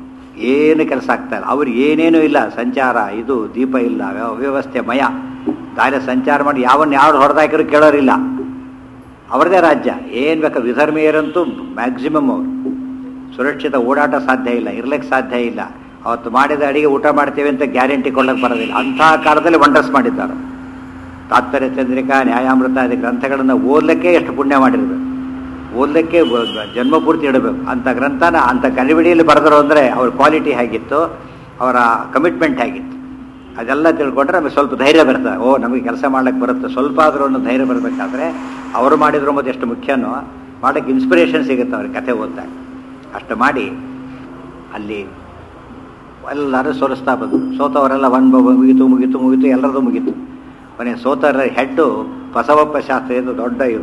ಏನು ಕೆಲಸ ಆಗ್ತಾ ಇಲ್ಲ ಅವ್ರಿಗೆ ಏನೇನೂ ಇಲ್ಲ ಸಂಚಾರ ಇದು ದೀಪ ಇಲ್ಲ ಅವ್ಯವಸ್ಥೆ ಮಯ ದಾರಿ ಸಂಚಾರ ಮಾಡಿ ಯಾವನ್ನ ಯಾರು ಹೊಡೆದಾಕಿದ್ರು ಕೇಳೋರಿಲ್ಲ ಅವ್ರದೇ ರಾಜ್ಯ ಏನು ಬೇಕಾ ವಿಧರ್ಮೀಯರಂತೂ ಮ್ಯಾಕ್ಸಿಮಮ್ ಅವರು ಸುರಕ್ಷಿತ ಓಡಾಟ ಸಾಧ್ಯ ಇಲ್ಲ ಇರ್ಲಿಕ್ಕೆ ಸಾಧ್ಯ ಇಲ್ಲ ಅವತ್ತು ಮಾಡಿದ ಅಡಿಗೆ ಊಟ ಮಾಡ್ತೇವೆ ಅಂತ ಗ್ಯಾರಂಟಿ ಕೊಡೋಕ್ಕೆ ಬರೋದಿಲ್ಲ ಅಂತಹ ಕಾಲದಲ್ಲಿ ವಂಡರ್ಸ್ ಮಾಡಿದ್ದಾರೆ ತಾತ್ಪರ್ಯ ಚಂದ್ರಿಕಾ ನ್ಯಾಯಾಮೃತ ಆದಿ ಗ್ರಂಥಗಳನ್ನು ಓದಲಿಕ್ಕೆ ಎಷ್ಟು ಪುಣ್ಯ ಮಾಡಿರ್ಬೇಕು ಓದಲಿಕ್ಕೆ ಜನ್ಮ ಪೂರ್ತಿ ಇಡಬೇಕು ಅಂಥ ಗ್ರಂಥನ ಅಂಥ ಗಡಿಬಿಡಿಯಲ್ಲಿ ಬರೆದರು ಅಂದರೆ ಅವ್ರ ಕ್ವಾಲಿಟಿ ಹೇಗಿತ್ತು ಅವರ ಕಮಿಟ್ಮೆಂಟ್ ಹೇಗಿತ್ತು ಅದೆಲ್ಲ ತಿಳ್ಕೊಂಡ್ರೆ ನಮಗೆ ಸ್ವಲ್ಪ ಧೈರ್ಯ ಬರ್ತದೆ ಓ ನಮಗೆ ಕೆಲಸ ಮಾಡ್ಲಿಕ್ಕೆ ಬರುತ್ತೆ ಸ್ವಲ್ಪ ಆದರೂ ಒಂದು ಧೈರ್ಯ ಬರಬೇಕಾದ್ರೆ ಅವರು ಮಾಡಿದ್ರು ಮತ್ತು ಎಷ್ಟು ಮುಖ್ಯನೋ ಮಾಡೋಕ್ಕೆ ಇನ್ಸ್ಪಿರೇಷನ್ ಸಿಗುತ್ತೆ ಅವ್ರಿಗೆ ಕಥೆ ಓದ್ದಾಗ ಅಷ್ಟು ಮಾಡಿ ಅಲ್ಲಿ ಎಲ್ಲರೂ ಸೋಲಿಸ್ತಾ ಬಂದರು ಸೋತವರೆಲ್ಲ ಒಂದು ಮುಗಿತು ಮುಗಿತು ಮುಗಿತು ಎಲ್ಲರದು ಮುಗೀತು ಕೊನೆ ಸೋತರ ಹೆಡ್ಡು ಬಸವಪ್ಪ ಶಾಸ್ತ್ರಿ ಎಂದು ದೊಡ್ಡ ಇವರು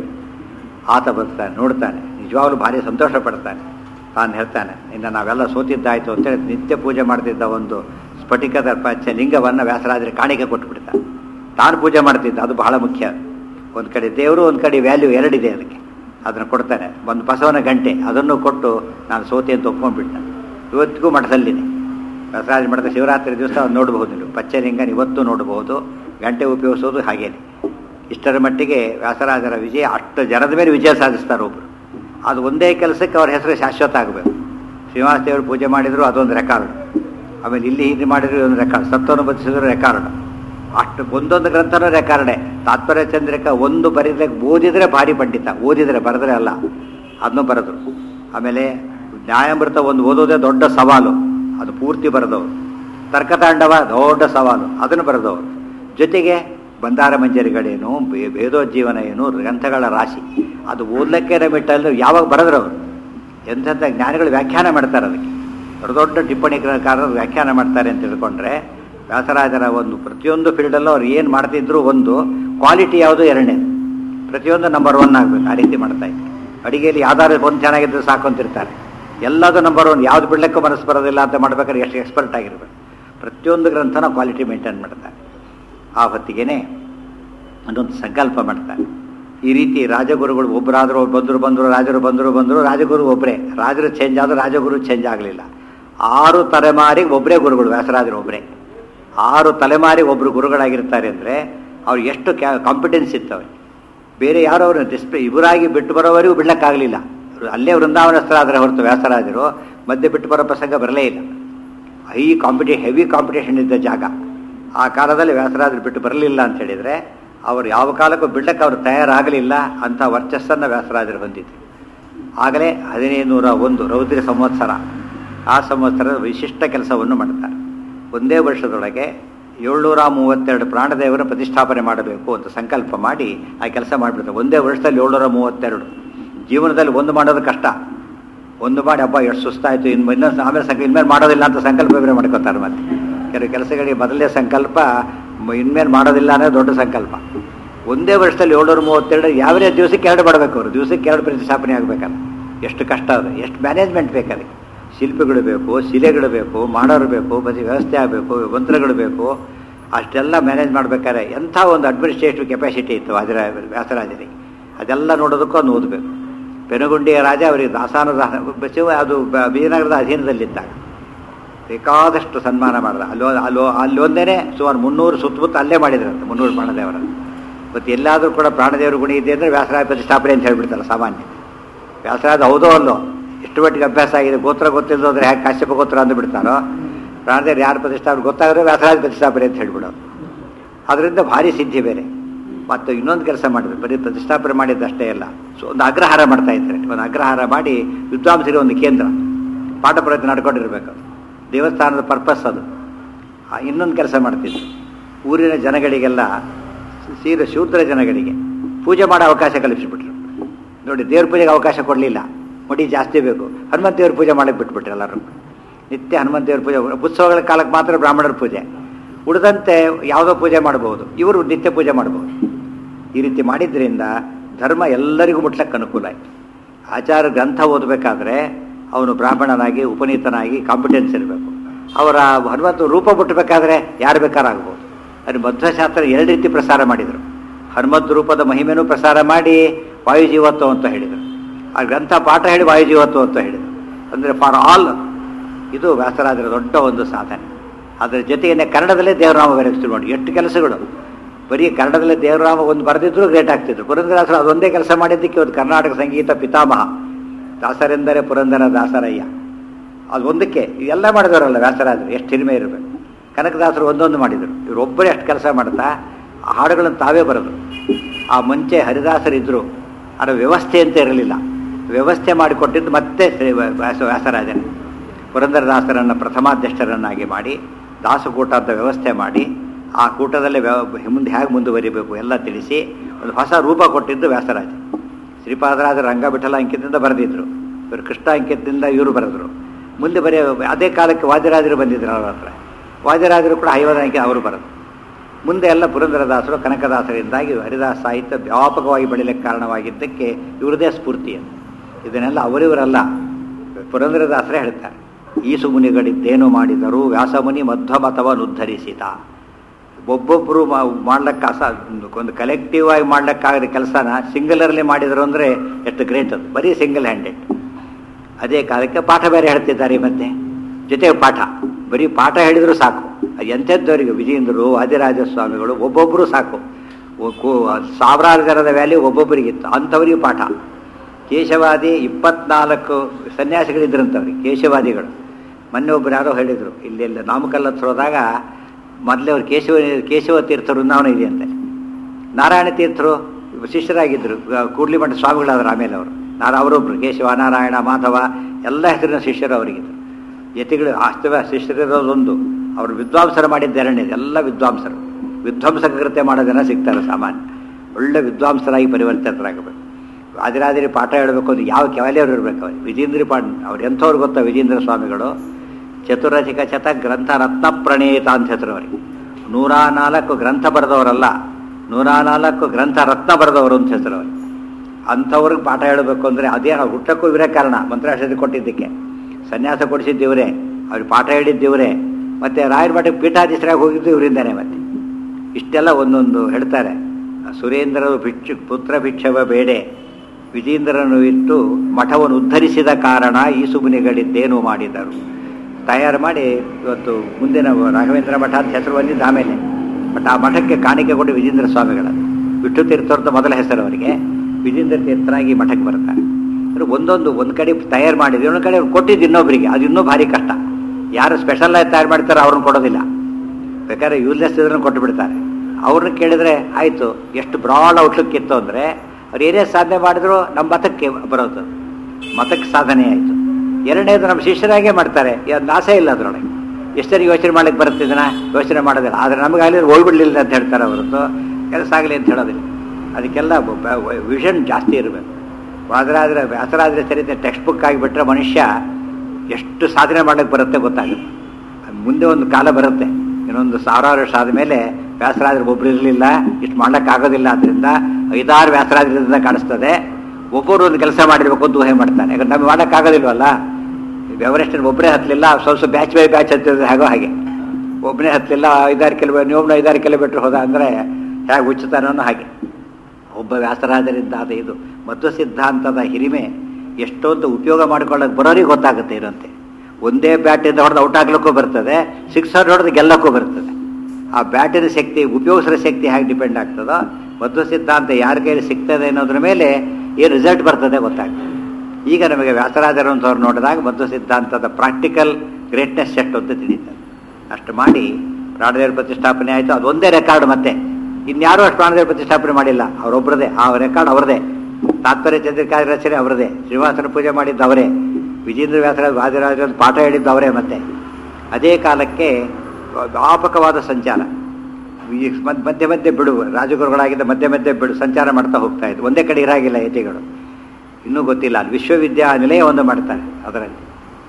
ಆತ ಬರ್ತಾನೆ ನೋಡ್ತಾನೆ ನಿಜವಾಗ್ಲೂ ಭಾರಿ ಸಂತೋಷ ಪಡ್ತಾನೆ ತಾನು ಹೇಳ್ತಾನೆ ಇನ್ನು ನಾವೆಲ್ಲ ಸೋತಿದ್ದಾಯ್ತು ಅಂತೇಳಿ ನಿತ್ಯ ಪೂಜೆ ಮಾಡ್ತಿದ್ದ ಒಂದು ಸ್ಫಟಿಕದ ಪಚ್ಚ ಲಿಂಗವನ್ನು ವ್ಯಾಸರಾಜರಿಗೆ ಕಾಣಿಕೆ ಕೊಟ್ಬಿಡ್ತಾನೆ ತಾನು ಪೂಜೆ ಮಾಡ್ತಿದ್ದ ಅದು ಬಹಳ ಮುಖ್ಯ ಒಂದು ಕಡೆ ದೇವರು ಒಂದು ಕಡೆ ವ್ಯಾಲ್ಯೂ ಎರಡಿದೆ ಅದಕ್ಕೆ ಅದನ್ನು ಕೊಡ್ತಾನೆ ಒಂದು ಬಸವನ ಗಂಟೆ ಅದನ್ನು ಕೊಟ್ಟು ನಾನು ಸೋತೆ ಅಂತ ಒಪ್ಕೊಂಡ್ಬಿಟ್ಟೆ ಇವತ್ತಿಗೂ ಮಠದಲ್ಲಿದೆ ಬಸವರಾಜ ಮಠದ ಶಿವರಾತ್ರಿ ದಿವಸ ಅವ್ನು ನೋಡಬಹುದು ನೀವು ಪಚ್ಚಲಿಂಗನ ಇವತ್ತು ನೋಡಬಹುದು ಗಂಟೆ ಉಪಯೋಗಿಸೋದು ಹಾಗೇನೆ ಇಷ್ಟರ ಮಟ್ಟಿಗೆ ವ್ಯಾಸರಾಜರ ವಿಜಯ ಅಷ್ಟು ಜನದ ಮೇಲೆ ವಿಜಯ ಸಾಧಿಸ್ತಾರೆ ಒಬ್ಬರು ಅದು ಒಂದೇ ಕೆಲಸಕ್ಕೆ ಅವ್ರ ಹೆಸರು ಶಾಶ್ವತ ಆಗಬೇಕು ಶ್ರೀನಿವಾಸ ದೇವರು ಪೂಜೆ ಮಾಡಿದ್ರು ಅದೊಂದು ರೆಕಾರ್ಡ್ ಆಮೇಲೆ ಇಲ್ಲಿ ಹೀಗೆ ಮಾಡಿದ್ರು ಒಂದು ರೆಕಾರ್ಡ್ ಸತ್ವವನ್ನು ಬದಿಸಿದ್ರು ರೆಕಾರ್ಡ್ ಅಷ್ಟು ಒಂದೊಂದು ಗ್ರಂಥನೂ ರೆಕಾರ್ಡೆ ತಾತ್ಪರ್ಯ ಚಂದ್ರಿಕ ಒಂದು ಬರೀದ್ರೆ ಓದಿದರೆ ಭಾರಿ ಪಂಡಿತ ಓದಿದರೆ ಬರೆದ್ರೆ ಅಲ್ಲ ಅದನ್ನು ಬರೆದ್ರು ಆಮೇಲೆ ನ್ಯಾಯಾಮೃತ ಒಂದು ಓದೋದೇ ದೊಡ್ಡ ಸವಾಲು ಅದು ಪೂರ್ತಿ ಬರೆದವರು ತರ್ಕತಾಂಡವ ದೊಡ್ಡ ಸವಾಲು ಅದನ್ನು ಬರೆದವರು ಜೊತೆಗೆ ಬಂದಾರ ಮಂಜರಿಗಳೇನು ಭೇದೋಜ್ಜೀವನ ಏನು ಗ್ರಂಥಗಳ ರಾಶಿ ಅದು ಓದ್ಲಿಕ್ಕೆ ಬಿಟ್ಟಲ್ಲಿ ಯಾವಾಗ ಬರೆದ್ರವರು ಎಂಥೆಂಥ ಜ್ಞಾನಿಗಳು ವ್ಯಾಖ್ಯಾನ ಮಾಡ್ತಾರೆ ಅದಕ್ಕೆ ದೊಡ್ಡ ದೊಡ್ಡ ಟಿಪ್ಪಣಿಕಾರರು ವ್ಯಾಖ್ಯಾನ ಮಾಡ್ತಾರೆ ಅಂತ ತಿಳ್ಕೊಂಡ್ರೆ ವ್ಯಾಸರಾಜರ ಒಂದು ಪ್ರತಿಯೊಂದು ಫೀಲ್ಡಲ್ಲೂ ಅವ್ರು ಏನು ಮಾಡ್ತಿದ್ರು ಒಂದು ಕ್ವಾಲಿಟಿ ಯಾವುದು ಎರಡನೇ ಪ್ರತಿಯೊಂದು ನಂಬರ್ ಒನ್ ಆಗಬೇಕು ಆ ರೀತಿ ಮಾಡ್ತಾ ಇದ್ದಾರೆ ಅಡಿಗೆಯಲ್ಲಿ ಯಾವ್ದಾದ್ರು ಒಂದು ಚೆನ್ನಾಗಿದ್ರೆ ಸಾಕು ಅಂತಿರ್ತಾರೆ ಎಲ್ಲದೂ ನಂಬರ್ ಒನ್ ಯಾವ್ದು ಬಿಡ್ಲಿಕ್ಕೂ ಮನಸ್ಸು ಬರೋದಿಲ್ಲ ಅಂತ ಮಾಡ್ಬೇಕಾದ್ರೆ ಎಷ್ಟು ಎಕ್ಸ್ಪರ್ಟ್ ಆಗಿರ್ಬೇಕು ಪ್ರತಿಯೊಂದು ಗ್ರಂಥನ ಕ್ವಾಲಿಟಿ ಮೇಂಟೈನ್ ಮಾಡ್ತಾರೆ ಆ ಹೊತ್ತಿಗೆನೆ ಅದೊಂದು ಸಂಕಲ್ಪ ಮಾಡ್ತಾರೆ ಈ ರೀತಿ ರಾಜಗುರುಗಳು ಒಬ್ಬರಾದರೂ ಬಂದರು ಬಂದರು ರಾಜರು ಬಂದರು ಬಂದರು ರಾಜಗುರು ಒಬ್ಬರೇ ರಾಜರು ಚೇಂಜ್ ಆದರೂ ರಾಜಗುರು ಚೇಂಜ್ ಆಗಲಿಲ್ಲ ಆರು ತಲೆಮಾರಿಗೆ ಒಬ್ಬರೇ ಗುರುಗಳು ವ್ಯಾಸರಾಜರು ಒಬ್ಬರೇ ಆರು ತಲೆಮಾರಿಗೆ ಒಬ್ಬರು ಗುರುಗಳಾಗಿರ್ತಾರೆ ಅಂದರೆ ಅವ್ರು ಎಷ್ಟು ಕ್ಯಾ ಕಾಂಪಿಟೆನ್ಸ್ ಇತ್ತು ಅವ್ರಿಗೆ ಬೇರೆ ಯಾರೋ ಅವ್ರನ್ನ ಡಿಸ್ಪ್ಲೇ ಇವರಾಗಿ ಬಿಟ್ಟು ಬರೋವರೆಗೂ ಬಿಡ್ಲಿಕ್ಕಾಗಲಿಲ್ಲ ಅಲ್ಲೇ ವೃಂದಾವನಸ್ಥರಾದರೆ ಹೊರತು ವ್ಯಾಸರಾಜರು ಮಧ್ಯೆ ಬಿಟ್ಟು ಬರೋ ಪ್ರಸಂಗ ಬರಲೇ ಇಲ್ಲ ಹೈ ಕಾಂಪಿಟೇ ಹೆವಿ ಕಾಂಪಿಟೇಷನ್ ಇದ್ದ ಜಾಗ ಆ ಕಾಲದಲ್ಲಿ ವ್ಯಾಸರಾಜರು ಬಿಟ್ಟು ಬರಲಿಲ್ಲ ಅಂತ ಹೇಳಿದರೆ ಅವರು ಯಾವ ಕಾಲಕ್ಕೂ ಬಿಡ್ಲಕ್ಕೆ ಅವರು ತಯಾರಾಗಲಿಲ್ಲ ಅಂಥ ವರ್ಚಸ್ಸನ್ನು ವ್ಯಾಸರಾಜರು ಹೊಂದಿದ್ರು ಆಗಲೇ ಹದಿನೈದು ನೂರ ಒಂದು ರೌದ್ರಿ ಸಂವತ್ಸರ ಆ ಸಂವತ್ಸರದ ವಿಶಿಷ್ಟ ಕೆಲಸವನ್ನು ಮಾಡ್ತಾರೆ ಒಂದೇ ವರ್ಷದೊಳಗೆ ಏಳ್ನೂರ ಮೂವತ್ತೆರಡು ಪ್ರಾಣದೇವರ ಪ್ರತಿಷ್ಠಾಪನೆ ಮಾಡಬೇಕು ಅಂತ ಸಂಕಲ್ಪ ಮಾಡಿ ಆ ಕೆಲಸ ಮಾಡಿಬಿಡ್ತಾರೆ ಒಂದೇ ವರ್ಷದಲ್ಲಿ ಏಳ್ನೂರ ಮೂವತ್ತೆರಡು ಜೀವನದಲ್ಲಿ ಒಂದು ಮಾಡೋದು ಕಷ್ಟ ಒಂದು ಮಾಡಿ ಹಬ್ಬ ಎಷ್ಟು ಸುಸ್ತಾಯಿತು ಇನ್ನು ಇನ್ನೊಂದು ಆಮೇಲೆ ಸಂಕ ಇನ್ಮೇಲೆ ಮಾಡೋದಿಲ್ಲ ಅಂತ ಸಂಕಲ್ಪ ಬೇರೆ ಮಾಡ್ಕೋತಾರೆ ಮತ್ತೆ ಕೆಲವು ಕೆಲಸಗಳಿಗೆ ಮೊದಲನೇ ಸಂಕಲ್ಪ ಮ- ಇನ್ಮೇಲೆ ಮಾಡೋದಿಲ್ಲ ಅನ್ನೋದು ದೊಡ್ಡ ಸಂಕಲ್ಪ ಒಂದೇ ವರ್ಷದಲ್ಲಿ ಏಳ್ನೂರ ಮೂವತ್ತೆರಡು ಯಾವ್ಯಾವ ದಿವಸಕ್ಕೆ ಎರಡು ಮಾಡಬೇಕು ಅವರು ದಿವಸಕ್ಕೆ ಎರಡು ಪ್ರತಿಷ್ಠಾಪನೆ ಆಗಬೇಕಲ್ಲ ಎಷ್ಟು ಕಷ್ಟ ಅದು ಎಷ್ಟು ಮ್ಯಾನೇಜ್ಮೆಂಟ್ ಬೇಕು ಅದಕ್ಕೆ ಶಿಲ್ಪಿಗಳು ಬೇಕು ಶಿಲೆಗಳು ಬೇಕು ಮಾಡೋರು ಬೇಕು ಬದಿ ವ್ಯವಸ್ಥೆ ಆಗಬೇಕು ಮಂತ್ರಗಳು ಬೇಕು ಅಷ್ಟೆಲ್ಲ ಮ್ಯಾನೇಜ್ ಮಾಡ್ಬೇಕಾದ್ರೆ ಎಂಥ ಒಂದು ಅಡ್ಮಿನಿಸ್ಟ್ರೇಟಿವ್ ಕೆಪಾಸಿಟಿ ಇತ್ತು ವಾದಿರ ವ್ಯಾಸರಾಜರಿಗೆ ಅದೆಲ್ಲ ನೋಡೋದಕ್ಕೂ ಒಂದು ಓದಬೇಕು ಪೆನುಗುಂಡಿಯ ರಾಜ ಅವರಿಗೆ ದಾಸಾನ ಶಿವ ಅದು ಬ- ವಿಜಯನಗರದ ಅಧೀನದಲ್ಲಿದ್ದಾಗ ಬೇಕಾದಷ್ಟು ಸನ್ಮಾನ ಮಾಡಿದ ಅಲ್ಲೋ ಅಲ್ಲೋ ಅಲ್ಲೊಂದೇನೆ ಸುಮಾರು ಮುನ್ನೂರು ಸುತ್ತಮುತ್ತ ಅಲ್ಲೇ ಮಾಡಿದ್ರಂತೆ ಮುನ್ನೂರು ಪ್ರಾಣದೇವರನ್ನು ಮತ್ತು ಎಲ್ಲಾದರೂ ಕೂಡ ಪ್ರಾಣದೇವರ ಗುಣಿ ಇದೆ ಅಂದರೆ ವ್ಯಾಸರಾಯ ಪ್ರತಿಷ್ಠಾಪನೆ ಅಂತ ಹೇಳ್ಬಿಡ್ತಾರೆ ಸಾಮಾನ್ಯ ವ್ಯಾಸರಾಜ ಹೌದೋ ಅಲ್ಲೋ ಎಷ್ಟು ಮಟ್ಟಿಗೆ ಅಭ್ಯಾಸ ಆಗಿದೆ ಗೋತ್ರ ಗೊತ್ತಿಲ್ಲದ್ರೆ ಹೇಗೆ ಕಾಶ್ಯಪ ಗೋತ್ರ ಅಂದು ಬಿಡ್ತಾರೋ ಪ್ರಾಣದೇವರು ಯಾರು ಪ್ರತಿಷ್ಠಾಪನೆ ಗೊತ್ತಾಗಿದ್ರೆ ವ್ಯಾಸರಾಜ ಪ್ರತಿಷ್ಠಾಪನೆ ಅಂತ ಹೇಳ್ಬಿಡೋದು ಅದರಿಂದ ಭಾರಿ ಸಿದ್ಧಿ ಬೇರೆ ಮತ್ತು ಇನ್ನೊಂದು ಕೆಲಸ ಮಾಡಿದ್ರು ಬರೀ ಪ್ರತಿಷ್ಠಾಪನೆ ಮಾಡಿದ್ದಷ್ಟೇ ಅಲ್ಲ ಸೊ ಒಂದು ಅಗ್ರಹಾರ ಮಾಡ್ತಾ ಇದ್ದಾರೆ ಒಂದು ಅಗ್ರಹಾರ ಮಾಡಿ ವಿದ್ವಾಂಸರಿಗೆ ಒಂದು ಕೇಂದ್ರ ಪಾಠ ಪ್ರಯತ್ನ ನಡ್ಕೊಂಡಿರ್ಬೇಕು ದೇವಸ್ಥಾನದ ಪರ್ಪಸ್ ಅದು ಆ, ಇನ್ನೊಂದು ಕೆಲಸ ಮಾಡ್ತಿದ್ರು ಊರಿನ ಜನಗಳಿಗೆಲ್ಲ ಸೀರೆ ಶೂದ್ರ ಜನಗಳಿಗೆ ಪೂಜೆ ಮಾಡೋ ಅವಕಾಶ ಕಲ್ಪಿಸಿಬಿಟ್ರು ನೋಡಿ ದೇವ್ರ ಪೂಜೆಗೆ ಅವಕಾಶ ಕೊಡಲಿಲ್ಲ ಮಡಿ ಜಾಸ್ತಿ ಬೇಕು ಹನುಮಂತ ದೇವ್ರ ಪೂಜೆ ಮಾಡಕ್ಕೆ ಬಿಟ್ಬಿಟ್ರು ಎಲ್ಲರೂ ನಿತ್ಯ ಹನುಮಂತ ದೇವ್ರ ಪೂಜೆ ಉತ್ಸವಗಳ ಕಾಲಕ್ಕೆ ಮಾತ್ರ ಬ್ರಾಹ್ಮಣರ ಪೂಜೆ ಉಳಿದಂತೆ ಯಾವುದೋ ಪೂಜೆ ಮಾಡಬಹುದು ಇವರು ನಿತ್ಯ ಪೂಜೆ ಮಾಡಬಹುದು ಈ ರೀತಿ ಮಾಡಿದ್ರಿಂದ ಧರ್ಮ ಎಲ್ಲರಿಗೂ ಮುಟ್ಲಕ್ಕೆ ಅನುಕೂಲ ಆಯಿತು ಆಚಾರ ಗ್ರಂಥ ಓದಬೇಕಾದ್ರೆ ಅವನು ಬ್ರಾಹ್ಮಣನಾಗಿ ಉಪನೀತನಾಗಿ ಕಾಂಪಿಟೆನ್ಸ್ ಇರಬೇಕು ಅವರ ಹನುಮಂತ ರೂಪ ಮುಟ್ಟಬೇಕಾದ್ರೆ ಯಾರು ಬೇಕಾರಾಗ್ಬೋದು ಅದು ಮಧ್ವಶಾಸ್ತ್ರ ಎರಡು ರೀತಿ ಪ್ರಸಾರ ಮಾಡಿದರು ಹನುಮಂತ ರೂಪದ ಮಹಿಮೆನೂ ಪ್ರಸಾರ ಮಾಡಿ ವಾಯುಜೀವತ್ವ ಅಂತ ಹೇಳಿದರು ಆ ಗ್ರಂಥ ಪಾಠ ಹೇಳಿ ವಾಯುಜೀವತ್ವ ಅಂತ ಹೇಳಿದರು ಅಂದರೆ ಫಾರ್ ಆಲ್ ಇದು ವ್ಯಾಸರಾಜರ ದೊಡ್ಡ ಒಂದು ಸಾಧನೆ ಅದರ ಜೊತೆಗೇನೆ ಕನ್ನಡದಲ್ಲೇ ದೇವರಾಮ ಬರೆಸ್ತು ನೋಡಿ ಎಷ್ಟು ಕೆಲಸಗಳು ಬರೀ ಕನ್ನಡದಲ್ಲೇ ದೇವರಾಮ ಒಂದು ಬರೆದಿದ್ರು ಗ್ರೇಟ್ ಆಗ್ತಿದ್ರು ಪುರಂದರದಾಸರು ಅದೊಂದೇ ಕೆಲಸ ಮಾಡಿದ್ದಕ್ಕೆ ಒಂದು ಕರ್ನಾಟಕ ಸಂಗೀತ ಪಿತಾಮಹ ದಾಸರೆಂದರೆ ಪುರಂದರ ದಾಸರಯ್ಯ ಅದು ಒಂದಕ್ಕೆ ಎಲ್ಲ ಮಾಡಿದವರಲ್ಲ ವ್ಯಾಸರಾಜರು ಎಷ್ಟು ಹಿರಿಮೆ ಇರಬೇಕು ಕನಕದಾಸರು ಒಂದೊಂದು ಮಾಡಿದರು ಇವರೊಬ್ಬರೇ ಅಷ್ಟು ಕೆಲಸ ಮಾಡ್ತಾ ಆ ಹಾಡುಗಳನ್ನು ತಾವೇ ಬರೆದು ಆ ಮುಂಚೆ ಹರಿದಾಸರಿದ್ದರು ಅದರ ವ್ಯವಸ್ಥೆ ಅಂತ ಇರಲಿಲ್ಲ ವ್ಯವಸ್ಥೆ ಮಾಡಿಕೊಟ್ಟಿದ್ದು ಮತ್ತೆ ಶ್ರೀ ವ್ಯಾಸ ವ್ಯಾಸರಾಜನೇ ಪುರಂದರದಾಸರನ್ನು ಪ್ರಥಮಾಧ್ಯಕ್ಷರನ್ನಾಗಿ ಮಾಡಿ ದಾಸಕೂಟ ಅಂತ ವ್ಯವಸ್ಥೆ ಮಾಡಿ ಆ ಕೂಟದಲ್ಲೇ ವ್ಯವ ಮುಂದೆ ಹೇಗೆ ಮುಂದುವರಿಬೇಕು ಎಲ್ಲ ತಿಳಿಸಿ ಒಂದು ಹೊಸ ರೂಪ ಕೊಟ್ಟಿದ್ದು ವ್ಯಾಸರಾಜ ಶ್ರೀಪಾದರಾಜ ರಂಗಬಿಠಲ ಅಂಕಿತದಿಂದ ಬರೆದಿದ್ರು ಇವರು ಕೃಷ್ಣ ಅಂಕಿತದಿಂದ ಇವರು ಬರೆದರು ಮುಂದೆ ಬರೀ ಅದೇ ಕಾಲಕ್ಕೆ ವಾದ್ಯರಾಜರು ಬಂದಿದ್ರು ಅವ್ರ ಹತ್ರ ವಾದ್ಯರಾಜರು ಕೂಡ ಐವತ್ತು ಅಂಕಿ ಅವರು ಬರೆದು ಮುಂದೆ ಎಲ್ಲ ಪುರಂದರದಾಸರು ಕನಕದಾಸರಿಂದಾಗಿ ಹರಿದಾಸ ಸಾಹಿತ್ಯ ವ್ಯಾಪಕವಾಗಿ ಬೆಳೀಲಿಕ್ಕೆ ಕಾರಣವಾಗಿದ್ದಕ್ಕೆ ಇವರದೇ ಸ್ಫೂರ್ತಿ ಅಂತ ಇದನ್ನೆಲ್ಲ ಅವರಿವರಲ್ಲ ಪುರಂದರದಾಸರೇ ಹೇಳ್ತಾರೆ ಈ ಸುಮುನಿಗಳಿದ್ದೇನು ಮಾಡಿದರು ವ್ಯಾಸಮುನಿ ಮಧ್ವಮತವನ್ನುದ್ಧರಿಸಿದ ಒಬ್ಬೊಬ್ಬರು ಮಾಡ್ಲಿಕ್ಕೆ ಅಸ ಒಂದು ಕಲೆಕ್ಟಿವ್ ಆಗಿ ಮಾಡ್ಲಿಕ್ಕಾಗದ ಕೆಲಸನ ಸಿಂಗಲರ್ಲಿ ಮಾಡಿದರು ಅಂದರೆ ಎಷ್ಟು ಗ್ರೇಟ್ ಅದು ಬರೀ ಸಿಂಗಲ್ ಹ್ಯಾಂಡೆಡ್ ಅದೇ ಕಾಲಕ್ಕೆ ಪಾಠ ಬೇರೆ ಹೇಳ್ತಿದ್ದಾರೆ ಈ ಮಧ್ಯೆ ಜೊತೆ ಪಾಠ ಬರೀ ಪಾಠ ಹೇಳಿದ್ರು ಸಾಕು ಅದು ಎಂಥದ್ದವರಿಗೆ ವಿಜೇಂದ್ರರು ವಾದಿರಾಜ ಸ್ವಾಮಿಗಳು ಒಬ್ಬೊಬ್ಬರು ಸಾಕು ಒ- ಕೋ- ಸಾವಿರಾರು ಜನದ ವ್ಯಾಲ್ಯೂ ಒಬ್ಬೊಬ್ಬರಿಗಿತ್ತು ಅಂಥವರಿಗೆ ಪಾಠ ಕೇಶವಾದಿ ಇಪ್ಪತ್ನಾಲ್ಕು ಸನ್ಯಾಸಿಗಳಿದ್ರಂಥವ್ರಿಗೆ ಕೇಶವಾದಿಗಳು ಮೊನ್ನೆ ಒಬ್ಬರು ಯಾರೋ ಹೇಳಿದರು ಇಲ್ಲಿ ಎಲ್ಲ ನಾಮಕಲ್ ಹತ್ರ ಹೋದಾಗ ಮೊದಲೇ ಅವ್ರು ಕೇಶವ ಕೇಶವ ತೀರ್ಥರು ವೃಂದಾವನ ಇದೆಯಂತೆ ನಾರಾಯಣ ತೀರ್ಥರು ಶಿಷ್ಯರಾಗಿದ್ದರು ಕೂಡ್ಲಿ ಮಠ ಸ್ವಾಮಿಗಳಾದ್ರು ಆಮೇಲೆ ಅವರು ನಾನು ಅವರೊಬ್ಬರು ಕೇಶವ ನಾರಾಯಣ ಮಾಧವ ಎಲ್ಲ ಹೆಸರಿನ ಶಿಷ್ಯರು ಅವರಿಗಿದ್ರು ಯತಿಗಳು ಆಸ್ತವ ಶಿಷ್ಯರಿರೋದೊಂದು ಅವರು ವಿದ್ವಾಂಸರು ಮಾಡಿದ್ದ ಎರಡನೇದು ಎಲ್ಲ ವಿದ್ವಾಂಸರು ವಿಧ್ವಂಸಕ ಕೃತ್ಯ ಮಾಡೋ ಜನ ಸಿಗ್ತಾರೆ ಸಾಮಾನ್ಯ ಒಳ್ಳೆ ವಿದ್ವಾಂಸರಾಗಿ ಪರಿವರ್ತಿತರಾಗಬೇಕು ಆದಿರಾದಿರಿ ಪಾಠ ಹೇಳಬೇಕು ಅಂದ್ರೆ ಯಾವ ಕೆವಾಲಿಯವರು ಇರಬೇಕು ಅವ್ರು ವಿಜೇಂದ್ರಿ ಪಾಠ ಅವ್ರು ಎಂಥವ್ರು ಗೊತ್ತಾ ವಿಜೇಂದ್ರ ಸ್ವಾಮಿಗಳು ಚತುರಧಿಕ ಶತ ಗ್ರಂಥ ರತ್ನ ಪ್ರಣೇತ ಅಂತ ಹೆಸರು ಅವರಿಗೆ ನೂರ ನಾಲ್ಕು ಗ್ರಂಥ ಬರೆದವರಲ್ಲ ನೂರ ನಾಲ್ಕು ಗ್ರಂಥ ರತ್ನ ಬರೆದವರು ಅಂತ ಹೆಸರು ಅವ್ರಿಗೆ ಅಂಥವ್ರಿಗೆ ಪಾಠ ಹೇಳಬೇಕು ಅಂದರೆ ಅದೇ ನಾವು ಹುಟ್ಟಕ್ಕೂ ಇವರೇ ಕಾರಣ ಮಂತ್ರಾಕ್ಷತೆ ಕೊಟ್ಟಿದ್ದಕ್ಕೆ ಸನ್ಯಾಸ ಕೊಡಿಸಿದ್ದು ಅವ್ರಿಗೆ ಪಾಠ ಹೇಳಿದ್ದು ಇವರೇ ಮತ್ತು ರಾಯರ ಮಠಕ್ಕೆ ಪೀಠಾಧೀಶರಾಗಿ ಹೋಗಿದ್ದು ಇವರಿಂದಾನೆ ಮತ್ತೆ ಇಷ್ಟೆಲ್ಲ ಒಂದೊಂದು ಹೇಳ್ತಾರೆ ಸುರೇಂದ್ರರು ಭಿಕ್ಷು ಪುತ್ರ ಭಿಕ್ಷವ ಬೇಡೆ ವಿಜೇಂದ್ರನು ಇಟ್ಟು ಮಠವನ್ನು ಉದ್ಧರಿಸಿದ ಕಾರಣ ಈ ಸುಮುನಿಗಳಿದ್ದೇನು ಮಾಡಿದರು ತಯಾರು ಮಾಡಿ ಇವತ್ತು ಮುಂದಿನ ರಾಘವೇಂದ್ರ ಮಠ ಅಂತ ಹೆಸರು ಬಂದಿದ್ದು ಆಮೇಲೆ ಬಟ್ ಆ ಮಠಕ್ಕೆ ಕಾಣಿಕೆ ಕೊಟ್ಟು ವಿಜೇಂದ್ರ ಸ್ವಾಮಿಗಳದ್ದು ವಿಷ್ಣು ತೀರ್ಥವ್ರದ್ದು ಮೊದಲ ಹೆಸರು ಅವರಿಗೆ ವಿಜೇಂದ್ರ ತೀರ್ಥರಾಗಿ ಮಠಕ್ಕೆ ಬರ್ತಾರೆ ಅಂದ್ರೆ ಒಂದೊಂದು ಒಂದು ಕಡೆ ತಯಾರು ಮಾಡಿದ್ರು ಇನ್ನೊಂದು ಕಡೆ ಅವ್ರು ಕೊಟ್ಟಿದ್ದು ಇನ್ನೊಬ್ಬರಿಗೆ ಅದು ಇನ್ನೂ ಭಾರಿ ಕಷ್ಟ ಯಾರು ಸ್ಪೆಷಲ್ ಆಗಿ ತಯಾರು ಮಾಡ್ತಾರೋ ಅವ್ರನ್ನ ಕೊಡೋದಿಲ್ಲ ಬೇಕಾದ್ರೆ ಯೂಸ್ಲೆಸ್ ಇದನ್ನು ಕೊಟ್ಟು ಬಿಡ್ತಾರೆ ಅವ್ರನ್ನ ಕೇಳಿದ್ರೆ ಆಯಿತು ಎಷ್ಟು ಬ್ರಾಡ್ ಔಟ್ಲುಕ್ ಇತ್ತು ಅಂದರೆ ಅವ್ರು ಏನೇ ಸಾಧನೆ ಮಾಡಿದ್ರು ನಮ್ಮ ಮತಕ್ಕೆ ಬರೋದು ಮತಕ್ಕೆ ಸಾಧನೆ ಆಯಿತು ಎರಡನೇದು ನಮ್ಮ ಶಿಷ್ಯರಾಗೇ ಮಾಡ್ತಾರೆ ಯಾವ್ದು ಆಸೆ ಇಲ್ಲ ಅದರೊಳಗೆ ಎಷ್ಟು ಸರಿ ಯೋಚನೆ ಮಾಡ್ಲಿಕ್ಕೆ ಬರುತ್ತೆ ಇದನ್ನ ಯೋಚನೆ ಮಾಡೋದಿಲ್ಲ ಆದರೆ ನಮಗಾಗಲಿ ಹೋಗ್ಬಿಡ್ಲಿಲ್ಲ ಅಂತ ಹೇಳ್ತಾರೆ ಹೊರತು ಕೆಲಸ ಆಗಲಿ ಅಂತ ಹೇಳೋದಿಲ್ಲ ಅದಕ್ಕೆಲ್ಲ ವಿಷನ್ ಜಾಸ್ತಿ ಇರಬೇಕು ವಾದರಾದ್ರೆ ವ್ಯಾಸರಾದ್ರೆ ಸರಿತೆ ಟೆಕ್ಸ್ಟ್ ಬುಕ್ ಆಗಿಬಿಟ್ರೆ ಮನುಷ್ಯ ಎಷ್ಟು ಸಾಧನೆ ಮಾಡಕ್ಕೆ ಬರುತ್ತೆ ಗೊತ್ತಾಗುತ್ತೆ ಮುಂದೆ ಒಂದು ಕಾಲ ಬರುತ್ತೆ ಇನ್ನೊಂದು ಸಾವಿರಾರು ವರ್ಷ ಆದಮೇಲೆ ವ್ಯಾಸರಾದ್ರೆ ಒಬ್ರು ಇರಲಿಲ್ಲ ಇಷ್ಟು ಮಾಡೋಕ್ಕಾಗೋದಿಲ್ಲ ಆದ್ದರಿಂದ ಐದಾರು ವ್ಯಾಸರಾದ್ರಿಂದ ಕಾಣಿಸ್ತದೆ ಒಬ್ಬರು ಒಂದು ಕೆಲಸ ಮಾಡಿರ್ಬೇಕು ಅಂತ ಊಹೆ ಮಾಡ್ತಾನೆ ಯಾಕಂದ್ರೆ ನಮಗೆ ಮಾಡೋಕ್ಕಾಗೋದಿಲ್ವಲ್ಲ ಎವರೆಸ್ಟ್ ಒಬ್ಬರೇ ಹತ್ತಲಿಲ್ಲ ಸ್ವಲ್ಪ ಸ್ವಲ್ಪ ಬ್ಯಾಚ್ ಬೈ ಬ್ಯಾಚ್ ಹತ್ತಿದ್ರೆ ಹಾಗೋ ಹಾಗೆ ಒಬ್ಬನೇ ಹತ್ತಲಿಲ್ಲ ಐದಾರು ಕಿಲೋಮೀಟರ್ ನೀವು ಐದಾರು ಕಿಲೋಮೀಟರ್ ಹೋದ ಅಂದರೆ ಹೇಗೆ ಉಚ್ಚತಾನೋ ಹಾಗೆ ಒಬ್ಬ ವ್ಯಾಸರಾಜರಿಂದ ಆದ ಇದು ಮಧ್ವ ಸಿದ್ಧಾಂತದ ಹಿರಿಮೆ ಎಷ್ಟೊಂದು ಉಪಯೋಗ ಮಾಡ್ಕೊಳ್ಳೋಕೆ ಬರೋರಿಗೆ ಗೊತ್ತಾಗುತ್ತೆ ಇರಂತೆ ಒಂದೇ ಬ್ಯಾಟಿಂದ ಹೊಡೆದು ಔಟ್ ಆಗ್ಲಿಕ್ಕೂ ಬರ್ತದೆ ಸಿಕ್ಸರ್ ಹೊಡೆದು ಗೆಲ್ಲಕ್ಕೂ ಬರ್ತದೆ ಆ ಬ್ಯಾಟಿನ ಶಕ್ತಿ ಉಪಯೋಗಿಸೋ ಶಕ್ತಿ ಹೇಗೆ ಡಿಪೆಂಡ್ ಆಗ್ತದೋ ಮಧ್ವ ಸಿದ್ಧಾಂತ ಯಾರ ಕೈಯಲ್ಲಿ ಸಿಗ್ತದೆ ಅನ್ನೋದ್ರ ಮೇಲೆ ಏನು ರಿಸಲ್ಟ್ ಬರ್ತದೆ ಗೊತ್ತಾಗ್ತದೆ ಈಗ ನಮಗೆ ವ್ಯಾಸರಾಜರಂಥವ್ರು ನೋಡಿದಾಗ ಮಧ್ವ ಸಿದ್ಧಾಂತದ ಪ್ರಾಕ್ಟಿಕಲ್ ಗ್ರೇಟ್ನೆಸ್ ಎಷ್ಟು ಅಂತ ತಿಳಿತಾರೆ ಅಷ್ಟು ಮಾಡಿ ಪ್ರಾಣದೇವರ ಪ್ರತಿಷ್ಠಾಪನೆ ಆಯಿತು ಅದೊಂದೇ ರೆಕಾರ್ಡ್ ಮತ್ತೆ ಇನ್ಯಾರೂ ಅಷ್ಟು ಪ್ರಾಣದೇವರ ಪ್ರತಿಷ್ಠಾಪನೆ ಮಾಡಿಲ್ಲ ಅವರೊಬ್ಬರದೇ ಆ ರೆಕಾರ್ಡ್ ಅವರದೇ ತಾತ್ಪರ್ಯ ಚಂದ್ರಿಕಾ ರಚನೆ ಅವರದೇ ಶ್ರೀನಿವಾಸನ ಪೂಜೆ ಮಾಡಿದ್ದು ಅವರೇ ವಿಜೇಂದ್ರ ವ್ಯಾಸರಾಜ ವಾದಿರಾಜ ಪಾಠ ಹೇಳಿದ್ದು ಅವರೇ ಮತ್ತೆ ಅದೇ ಕಾಲಕ್ಕೆ ವ್ಯಾಪಕವಾದ ಸಂಚಾರ ಈ ಮಧ್ಯ ಮಧ್ಯೆ ಮಧ್ಯೆ ಬಿಡು ರಾಜಗುರುಗಳಾಗಿದ್ದ ಮಧ್ಯೆ ಮಧ್ಯೆ ಬಿಡು ಸಂಚಾರ ಮಾಡ್ತಾ ಹೋಗ್ತಾ ಇದ್ರು ಒಂದೇ ಕಡೆ ಇರಾಗಿಲ್ಲ ಯತಿಗಳು ಇನ್ನೂ ಗೊತ್ತಿಲ್ಲ ಅಲ್ಲಿ ವಿಶ್ವವಿದ್ಯಾನಿಲಯ ಒಂದು ಮಾಡ್ತಾರೆ ಅದರಲ್ಲಿ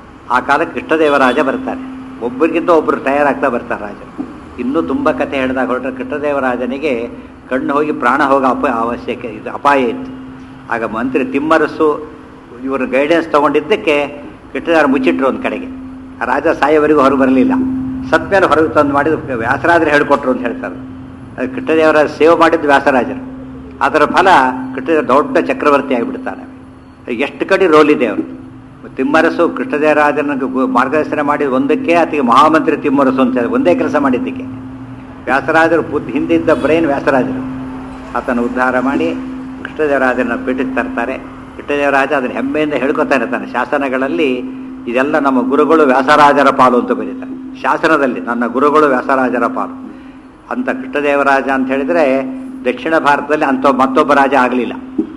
ಆ ಕಾಲಕ್ಕೆ ಕೃಷ್ಣದೇವರಾಜ ಬರ್ತಾರೆ ಒಬ್ಬರಿಗಿಂತ ಒಬ್ಬರು ತಯಾರಾಗ್ತಾ ಬರ್ತಾರೆ ರಾಜ ಇನ್ನೂ ತುಂಬ ಕಥೆ ಹೇಳಿದಾಗ ಹೊರಟ್ರೆ ಕೃಷ್ಣದೇವರಾಜನಿಗೆ ಕಣ್ಣು ಹೋಗಿ ಪ್ರಾಣ ಹೋಗೋ ಅಪ ಅವಶ್ಯಕ ಇದು ಅಪಾಯ ಇತ್ತು ಆಗ ಮಂತ್ರಿ ತಿಮ್ಮರಸು ಇವರು ಗೈಡೆನ್ಸ್ ತಗೊಂಡಿದ್ದಕ್ಕೆ ಕೃಷ್ಣದೇವರ ಮುಚ್ಚಿಟ್ರು ಒಂದು ಕಡೆಗೆ ಆ ರಾಜ ಸಾಯೋವರೆಗೂ ಹೊರಗೆ ಬರಲಿಲ್ಲ ಸತ್ ಮೇಲೆ ಹೊರಗೆ ತಂದು ಮಾಡಿದ್ದು ವ್ಯಾಸರಾಜರು ಹೇಳ್ಕೊಟ್ರು ಅಂತ ಹೇಳ್ತಾರೆ ಅದು ಕೃಷ್ಣದೇವರ ಸೇವೆ ಮಾಡಿದ್ದು ವ್ಯಾಸರಾಜರು ಅದರ ಫಲ ಕೃಷ್ಣದೇವ ದೊಡ್ಡ ಚಕ್ರವರ್ತಿ ಆಗಿಬಿಡ್ತಾನೆ ಎಷ್ಟು ಕಡೆ ರೋಲ್ ಇದೆ ಅವರು ತಿಮ್ಮರಸು ಕೃಷ್ಣದೇವರಾಜನ ಮಾರ್ಗದರ್ಶನ ಮಾಡಿದ ಒಂದಕ್ಕೆ ಆತಗೆ ಮಹಾಮಂತ್ರಿ ತಿಮ್ಮರಸು ಅಂತ ಹೇಳಿ ಒಂದೇ ಕೆಲಸ ಮಾಡಿದ್ದಕ್ಕೆ ವ್ಯಾಸರಾಜರು ಪುದ್ ಹಿಂದಿದ್ದ ಬ್ರೈನ್ ವ್ಯಾಸರಾಜರು ಆತನ ಉದ್ಧಾರ ಮಾಡಿ ಕೃಷ್ಣದೇವರಾಜನ ಪೀಠಕ್ಕೆ ತರ್ತಾರೆ ಕೃಷ್ಣದೇವರಾಜ ಅದನ್ನು ಹೆಮ್ಮೆಯಿಂದ ಹೇಳ್ಕೊತಾನೆ ತನ್ನ ಶಾಸನಗಳಲ್ಲಿ ಇದೆಲ್ಲ ನಮ್ಮ ಗುರುಗಳು ವ್ಯಾಸರಾಜರ ಪಾಲು ಅಂತ ಬರೀತಾರೆ ಶಾಸನದಲ್ಲಿ ನನ್ನ ಗುರುಗಳು ವ್ಯಾಸರಾಜರ ಪಾಲು ಅಂತ ಕೃಷ್ಣದೇವರಾಜ ಅಂತ ಹೇಳಿದರೆ ದಕ್ಷಿಣ ಭಾರತದಲ್ಲಿ ಅಂಥ ಮತ್ತೊಬ್ಬ ರಾಜ ಆಗಲಿಲ್ಲ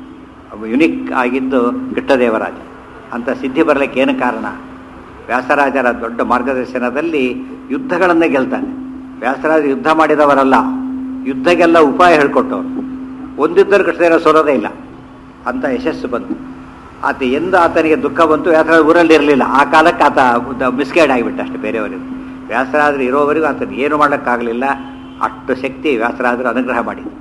ಯುನಿಕ್ ಆಗಿದ್ದು ಕೃಷ್ಣದೇವರಾಜ ಅಂತ ಸಿದ್ಧಿ ಬರಲಿಕ್ಕೆ ಏನು ಕಾರಣ ವ್ಯಾಸರಾಜರ ದೊಡ್ಡ ಮಾರ್ಗದರ್ಶನದಲ್ಲಿ ಯುದ್ಧಗಳನ್ನು ಗೆಲ್ತಾನೆ ವ್ಯಾಸರಾಜ ಯುದ್ಧ ಮಾಡಿದವರಲ್ಲ ಯುದ್ಧಗೆಲ್ಲ ಉಪಾಯ ಹೇಳ್ಕೊಟ್ಟವರು ಒಂದಿದ್ದರೂ ಕೃಷ್ಣದೇವರ ಸೋರೋದೇ ಇಲ್ಲ ಅಂತ ಯಶಸ್ಸು ಬಂತು ಆತ ಎಂದು ಆತನಿಗೆ ದುಃಖ ಬಂತು ವ್ಯಾಸರಾಜ ಊರಲ್ಲಿ ಇರಲಿಲ್ಲ ಆ ಕಾಲಕ್ಕೆ ಆತ ಮಿಸ್ಗೈಡ್ ಆಗಿಬಿಟ್ಟ ಅಷ್ಟೇ ಬೇರೆಯವರಿಗೆ ವ್ಯಾಸರಾಜರು ಇರೋವರೆಗೂ ಆತನ ಏನು ಮಾಡೋಕ್ಕಾಗಲಿಲ್ಲ ಅಷ್ಟು ಶಕ್ತಿ ವ್ಯಾಸರಾಜರು ಅನುಗ್ರಹ ಮಾಡಿದ್ರು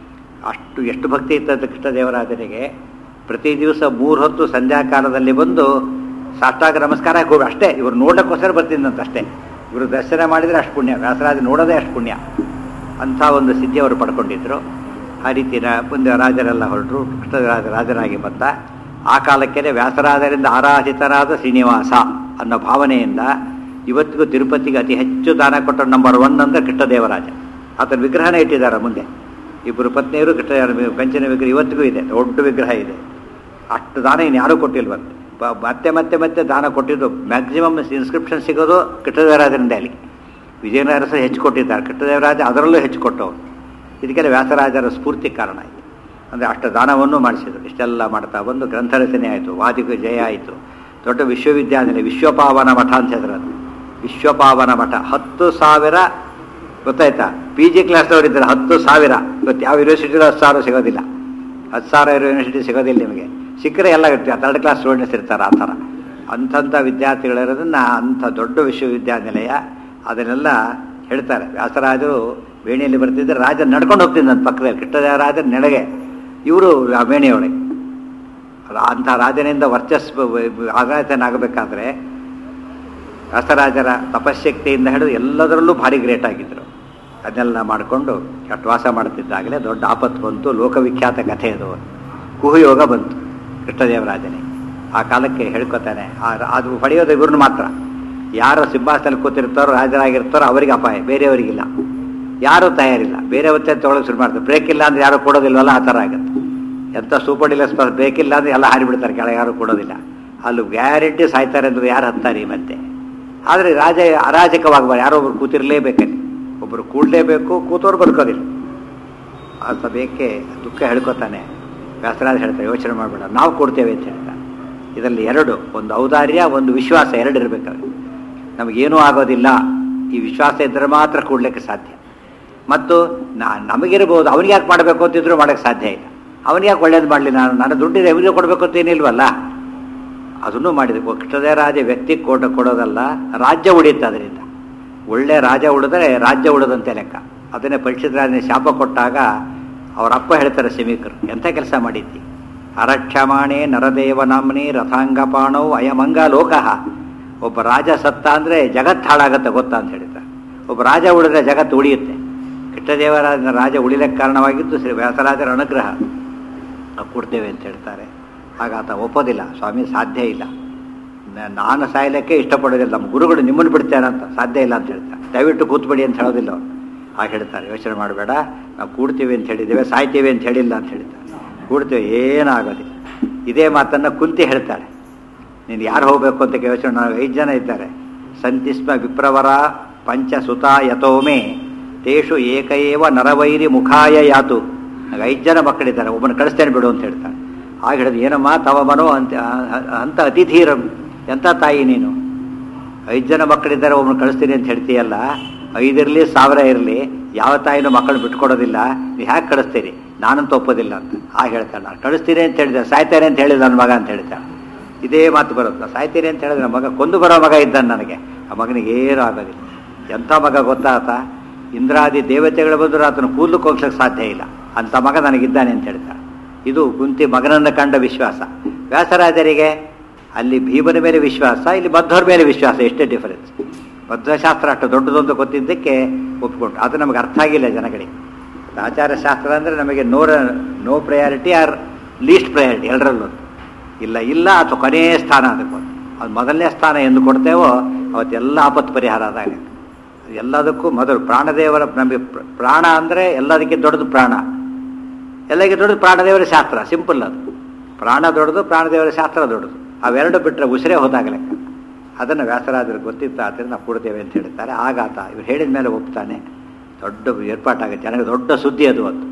ಅಷ್ಟು ಎಷ್ಟು ಭಕ್ತಿ ಇತ್ತಂತ ಕೃಷ್ಣದೇವರಾಜನಿಗೆ ಪ್ರತಿ ದಿವಸ ಮೂರು ಹೊತ್ತು ಸಂಧ್ಯಾಕಾಲದಲ್ಲಿ ಬಂದು ಸಾಷ್ಟಾಗ ನಮಸ್ಕಾರ ಹೋಗಿ ಅಷ್ಟೇ ಇವರು ನೋಡೋಕ್ಕೋಸ್ಕರ ಬರ್ತಿದ್ದಂತ ಅಷ್ಟೇ ಇವರು ದರ್ಶನ ಮಾಡಿದರೆ ಅಷ್ಟು ಪುಣ್ಯ ವ್ಯಾಸರಾಜ ನೋಡೋದೇ ಅಷ್ಟು ಪುಣ್ಯ ಅಂಥ ಒಂದು ಸಿದ್ಧಿ ಅವರು ಪಡ್ಕೊಂಡಿದ್ರು ಆ ರೀತಿ ಮುಂದೆ ರಾಜರೆಲ್ಲ ಹೊರಟರು ಕೃಷ್ಣರಾಜ ರಾಜನಾಗಿ ಬಂದ ಆ ಕಾಲಕ್ಕೆ ವ್ಯಾಸರಾಜರಿಂದ ಆರಾಧಿತರಾದ ಶ್ರೀನಿವಾಸ ಅನ್ನೋ ಭಾವನೆಯಿಂದ ಇವತ್ತಿಗೂ ತಿರುಪತಿಗೆ ಅತಿ ಹೆಚ್ಚು ದಾನ ಕೊಟ್ಟ ನಂಬರ್ ಒನ್ ಅಂದರೆ ಕೃಷ್ಣದೇವರಾಜ ಆತನ ವಿಗ್ರಹನೇ ಇಟ್ಟಿದ್ದಾರೆ ಮುಂದೆ ಇಬ್ಬರು ಪತ್ನಿಯರು ಕೃಷ್ಣ ಕಂಚಿನ ವಿಗ್ರಹ ಇವತ್ತಿಗೂ ಇದೆ ದೊಡ್ಡ ವಿಗ್ರಹ ಇದೆ ಅಷ್ಟು ದಾನ ಇನ್ನು ಯಾರೂ ಕೊಟ್ಟಿಲ್ವಂತೆ ಮತ್ತೆ ಮತ್ತೆ ಮತ್ತೆ ದಾನ ಕೊಟ್ಟಿದ್ದು ಮ್ಯಾಕ್ಸಿಮಮ್ ಇನ್ಸ್ಕ್ರಿಪ್ಷನ್ ಸಿಗೋದು ಕೃಷ್ಣದೇವರಾಜರಿಂದ ಅಲ್ಲಿ ವಿಜಯನಗರ ಹೆಚ್ಚು ಕೊಟ್ಟಿದ್ದಾರೆ ಕೃಷ್ಣದೇವರಾಜ ಅದರಲ್ಲೂ ಹೆಚ್ಚು ಕೊಟ್ಟವರು ಇದಕ್ಕೆಲ್ಲ ವ್ಯಾಸರಾಜರ ಸ್ಫೂರ್ತಿ ಕಾರಣ ಆಯಿತು ಅಂದರೆ ಅಷ್ಟು ದಾನವನ್ನು ಮಾಡಿಸಿದರು ಇಷ್ಟೆಲ್ಲ ಮಾಡ್ತಾ ಬಂದು ಗ್ರಂಥ ರಚನೆ ಆಯಿತು ವಾದಿಗೂ ಜಯ ಆಯಿತು ದೊಡ್ಡ ವಿಶ್ವವಿದ್ಯಾನಿಲಯ ವಿಶ್ವಪಾವನ ಮಠ ಅಂತ ಹೆಸರದು ವಿಶ್ವಪಾವನ ಮಠ ಹತ್ತು ಸಾವಿರ ಗೊತ್ತಾಯ್ತಾ ಪಿ ಜಿ ಕ್ಲಾಸ್ನವ್ರು ಇದ್ದಾರೆ ಹತ್ತು ಸಾವಿರ ಇವತ್ತು ಯಾವ ಯೂನಿವರ್ಸಿಟಿಲೂ ಹತ್ತು ಸಾವಿರ ಸಿಗೋದಿಲ್ಲ ಹತ್ತು ಸಾವಿರ ಯೂನಿವರ್ಸಿಟಿ ಸಿಗೋದಿಲ್ಲ ನಿಮಗೆ ಸಿಕ್ಕರೆ ಎಲ್ಲ ಇರ್ತೀವಿ ಥರ್ಡ್ ಕ್ಲಾಸ್ ಸ್ಟೂಡೆಂಟ್ಸ್ ಇರ್ತಾರೆ ಆ ಥರ ಅಂಥಂಥ ವಿದ್ಯಾರ್ಥಿಗಳಿರೋದನ್ನ ಅಂಥ ದೊಡ್ಡ ವಿಶ್ವವಿದ್ಯಾನಿಲಯ ಅದನ್ನೆಲ್ಲ ಹೇಳ್ತಾರೆ ವ್ಯಾಸರಾಜರು ವೇಣಿಯಲ್ಲಿ ಬರ್ತಿದ್ದರೆ ರಾಜ ನಡ್ಕೊಂಡು ಹೋಗ್ತಿದ್ದ ನನ್ನ ಪಕ್ಕದಲ್ಲಿ ಕೃಷ್ಣದೇವರಾಜ ನೆಳಗೆ ಇವರು ಆ ವೇಣಿಯೊಳಗೆ ಅಂಥ ರಾಜನಿಂದ ವರ್ಚಸ್ ಆಘಾತನಾಗಬೇಕಾದ್ರೆ ವ್ಯಾಸರಾಜರ ತಪಶಕ್ತಿಯಿಂದ ಹಿಡಿದು ಎಲ್ಲದರಲ್ಲೂ ಭಾರಿ ಗ್ರೇಟ್ ಆಗಿದ್ದರು ಅದನ್ನೆಲ್ಲ ಮಾಡಿಕೊಂಡು ಅಷ್ಟು ವಾಸ ಮಾಡ್ತಿದ್ದಾಗಲೇ ದೊಡ್ಡ ಆಪತ್ತು ಬಂತು ಲೋಕವಿಖ್ಯಾತ ಕಥೆ ಅದು ಕುಹುಯೋಗ ಬಂತು ಕೃಷ್ಣದೇವರಾಜನೇ ಆ ಕಾಲಕ್ಕೆ ಹೇಳ್ಕೊತಾನೆ ಅದು ಪಡೆಯೋದು ಇವ್ರನ್ನ ಮಾತ್ರ ಯಾರು ಸಿಂಹಾಸನ ಕೂತಿರ್ತಾರೋ ರಾಜರಾಗಿರ್ತಾರೋ ಅವರಿಗೆ ಅಪಾಯ ಬೇರೆಯವರಿಗಿಲ್ಲ ಯಾರೂ ತಯಾರಿಲ್ಲ ಬೇರೆ ಹೊತ್ತೆ ತೊಗೊಳಕ್ಕೆ ಶುರು ಮಾಡ್ತಾರೆ ಬ್ರೇಕ್ ಇಲ್ಲ ಅಂದ್ರೆ ಯಾರು ಕೊಡೋದಿಲ್ವಲ್ಲ ಆ ಥರ ಆಗುತ್ತೆ ಎಂಥ ಸೂಪರ್ ಡೀಲರ್ಸ್ ಬ್ರೇಕ್ ಇಲ್ಲ ಅಂದ್ರೆ ಎಲ್ಲ ಹಾರಿಬಿಡ್ತಾರೆ ಕೆಳಗೆ ಯಾರು ಕೊಡೋದಿಲ್ಲ ಅಲ್ಲಿ ಗ್ಯಾರಂಟಿ ಸಾಯ್ತಾರೆ ಅಂದ್ರೆ ಯಾರು ಹತ್ತಾರೆ ಮತ್ತೆ ಆದರೆ ರಾಜ ಅರಾಜಕವಾಗಬಾರ್ದು ಯಾರೋ ಒಬ್ರು ಕೂತಿರ್ಲೇಬೇಕಲ್ಲಿ ಒಬ್ಬರು ಕೂಡಲೇಬೇಕು ಕೂತವ್ರು ಬದುಕೋದಿಲ್ಲ ಆ ಸಮಯಕ್ಕೆ ದುಃಖ ಹೇಳ್ಕೊತಾನೆ ವ್ಯಾಸರಾಜ ಹೇಳ್ತಾರೆ ಯೋಚನೆ ಮಾಡಬೇಡ ನಾವು ಕೊಡ್ತೇವೆ ಅಂತ ಹೇಳ್ತಾರೆ ಇದರಲ್ಲಿ ಎರಡು ಒಂದು ಔದಾರ್ಯ ಒಂದು ವಿಶ್ವಾಸ ಎರಡು ಇರಬೇಕಾದ್ರೆ ನಮಗೇನೂ ಆಗೋದಿಲ್ಲ ಈ ವಿಶ್ವಾಸ ಇದ್ದರೆ ಮಾತ್ರ ಕೂಡ್ಲಿಕ್ಕೆ ಸಾಧ್ಯ ಮತ್ತು ನಾ ನಮಗಿರ್ಬೋದು ಅವನಿಗೆ ಯಾಕೆ ಮಾಡಬೇಕು ಅಂತಿದ್ರು ಮಾಡೋಕ್ಕೆ ಸಾಧ್ಯ ಇಲ್ಲ ಅವನಿಗೆ ಯಾಕೆ ಒಳ್ಳೇದು ಮಾಡಲಿ ನಾನು ನನ್ನ ದುಡ್ಡಿದೆ ಅವನಿಗೆ ಕೊಡಬೇಕು ಅಂತ ಏನಿಲ್ವಲ್ಲ ಅದನ್ನು ಮಾಡಿದೆ ಕೃಷ್ಣದೇ ರಾಜ ವ್ಯಕ್ತಿ ಕೊಡ ಕೊಡೋದಲ್ಲ ರಾಜ್ಯ ಉಳಿಯುತ್ತೆ ಅದರಿಂದ ಒಳ್ಳೆ ರಾಜ ಉಳಿದ್ರೆ ರಾಜ್ಯ ಉಳಿದಂತೆ ಲೆಕ್ಕ ಅದನ್ನೇ ಪರೀಕ್ಷಿತ ರಾಜನ ಶಾಪ ಕೊಟ್ಟಾಗ ಅವರ ಅಪ್ಪ ಹೇಳ್ತಾರೆ ಸಿಮಿಕರು ಎಂಥ ಕೆಲಸ ಮಾಡಿದ್ದಿ ಅರಕ್ಷಮಾಣೆ ನರದೇವ ನಾಮ್ನಿ ರಥಾಂಗಪಾಣೌ ಅಯಮಂಗ ಲೋಕಃ ಒಬ್ಬ ರಾಜ ಸತ್ತ ಅಂದರೆ ಜಗತ್ತು ಹಾಳಾಗತ್ತೆ ಗೊತ್ತಾ ಅಂತ ಹೇಳಿದ್ದಾರೆ ಒಬ್ಬ ರಾಜ ಉಳಿದ್ರೆ ಜಗತ್ತು ಉಳಿಯುತ್ತೆ ಕೃಷ್ಣದೇವರಾಜನ ರಾಜ ಉಳಿಲಕ್ಕೆ ಕಾರಣವಾಗಿದ್ದು ಶ್ರೀ ವ್ಯಾಸರಾಜರ ಅನುಗ್ರಹ ನಾವು ಕೊಡ್ತೇವೆ ಅಂತ ಹೇಳ್ತಾರೆ ಆಗ ಆತ ಒಪ್ಪೋದಿಲ್ಲ ಸ್ವಾಮಿ ಸಾಧ್ಯ ಇಲ್ಲ ನ- ನಾನು ಸಾಯಲಿಕ್ಕೆ ಇಷ್ಟಪಡೋದಿಲ್ಲ ನಮ್ಮ ಗುರುಗಳು ನಿಮ್ಮನ್ನು ಬಿಡ್ತೇನೆ ಅಂತ ಸಾಧ್ಯ ಇಲ್ಲ ಅಂತ ಹೇಳ್ತಾರೆ ದಯವಿಟ್ಟು ಕೂತ್ಬೇಡಿ ಅಂತ ಹೇಳೋದಿಲ್ಲ ಅವ್ರು ಹಾಗೆ ಹೇಳ್ತಾರೆ ಯೋಚನೆ ಮಾಡಬೇಡ ನಾವು ಕೂಡ್ತೀವಿ ಅಂತ ಹೇಳಿದ್ದೇವೆ ಸಾಯ್ತೀವಿ ಅಂತ ಹೇಳಿಲ್ಲ ಅಂತ ಹೇಳ್ತಾರೆ ಕೂಡ್ತೀವಿ ಏನಾಗೋದಿಲ್ಲ ಇದೇ ಮಾತನ್ನು ಕುಂತಿ ಹೇಳ್ತಾಳೆ ನೀನು ಯಾರು ಹೋಗಬೇಕು ಅಂತ ಯೋಚನೆ ನಾವು ಐದು ಜನ ಇದ್ದಾರೆ ಸಂತಿಸ್ಮ ವಿಪ್ರವರ ಪಂಚಸುತ ಯಥೋಮೆ ತೇಷು ಏಕಏವ ನರವೈರಿ ಮುಖಾಯ ಯಾತು ನನಗೆ ಐದು ಜನ ಮಕ್ಕಳಿದ್ದಾರೆ ಒಬ್ಬನ ಕಳಿಸ್ತೇನೆ ಬಿಡು ಅಂತ ಹೇಳ್ತಾನೆ ಆಗ ಹೇಳಿದ್ರು ಏನಮ್ಮ ತವ ಮನೋ ಅಂತ ಅಂತ ಅತಿಥೀರಂ ಎಂಥ ತಾಯಿ ನೀನು ಐದು ಜನ ಮಕ್ಕಳಿದ್ದಾರೆ ಒಬ್ಬನ ಕಳಿಸ್ತೀನಿ ಅಂತ ಹೇಳ್ತೀಯಲ್ಲ ಐದಿರಲಿ ಸಾವಿರ ಇರಲಿ ಯಾವ ತಾಯಿನೂ ಮಕ್ಕಳು ಬಿಟ್ಕೊಡೋದಿಲ್ಲ ನೀವು ಹ್ಯಾಕೆ ಕಳಿಸ್ತೀರಿ ನಾನಂತೂ ಒಪ್ಪೋದಿಲ್ಲ ಅಂತ ಆಗ ಹೇಳ್ತಾಳೆ ನಾನು ಕಳಿಸ್ತೀನಿ ಅಂತ ಹೇಳಿದೆ ಸಾಯ್ತೇನೆ ಅಂತ ಹೇಳಿದ ನನ್ನ ಮಗ ಅಂತ ಹೇಳ್ತಾಳೆ ಇದೇ ಮಾತು ಬರುತ್ತೆ ಸಾಯ್ತೀನಿ ಅಂತ ಹೇಳಿದ್ರೆ ಮಗ ಕೊಂದು ಬರೋ ಮಗ ಇದ್ದಾನೆ ನನಗೆ ಆ ಮಗನಿಗೆ ಏನೂ ಆಗೋದಿಲ್ಲ ಎಂಥ ಮಗ ಗೊತ್ತಾತ ಇಂದ್ರಾದಿ ದೇವತೆಗಳು ಬಂದರೂ ಆತನ ಕೂದಲು ಕೋಗ್ಸಕ್ಕೆ ಸಾಧ್ಯ ಇಲ್ಲ ಅಂಥ ಮಗ ನನಗಿದ್ದಾನೆ ಅಂತ ಹೇಳ್ತಾಳೆ ಇದು ಕುಂತಿ ಮಗನನ್ನು ಕಂಡ ವಿಶ್ವಾಸ ವ್ಯಾಸರಾಜರಿಗೆ ಅಲ್ಲಿ ಭೀಮನ ಮೇಲೆ ವಿಶ್ವಾಸ ಇಲ್ಲಿ ಬದ್ಧರ ಮೇಲೆ ವಿಶ್ವಾಸ ಎಷ್ಟೇ ಡಿಫರೆನ್ಸ್ ಬದ್ಧಶಾಸ್ತ್ರ ಅಷ್ಟು ದೊಡ್ಡದೊಂದು ಗೊತ್ತಿದ್ದಕ್ಕೆ ಒಪ್ಕೊಂಡು ಅದು ನಮಗೆ ಅರ್ಥ ಆಗಿಲ್ಲ ಜನಗಳಿಗೆ ಆಚಾರ ಶಾಸ್ತ್ರ ಅಂದರೆ ನಮಗೆ no no priority or least priority ಎರಡರಲ್ಲೂ ಇಲ್ಲ ಇಲ್ಲ ಅಥವಾ ಕೊನೆಯ ಸ್ಥಾನ ಅದಕ್ಕೆ ಅದು ಮೊದಲನೇ ಸ್ಥಾನ ಎಂದು ಕೊಡ್ತೇವೋ ಅವತ್ತೆಲ್ಲ ಆಪತ್ತು ಪರಿಹಾರ ಆದಾಗ ಎಲ್ಲದಕ್ಕೂ ಮೊದಲು ಪ್ರಾಣದೇವರ ನಮಗೆ ಪ್ರ- ಪ್ರಾಣ ಅಂದರೆ ಎಲ್ಲದಕ್ಕೆ ದೊಡ್ಡದು ಪ್ರಾಣ ಎಲ್ಲಕ್ಕೆ ದೊಡ್ಡದು ಪ್ರಾಣದೇವರ ಶಾಸ್ತ್ರ ಸಿಂಪಲ್ ಅದು ಪ್ರಾಣ ದೊಡ್ಡದು ಪ್ರಾಣದೇವರ ಶಾಸ್ತ್ರ ದೊಡ್ಡದು ಅವೆರಡು ಬಿಟ್ಟರೆ ಉಸಿರೇ ಹೋದಾಗ ಲೆಕ್ಕ ಅದನ್ನು ವ್ಯಾಸರಾಜರು ಗೊತ್ತಿತ್ತು ಆದ್ದರಿಂದ ನಾವು ಕೊಡ್ತೇವೆ ಅಂತ ಹೇಳ್ತಾರೆ ಆಗಾತ ಇವ್ರು ಹೇಳಿದ ಮೇಲೆ ಒಪ್ತಾನೆ ದೊಡ್ಡ ಏರ್ಪಾಟಾಗುತ್ತೆ ನನಗೆ ದೊಡ್ಡ ಸುದ್ದಿ ಅದು ಅದು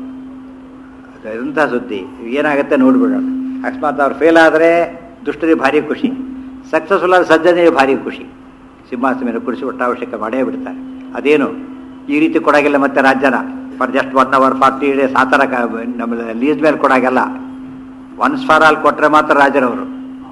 ಅದು ಎಂಥ ಸುದ್ದಿ ಏನಾಗುತ್ತೆ ನೋಡ್ಬಿಡೋಣ ಅಕಸ್ಮಾತ್ ಅವ್ರು ಫೇಲ್ ಆದರೆ ದುಷ್ಟರಿಗೆ ಭಾರಿ ಖುಷಿ ಸಕ್ಸಸ್ಫುಲ್ ಆದ ಸಜ್ಜನಿಗೆ ಭಾರಿ ಖುಷಿ ಸಿಂಹಾಸನ ಮೇಲೆ ಕುರಿಸಿ ಒಟ್ಟಾವಶ್ಯಕ ಮಾಡೇ ಬಿಡ್ತಾರೆ ಅದೇನು ಈ ರೀತಿ ಕೊಡಾಗಿಲ್ಲ ಮತ್ತೆ ರಾಜ್ಯನ for just one hour forty days ಆ ಥರ ಕ- ನಮ್ಮ ಲೀಸ್ ಮೇಲೆ ಕೊಡಾಗಲ್ಲ ಒನ್ಸ್ ಫಾರ್ ಆಲ್ ಕೊಟ್ಟರೆ ಮಾತ್ರ ರಾಜರವರು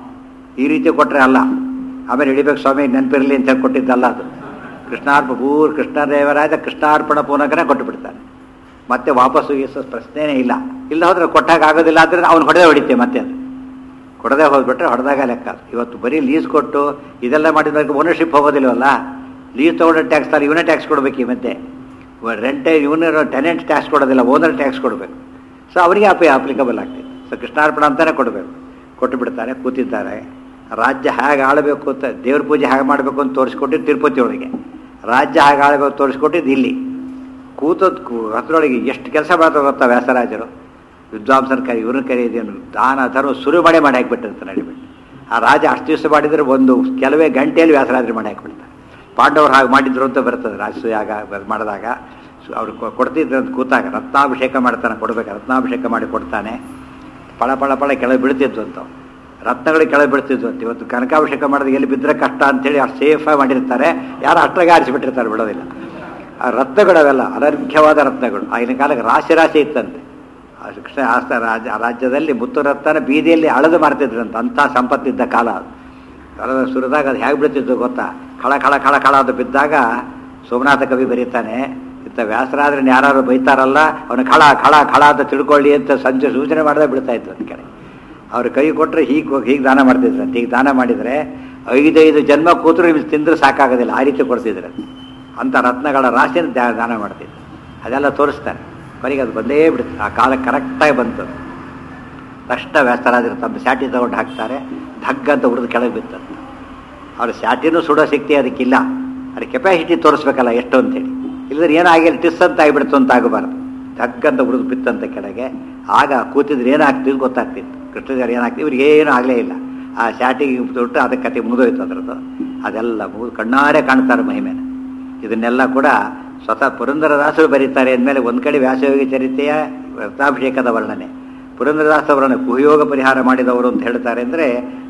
ಈ ರೀತಿ ಕೊಟ್ಟರೆ ಅಲ್ಲ ಆಮೇಲೆ ಹಿಡಿಬೇಕು ಸ್ವಾಮಿ ನೆನಪಿರಲಿ ಅಂತ ಹೇಳಿ ಕೊಟ್ಟಿದ್ದಲ್ಲ ಅದು ಕೃಷ್ಣಾರ್ಪ ಪೂರ್ ಕೃಷ್ಣದೇವರಾಜ ಕೃಷ್ಣಾರ್ಪಣ ಪೂನಕನೇ ಕೊಟ್ಟು ಬಿಡ್ತಾನೆ ಮತ್ತೆ ವಾಪಸ್ಸು ಗೀಸೋ ಪ್ರಶ್ನೆನೇ ಇಲ್ಲ ಇಲ್ಲ ಹೋದ್ರೆ ಕೊಟ್ಟಾಗ ಆಗೋದಿಲ್ಲ ಆದರೆ ಅವ್ನು ಹೊಡೆದೇ ಹೊಡಿತೆ ಮತ್ತೆ ಅದು ಕೊಡದೆ ಹೋಗ್ಬಿಟ್ರೆ ಹೊಡೆದಾಗ ಲೆಕ್ಕ ಅದು. ಇವತ್ತು ಬರೀ ಲೀಸ್ ಕೊಟ್ಟು ಇದೆಲ್ಲ ಮಾಡಿದಾಗ ಓನರ್ಶಿಪ್ ಹೋಗೋದಿಲ್ವಲ್ಲ ಲೀಸ್ ತೊಗೊಂಡು ಟ್ಯಾಕ್ಸ್ ತಾರೆ ಇವನೇ ಟ್ಯಾಕ್ಸ್ ಕೊಡಬೇಕು ಈ ಮತ್ತೆ ರೆಂಟೇ ಇವನ ಟೆನೆಂಟ್ ಟ್ಯಾಕ್ಸ್ ಕೊಡೋದಿಲ್ಲ ಓನರ್ ಟ್ಯಾಕ್ಸ್ ಕೊಡಬೇಕು ಸೊ ಅವರಿಗೆ ಅಪಿ ಅಪ್ಲಿಕಬಲ್ ಆಗ್ತದೆ ಸೊ ಕೃಷ್ಣಾರ್ಪಣ ಅಂತಾನೆ ಕೊಡಬೇಕು ಕೊಟ್ಟು ಬಿಡ್ತಾರೆ ಕೂತಿದ್ದಾರೆ ರಾಜ್ಯ ಹೇಗೆ ಆಳಬೇಕು ಅಂತ ದೇವ್ರ ಪೂಜೆ ಹೇಗೆ ಮಾಡಬೇಕು ಅಂತ ತೋರಿಸ್ಕೊಟ್ಟಿದ್ದು ತಿರುಪತಿ ಒಳಗೆ ರಾಜ್ಯ ಹೇಗೆ ಆಳಬೇಕು ತೋರಿಸ್ಕೊಟ್ಟಿದ್ದು ಇಲ್ಲಿ ಕೂತದ್ ಹತ್ರೊಳಗೆ ಎಷ್ಟು ಕೆಲಸ ಮಾಡ್ತಾರೆ ಗೊತ್ತಾ ವ್ಯಾಸರಾಜರು ವಿದ್ವಾಂಸನ ಕೈ ಇವ್ರನ್ನ ಕರೆಯೋದೇನು ದಾನ ಧರ್ಮ ಶುರು ಮಾಡೇ ಮಾಡಿ ಹಾಕ್ಬಿಟ್ಟಿರ್ತಾರೆ ನಡಿಬಿಟ್ಟು ಆ ರಾಜ ಅಷ್ಟು ದಿವಸ ಮಾಡಿದರೆ ಒಂದು ಕೆಲವೇ ಗಂಟೆಯಲ್ಲಿ ವ್ಯಾಸರಾಜರು ಮಾಡಿ ಹಾಕ್ಬಿಡ್ತಾರೆ ಪಾಂಡವರು ಹಾಗೆ ಮಾಡಿದ್ರು ಅಂತ ಬರ್ತದೆ ರಾಜಸೂಯಾಗ ಮಾಡಿದಾಗ ಸು- ಅವ್ರು ಕೊ- ಕೊಡ್ತಿದ್ರು ಅಂತ ಕೂತಾಗ ರತ್ನಾಭಿಷೇಕ ಮಾಡ್ತಾನೆ ಕೊಡ್ಬೇಕು ರತ್ನಾಭಿಷೇಕ ಮಾಡಿ ಕೊಡ್ತಾನೆ ಪಳ ಪಳ ಪಳ ಕೆಳಗೆ ಬೀಳ್ತಿದ್ವು ಅಂತ ಅವು. ರತ್ನಗಳಿಗೆ ಕೆಳಗೆ ಬೀಳ್ತಿದ್ವು ಅಂತ ಇವತ್ತು ಕನಕಾಭಿಷೇಕ ಮಾಡಿದ್ರೆ ಎಲ್ಲಿ ಬಿದ್ದರೆ ಕಷ್ಟ ಅಂತೇಳಿ ಅಷ್ಟು ಸೇಫಾಗಿ ಮಾಡಿರ್ತಾರೆ ಯಾರು ಅಷ್ಟಾಗೆ ಆರಿಸಿಬಿಟ್ಟಿರ್ತಾರೆ ಬಿಡೋದಿಲ್ಲ ಆ ರತ್ನಗಳವೆಲ್ಲ ಅನರ್ಘ್ಯವಾದ ರತ್ನಗಳು ಆಗಿನ ಕಾಲಕ್ಕೆ ರಾಶಿ ರಾಶಿ ಇತ್ತಂತೆ ಆ ಕೃಷ್ಣ ಆಸ್ತ ರಾಜ ಆ ರಾಜ್ಯದಲ್ಲಿ ಮುತ್ತು ರತ್ನ ಬೀದಿಯಲ್ಲಿ ಅಳದು ಮಾರ್ತಿದ್ರಂತ ಅಂಥ ಸಂಪತ್ತಿದ್ದ ಕಾಲ ಅದು ಕಾಲದ ಸುರಿದಾಗ ಅದು ಹೇಗೆ ಬೀಳ್ತಿದ್ದು ಗೊತ್ತಾ ಖಳ ಖಳ ಖಳ ಖಳ ಅಂತ ಬಿದ್ದಾಗ ಸೋಮನಾಥ ಕವಿ ಬರೀತಾನೆ ಇಂಥ ವ್ಯಾಸರಾದ್ರೆ ಯಾರು ಬೈತಾರಲ್ಲ ಅವನು ಖಳ ಖಳ ಖಳ ಅಂತ ತಿಳ್ಕೊಳ್ಳಿ ಅಂತ ಸಂಜೆ ಸೂಚನೆ ಮಾಡಿದ್ರೆ ಬಿಡ್ತಾ ಇತ್ತು ಅಂತ ಕಡೆ ಅವ್ರ ಕೈ ಕೊಟ್ಟರೆ ಹೀಗೆ ಹೀಗೆ ದಾನ ಮಾಡ್ತಿದ್ರಂತೆ ಹೀಗೆ ದಾನ ಮಾಡಿದರೆ ಐದೈದು ಜನ್ಮ ಕೂತರು ಇವ್ರು ತಿಂದ್ರೆ ಸಾಕಾಗೋದಿಲ್ಲ ಆ ರೀತಿ ಕೊಡ್ತಿದ್ರು ಅಂಥ ರತ್ನಗಳ ರಾಶಿನ ದ್ಯಾ- ದಾನ ಮಾಡ್ತಿದ್ರು ಅದೆಲ್ಲ ತೋರಿಸ್ತಾರೆ ಕೊನೆಗೆ ಅದು ಬಂದೇ ಬಿಡುತ್ತೆ ಆ ಕಾಲ ಕರೆಕ್ಟಾಗಿ ಬಂತು ತಕ್ಷಣ ವ್ಯಾಸರಾಜರು ತಮ್ಮ ಶಾಟಿ ತಗೊಂಡು ಹಾಕ್ತಾರೆ ಧಗ್ ಅಂತ ಉರಿದು ಕೆಳಗೆ ಬಿತ್ತಂತ ಅವ್ರ ಶಾಟಿನೂ ಸುಡೋ ಶಕ್ತಿ ಅದಕ್ಕಿಲ್ಲ ಅದ್ರ ಕೆಪಾಸಿಟಿ ತೋರಿಸ್ಬೇಕಲ್ಲ ಎಷ್ಟು ಅಂತೇಳಿ ಇಲ್ಲದ್ರೆ ಏನಾಗಿಲ್ಲ ಟಿಸ್ ಅಂತ ಆಗಿಬಿಡ್ತು ಅಂತ ಆಗಬಾರ್ದು ಧಗ್ ಅಂತ ಉರಿದು ಬಿತ್ತಂತ ಕೆಳಗೆ ಆಗ ಕೂತಿದ್ರೆ ಏನಾಗ್ತಿದ್ದು ಗೊತ್ತಾಗ್ತಿತ್ತು ಕೃಷ್ಣಜಾರ ಏನಾಗ್ತಿತ್ತು ಇವ್ರಿಗೆ ಏನೂ ಆಗಲೇ ಇಲ್ಲ ಆ ಶಾಟಿಗೆ ತೊಟ್ಟು ಅದಕ್ಕೆ ಕತೆ ಮುಗಿದೋಯ್ತು ಅದರದ್ದು ಅದೆಲ್ಲ ಮುಗಿದು ಕಣ್ಣಾರೆ ಕಾಣ್ತಾರೆ ಮಹಿಮೆನ ಇದನ್ನೆಲ್ಲ ಕೂಡ ಸ್ವತಃ ಪುರಂದರದಾಸರು ಬರೀತಾರೆ ಅಂದಮೇಲೆ ಒಂದು ಕಡೆ ವ್ಯಾಸಯೋಗಿ ಚರಿತೆಯ ರತ್ನಾಭಿಷೇಕದ ವರ್ಣನೆ ಪುರಂದರದಾಸ ಅವರನ್ನು ಕುಹಯೋಗ ಪರಿಹಾರ ಮಾಡಿದವರು ಅಂತ ಹೇಳ್ತಾರೆ ಅಂದರೆ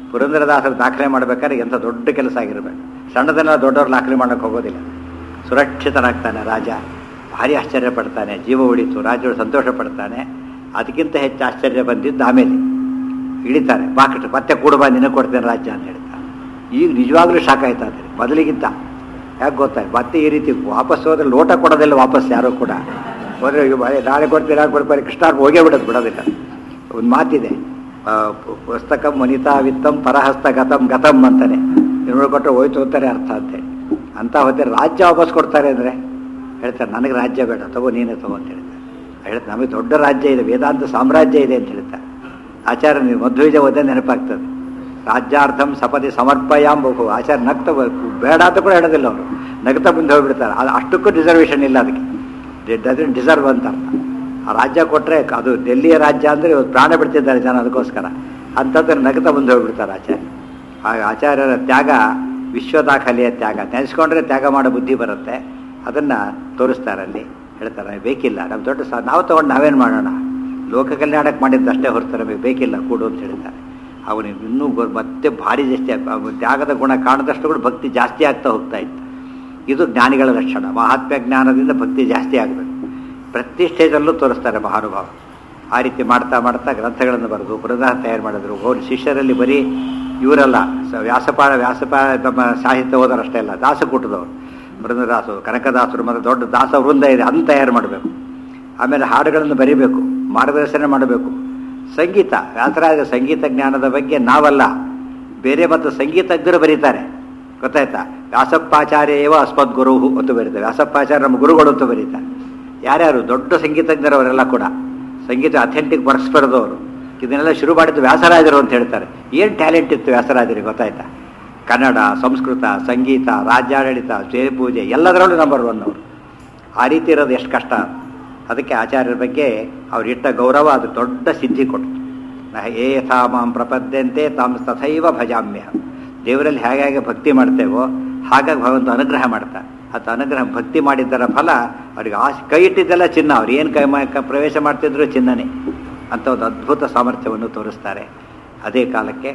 ಪುರಂದರದಾಸರು ದಾಖಲೆ ಮಾಡ್ಬೇಕಾದ್ರೆ ಎಂಥ ದೊಡ್ಡ ಕೆಲಸ ಆಗಿರಬೇಕು ಸಣ್ಣದನ್ನೆಲ್ಲ ದೊಡ್ಡವ್ರು ದಾಖಲೆ ಮಾಡೋಕ್ಕೆ ಹೋಗೋದಿಲ್ಲ ಸುರಕ್ಷಿತನಾಗ್ತಾನೆ ರಾಜ ಭಾರಿ ಆಶ್ಚರ್ಯ ಪಡ್ತಾನೆ ಜೀವ ಉಳಿತು ರಾಜರು ಸಂತೋಷ ಪಡ್ತಾನೆ ಅದಕ್ಕಿಂತ ಹೆಚ್ಚು ಆಶ್ಚರ್ಯ ಬಂದಿದ್ದು ಆಮೇಲೆ ಇಳಿತಾರೆ ಬಾಕಟ್ ಮತ್ತೆ ಕೂಡ ಬಾ ನಿನಗೆ ಕೊಡ್ತೇನೆ ರಾಜ್ಯ ಅಂತ ಹೇಳ್ತಾರೆ ಈಗ ನಿಜವಾಗ್ಲೂ ಶಾಕ್ ಆಯ್ತಾ ಅದೇ ಮೊದಲಿಗಿಂತ ಯಾಕೆ ಗೊತ್ತಾಯ್ತು ಮತ್ತೆ ಈ ರೀತಿ ವಾಪಸ್ ಹೋದ್ರೆ ಲೋಟ ಕೊಡೋದಿಲ್ಲ ವಾಪಸ್ ಯಾರು ಕೂಡ ಹೋದ್ರೆ ಇವ್ ಬರೀ ನಾಳೆ ಕೊಡ್ತೀರಿ ನಾಳೆ ಕೊಡ್ತಾರೆ ಕೃಷ್ಣ ಹೋಗೇ ಬಿಡೋದು ಬಿಡೋದಿಲ್ಲ ಒಂದು ಮಾತಿದೆ ಆ, ಪು- ಪುಸ್ತಕಂ ವನಿತಾ ವಿತ್ತಂ ಪರಹಸ್ತ ಗತಂ ಗತಂ ಅಂತಾನೆ ಕೊಟ್ಟರೆ ಹೋಯ್ತು ಅಂತಾರೆ ಅರ್ಥ ಅಂತೇಳಿ ಅಂತ ಹೊತ್ತೆ ರಾಜ್ಯ ವಾಪಸ್ ಕೊಡ್ತಾರೆ ಅಂದರೆ ಹೇಳ್ತಾರೆ ನನಗೆ ರಾಜ್ಯ ಬೇಡ ತಗೋ ನೀನೇ ತಗೋ ಅಂತ ಹೇಳ್ತಾರೆ ಹೇಳ್ತಾರೆ ನಮಗೆ ದೊಡ್ಡ ರಾಜ್ಯ ಇದೆ ವೇದಾಂತ ಸಾಮ್ರಾಜ್ಯ ಇದೆ ಅಂತ ಹೇಳ್ತಾರೆ ಆಚಾರ್ಯ ನೀವು ಮಧ್ವೀಜ ಓದೇ ನೆನಪಾಗ್ತದೆ ರಾಜ್ಯಾರ್ಥಂ ಸಪದಿ ಸಮರ್ಪಯಾಂ ಬಹು ಆಚಾರ್ಯ ನಗ್ತ ಬೇಡ ಅಂತ ಕೂಡ ಹೇಳೋದಿಲ್ಲ ಅವರು ನಗ್ತಾ ಮುಂದೆ ಹೋಗ್ಬಿಡ್ತಾರೆ ಅದು ಅಷ್ಟಕ್ಕೂ ರಿಸರ್ವೇಷನ್ ಇಲ್ಲ ಅದಕ್ಕೆ ಡಸನ್ ಡಿಸರ್ವ್ ಅಂತ ಅರ್ಥ ಆ ರಾಜ್ಯ ಕೊಟ್ಟರೆ ಅದು ಡೆಲ್ಲಿಯ ರಾಜ್ಯ ಅಂದರೆ ಇವತ್ತು ಪ್ರಾಣ ಬಿಡ್ತಿದ್ದಾರೆ ಜನ ಅದಕ್ಕೋಸ್ಕರ ಅಂಥದ್ದು ನಗ್ತಾ ಮುಂದೆ ಹೋಗ್ಬಿಡ್ತಾರೆ ಆಚಾರ್ಯ ಆ ಆಚಾರ್ಯರ ತ್ಯಾಗ ವಿಶ್ವ ದಾಖಲೆಯ ತ್ಯಾಗ ನೆನೆಸ್ಕೊಂಡ್ರೆ ತ್ಯಾಗ ಮಾಡೋ ಬುದ್ಧಿ ಬರುತ್ತೆ ಅದನ್ನು ತೋರಿಸ್ತಾರೆ ಅಲ್ಲಿ ಹೇಳ್ತಾರೆ ನಮಗೆ ಬೇಕಿಲ್ಲ ನಮ್ಮ ದೊಡ್ಡ ಸಾ ನಾವು ತೊಗೊಂಡು ನಾವೇನು ಮಾಡೋಣ ಲೋಕ ಕಲ್ಯಾಣಕ್ಕೆ ಮಾಡಿದ್ದು ಅಷ್ಟೇ ಹೊರತು ನಮಗೆ ಬೇಕಿಲ್ಲ ಕೂಡು ಅಂತ ಹೇಳ್ತಾರೆ ಅವನಿಗೆ ಇನ್ನೂ ಗೊ- ಮತ್ತೆ ಭಾರಿ ಜಾಸ್ತಿ ಆಗ್- ಅವ್ ತ್ಯಾಗದ ಗುಣ ಕಾಣದಷ್ಟು ಕೂಡ ಭಕ್ತಿ ಜಾಸ್ತಿ ಆಗ್ತಾ ಹೋಗ್ತಾ ಇತ್ತು ಇದು ಜ್ಞಾನಿಗಳ ಲಕ್ಷಣ ಮಹಾತ್ಮ ಜ್ಞಾನದಿಂದ ಭಕ್ತಿ ಜಾಸ್ತಿ ಆಗಬೇಕು ಪ್ರತಿ ಸ್ಟೇಜಲ್ಲೂ ತೋರಿಸ್ತಾರೆ ಮಹಾನುಭಾವ ಆ ರೀತಿ ಮಾಡ್ತಾ ಮಾಡ್ತಾ ಗ್ರಂಥಗಳನ್ನು ಬರೆದು ಬೃಹದಾಹ ತಯಾರು ಮಾಡಿದ್ರು ಅವ್ರ ಶಿಷ್ಯರಲ್ಲಿ ಬರೀ ಇವರಲ್ಲ ಸ- ವ್ಯಾಸಪಾಲ ವ್ಯಾಸಪಾಲ ತಮ್ಮ ಸಾಹಿತ್ಯ ಓದೋರಷ್ಟೇ ಅಲ್ಲ ದಾಸಕೂಟದವರು ಬೃಂದದಾಸರು ಕನಕದಾಸರು ಮತ್ತು ದೊಡ್ಡ ದಾಸ ವೃಂದ ಇದೆ ಅದನ್ನು ತಯಾರು ಮಾಡಬೇಕು ಆಮೇಲೆ ಹಾಡುಗಳನ್ನು ಬರೀಬೇಕು ಮಾರ್ಗದರ್ಶನ ಮಾಡಬೇಕು ಸಂಗೀತ ವ್ಯಾಸರಾಜ ಸಂಗೀತ ಜ್ಞಾನದ ಬಗ್ಗೆ ನಾವಲ್ಲ ಬೇರೆ ಮತ್ತು ಸಂಗೀತಜ್ಞರು ಬರೀತಾರೆ ಗೊತ್ತಾಯ್ತಾ ವ್ಯಾಸಪ್ಪಾಚಾರ್ಯ ಏವ ಅಸ್ಮದ್ ಗುರು ಅಂತ ಬರೀತಾರೆ ವ್ಯಾಸಪ್ಪಾಚಾರ್ಯ ನಮ್ಮ ಗುರುಗಳು ಅಂತ ಬರೀತಾರೆ ಯಾರ್ಯಾರು ದೊಡ್ಡ ಸಂಗೀತಜ್ಞರವರೆಲ್ಲ ಕೂಡ ಸಂಗೀತ ಅಥೆಂಟಿಕ್ ವರ್ಕ್ಸ್ ಬರೆದವರು ಇದನ್ನೆಲ್ಲ ಶುರು ಮಾಡಿದ್ದು ವ್ಯಾಸರಾಜರು ಅಂತ ಹೇಳ್ತಾರೆ ಏನು ಟ್ಯಾಲೆಂಟ್ ಇತ್ತು ವ್ಯಾಸರಾಜರಿಗೆ ಗೊತ್ತಾಯ್ತಾ ಕನ್ನಡ ಸಂಸ್ಕೃತ ಸಂಗೀತ ರಾಜ್ಯಾಡಳಿತ ಪೂಜೆ ಎಲ್ಲದರಲ್ಲೂ ನಂಬರ್ ಒನ್ ಅವರು ಆ ರೀತಿ ಇರೋದು ಎಷ್ಟು ಕಷ್ಟ ಅದಕ್ಕೆ ಆಚಾರ್ಯರ ಬಗ್ಗೆ ಅವ್ರು ಇಟ್ಟ ಗೌರವ ಅದು ದೊಡ್ಡ ಸಿದ್ಧಿ ಕೊಡ್ತು ನ ಏ ಯಥಾ ಮಾಂ ಪ್ರಪದ್ಯಂತೆ ತಾಮ್ ತಥೈವ ಭಜಾಮ್ಯ ದೇವರಲ್ಲಿ ಹೇಗೆ ಹೇಗೆ ಭಕ್ತಿ ಮಾಡ್ತೇವೋ ಹಾಗಾಗಿ ಭಗವಂತ ಅನುಗ್ರಹ ಮಾಡ್ತಾ ಅದು ಅನುಗ್ರಹ ಭಕ್ತಿ ಮಾಡಿದ್ದರ ಫಲ ಅವ್ರಿಗೆ ಆಸೆ ಕೈ ಇಟ್ಟಿದ್ದೆಲ್ಲ ಚಿನ್ನ ಅವ್ರು ಏನು ಕೈ ಮಾ- ಕ- ಪ್ರವೇಶ ಮಾಡ್ತಿದ್ರು ಚಿನ್ನನೇ ಅಂತ ಒಂದು ಅದ್ಭುತ ಸಾಮರ್ಥ್ಯವನ್ನು ತೋರಿಸ್ತಾರೆ ಅದೇ ಕಾಲಕ್ಕೆ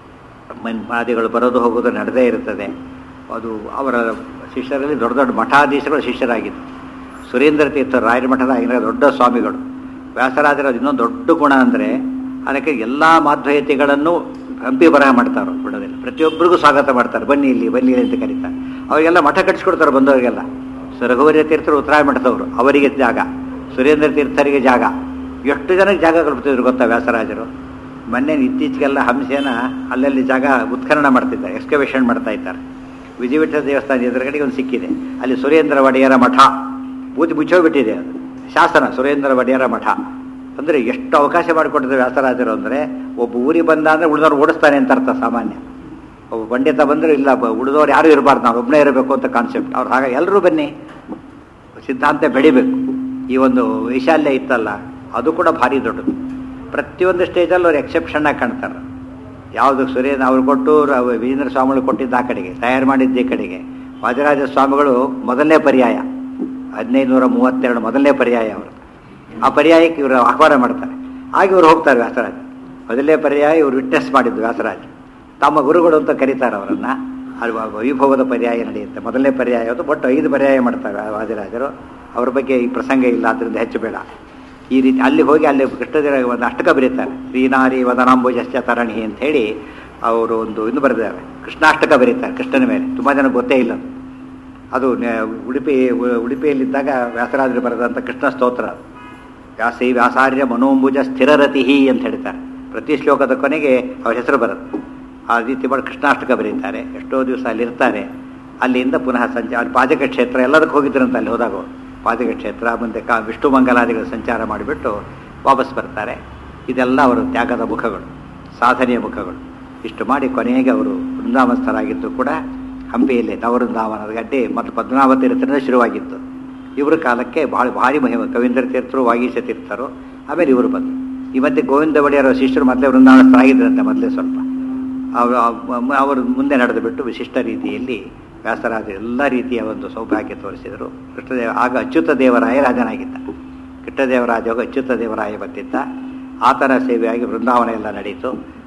ಮನ್ಮಾದಿಗಳು ಬರೋದು ಹೋಗೋದು ನಡೆದೇ ಇರುತ್ತದೆ ಅದು ಅವರ ಶಿಷ್ಯರಲ್ಲಿ ದೊಡ್ಡ ದೊಡ್ಡ ಮಠಾಧೀಶಗಳು ಶಿಷ್ಯರಾಗಿದ್ದು ಸುರೇಂದ್ರ ತೀರ್ಥ ರಾಯರ ಮಠದ ಆಗಿನ ದೊಡ್ಡ ಸ್ವಾಮಿಗಳು ವ್ಯಾಸರಾಜರ ಇನ್ನೊಂದು ದೊಡ್ಡ ಗುಣ ಅಂದರೆ ಅದಕ್ಕೆ ಎಲ್ಲ ಮಾಧ್ವಯತಿಗಳನ್ನು ಹಂಪಿ ಬರಹ ಮಾಡ್ತಾರೆ ಅವ್ರು ಬಿಡೋದಿಲ್ಲ ಪ್ರತಿಯೊಬ್ಬರಿಗೂ ಸ್ವಾಗತ ಮಾಡ್ತಾರೆ ಬನ್ನಿ ಇಲ್ಲಿ ಬನ್ನಿ ಇಲ್ಲಿ ಅಂತ ಕರೀತಾರೆ ಅವರಿಗೆಲ್ಲ ಮಠ ಕಟ್ಟಿಸ್ಕೊಡ್ತಾರೆ ಬಂದವರಿಗೆಲ್ಲ ಸೊ ರಘುವರ್ಯ ತೀರ್ಥರು ಉತ್ತರಾಯ ಮಠದವರು ಅವರಿಗೆ ಜಾಗ ಸುರೇಂದ್ರ ತೀರ್ಥರಿಗೆ ಜಾಗ ಎಷ್ಟು ಜನಕ್ಕೆ ಜಾಗ ಕೊಡ್ತಿದ್ರು ಗೊತ್ತಾ ವ್ಯಾಸರಾಜರು ಮೊನ್ನೆ ಇತ್ತೀಚೆಗೆಲ್ಲ ಹಂಸೇನ ಅಲ್ಲಲ್ಲಿ ಜಾಗ ಉತ್ಖನನ ಮಾಡ್ತಿದ್ದಾರೆ ಎಕ್ಸ್ಕವೇಷನ್ ಮಾಡ್ತಾ ಇದ್ದಾರೆ ವಿಜಯವಿಠಲ ದೇವಸ್ಥಾನ ಎದುರುಗಡೆಗೆ ಒಂದು ಸಿಕ್ಕಿದೆ ಅಲ್ಲಿ ಸುರೇಂದ್ರ ಒಡೆಯರ ಮಠ ಬೂದಿ ಮುಚ್ಚೋಗ್ಬಿಟ್ಟಿದೆ ಅದು ಶಾಸನ ಸುರೇಂದ್ರ ಒಡೆಯರ ಮಠ ಅಂದರೆ ಎಷ್ಟು ಅವಕಾಶ ಮಾಡಿಕೊಟ್ಟಿದ್ದಾರೆ ವ್ಯಾಸರಾಜರು ಅಂದರೆ ಒಬ್ಬ ಊರಿಗೆ ಬಂದ ಅಂದರೆ ಉಳಿದವ್ರು ಓಡಿಸ್ತಾನೆ ಅಂತ ಅರ್ಥ ಸಾಮಾನ್ಯ ಒಬ್ಬ ಪಂಡಿತ ಬಂದರೆ ಇಲ್ಲ ಬ- ಉಳಿದವ್ರು ಯಾರು ಇರಬಾರ್ದು ನಾವು ಒಬ್ಬನೇ ಇರಬೇಕು ಅಂತ ಕಾನ್ಸೆಪ್ಟ್ ಅವ್ರು ಹಾಗೆ ಎಲ್ಲರೂ ಬನ್ನಿ ಸಿದ್ಧಾಂತ ಬೆಳಿಬೇಕು ಈ ಒಂದು ವೈಶಾಲ್ಯ ಇತ್ತಲ್ಲ ಅದು ಕೂಡ ಭಾರಿ ದೊಡ್ಡದು ಪ್ರತಿಯೊಂದು ಸ್ಟೇಜಲ್ಲಿ ಅವ್ರು ಎಕ್ಸೆಪ್ಷನ್ನಾಗಿ ಕಾಣ್ತಾರೆ ಯಾವುದು ಸುರೇಂದ್ರ ಅವ್ರು ಕೊಟ್ಟು ರ- ವೀರೇಂದ್ರ ಸ್ವಾಮಿಗಳು ಕೊಟ್ಟಿದ್ದು ಆ ಕಡೆಗೆ ತಯಾರು ಮಾಡಿದ್ದ ಈ ಕಡೆಗೆ ವಾಜರಾಜ ಸ್ವಾಮಿಗಳು ಮೊದಲನೇ ಪರ್ಯಾಯ ಹದಿನೈದು ನೂರ ಮೂವತ್ತೆರಡು ಮೊದಲನೇ ಪರ್ಯಾಯ ಅವರು ಆ ಪರ್ಯಾಯಕ್ಕೆ ಇವರು ಆಹ್ವಾನ ಮಾಡ್ತಾರೆ ಆಗ ಇವರು ಹೋಗ್ತಾರೆ ವ್ಯಾಸರಾಜ ಮೊದಲನೇ ಪರ್ಯಾಯ ಇವರು ವಿಟ್ನೆಸ್ ಮಾಡಿದ್ದು ವ್ಯಾಸರಾಜ ತಮ್ಮ ಗುರುಗಳು ಅಂತ ಕರೀತಾರೆ ಅವರನ್ನು ಅದು ವ- ವೈಭವದ ಪರ್ಯಾಯ ನಡೆಯುತ್ತೆ ಮೊದಲನೇ ಪರ್ಯಾಯ ಅದು ಬಟ್ ಐದು ಪರ್ಯಾಯ ಮಾಡ್ತಾರೆ ವಾದಿರಾಜರು ಅವ್ರ ಬಗ್ಗೆ ಈ ಪ್ರಸಂಗ ಇಲ್ಲ ಅದರಿಂದ ಹೆಚ್ಚು ಬೇಡ ಈ ರೀತಿ ಅಲ್ಲಿ ಹೋಗಿ ಅಲ್ಲಿ ಕೃಷ್ಣದೇವ ಒಂದು ಅಷ್ಟಕ ಬರೀತಾರೆ ಶ್ರೀನಾರಿ ವದನಾಂಬುಜಶ್ಚ ತರಣಿ ಅಂತ ಹೇಳಿ ಅವರು ಒಂದು ಇದು ಬರೆದಿದ್ದಾರೆ ಕೃಷ್ಣಾಷ್ಟಕ ಬರೀತಾರೆ ಕೃಷ್ಣನ ಮೇಲೆ ತುಂಬ ಜನ ಗೊತ್ತೇ ಇಲ್ಲ ಅದು. ಅದು ನೆ- ಉಡುಪಿ ಉ- ಉಡುಪಿಯಲ್ಲಿದ್ದಾಗ ವ್ಯಾಸರಾಜರು ಬರೆದಂಥ ಕೃಷ್ಣ ಸ್ತೋತ್ರ ಅದು. ವ್ಯಾಸೈ ವ್ಯಾಸಾರ್ಯ ಮನೋಂಬುಜ ಸ್ಥಿರರತಿ ಅಂತ ಹೇಳ್ತಾರೆ ಪ್ರತಿ ಶ್ಲೋಕದ ಕೊನೆಗೆ ಅವ್ರ ಹೆಸರು ಬರುತ್ತೆ ಆ ರೀತಿ ಮಾಡಿ ಕೃಷ್ಣಾಷ್ಟಕ ಬರೀತಾರೆ ಎಷ್ಟೋ ದಿವಸ ಅಲ್ಲಿರ್ತಾರೆ ಅಲ್ಲಿಂದ ಪುನಃ ಸಂಚಾರ ಅಲ್ಲಿ ಪಾಜಕ ಕ್ಷೇತ್ರ ಎಲ್ಲದಕ್ಕೆ ಹೋಗಿದ್ರಂತ ಅಲ್ಲಿ ಹೋದಾಗ ಅವ್ರು. ಪಾಜಕ ಕ್ಷೇತ್ರ ಮುಂದೆ ಕಾ ವಿಷ್ಣು ಮಂಗಲಾದಿಗಳ ಸಂಚಾರ ಮಾಡಿಬಿಟ್ಟು ವಾಪಸ್ ಬರ್ತಾರೆ ಇದೆಲ್ಲ ಅವರ ತ್ಯಾಗದ ಮುಖಗಳು ಸಾಧನೆಯ ಮುಖಗಳು ಇಷ್ಟು ಮಾಡಿ ಕೊನೆಗೆ ಅವರು ವೃಂದಾವನಸ್ಥರಾಗಿದ್ದು ಕೂಡ ಹಂಪಿಯಲ್ಲಿ ನವವೃಂದಾವನದ ಗಡ್ಡೆ ಮತ್ತು ಪದ್ಮನಾಭ ತೀರ್ಥದಿಂದ ಶುರುವಾಗಿತ್ತು ಇವರ ಕಾಲಕ್ಕೆ ಭಾಳ ಭಾರಿ ಮಹಿಮ ಕವೀಂದ್ರ ತೀರ್ಥರು ವಾಗೀಶ ತೀರ್ಥರು ಆಮೇಲೆ ಇವರು ಬಂದರು ಈ ಮಧ್ಯೆ ಗೋವಿಂದ ಒಡೆಯರ ಶಿಷ್ಯರು ಮೊದಲೇ ವೃಂದಾವನಸ್ಥರಾಗಿದ್ದರಂತೆ ಮೊದಲೇ ಸ್ವಲ್ಪ ಅವರು ಅವರು ಮುಂದೆ ನಡೆದು ಬಿಟ್ಟು ವಿಶಿಷ್ಟ ರೀತಿಯಲ್ಲಿ ವ್ಯಾಸರಾಜ ಎಲ್ಲ ರೀತಿಯ ಒಂದು ಸೌಭಾಗ್ಯ ತೋರಿಸಿದರು ಕೃಷ್ಣದೇವ ಆಗ ಅಚ್ಯುತ ದೇವರಾಯ ರಾಜನಾಗಿದ್ದ ಕೃಷ್ಣದೇವರಾಜ ಹೋಗಿ ಅಚ್ಯುತ ದೇವರಾಯ ಬಂದಿದ್ದ ಆತನ ಸೇವೆಯಾಗಿ ವೃಂದಾವನ ಎಲ್ಲ ನಡೀತು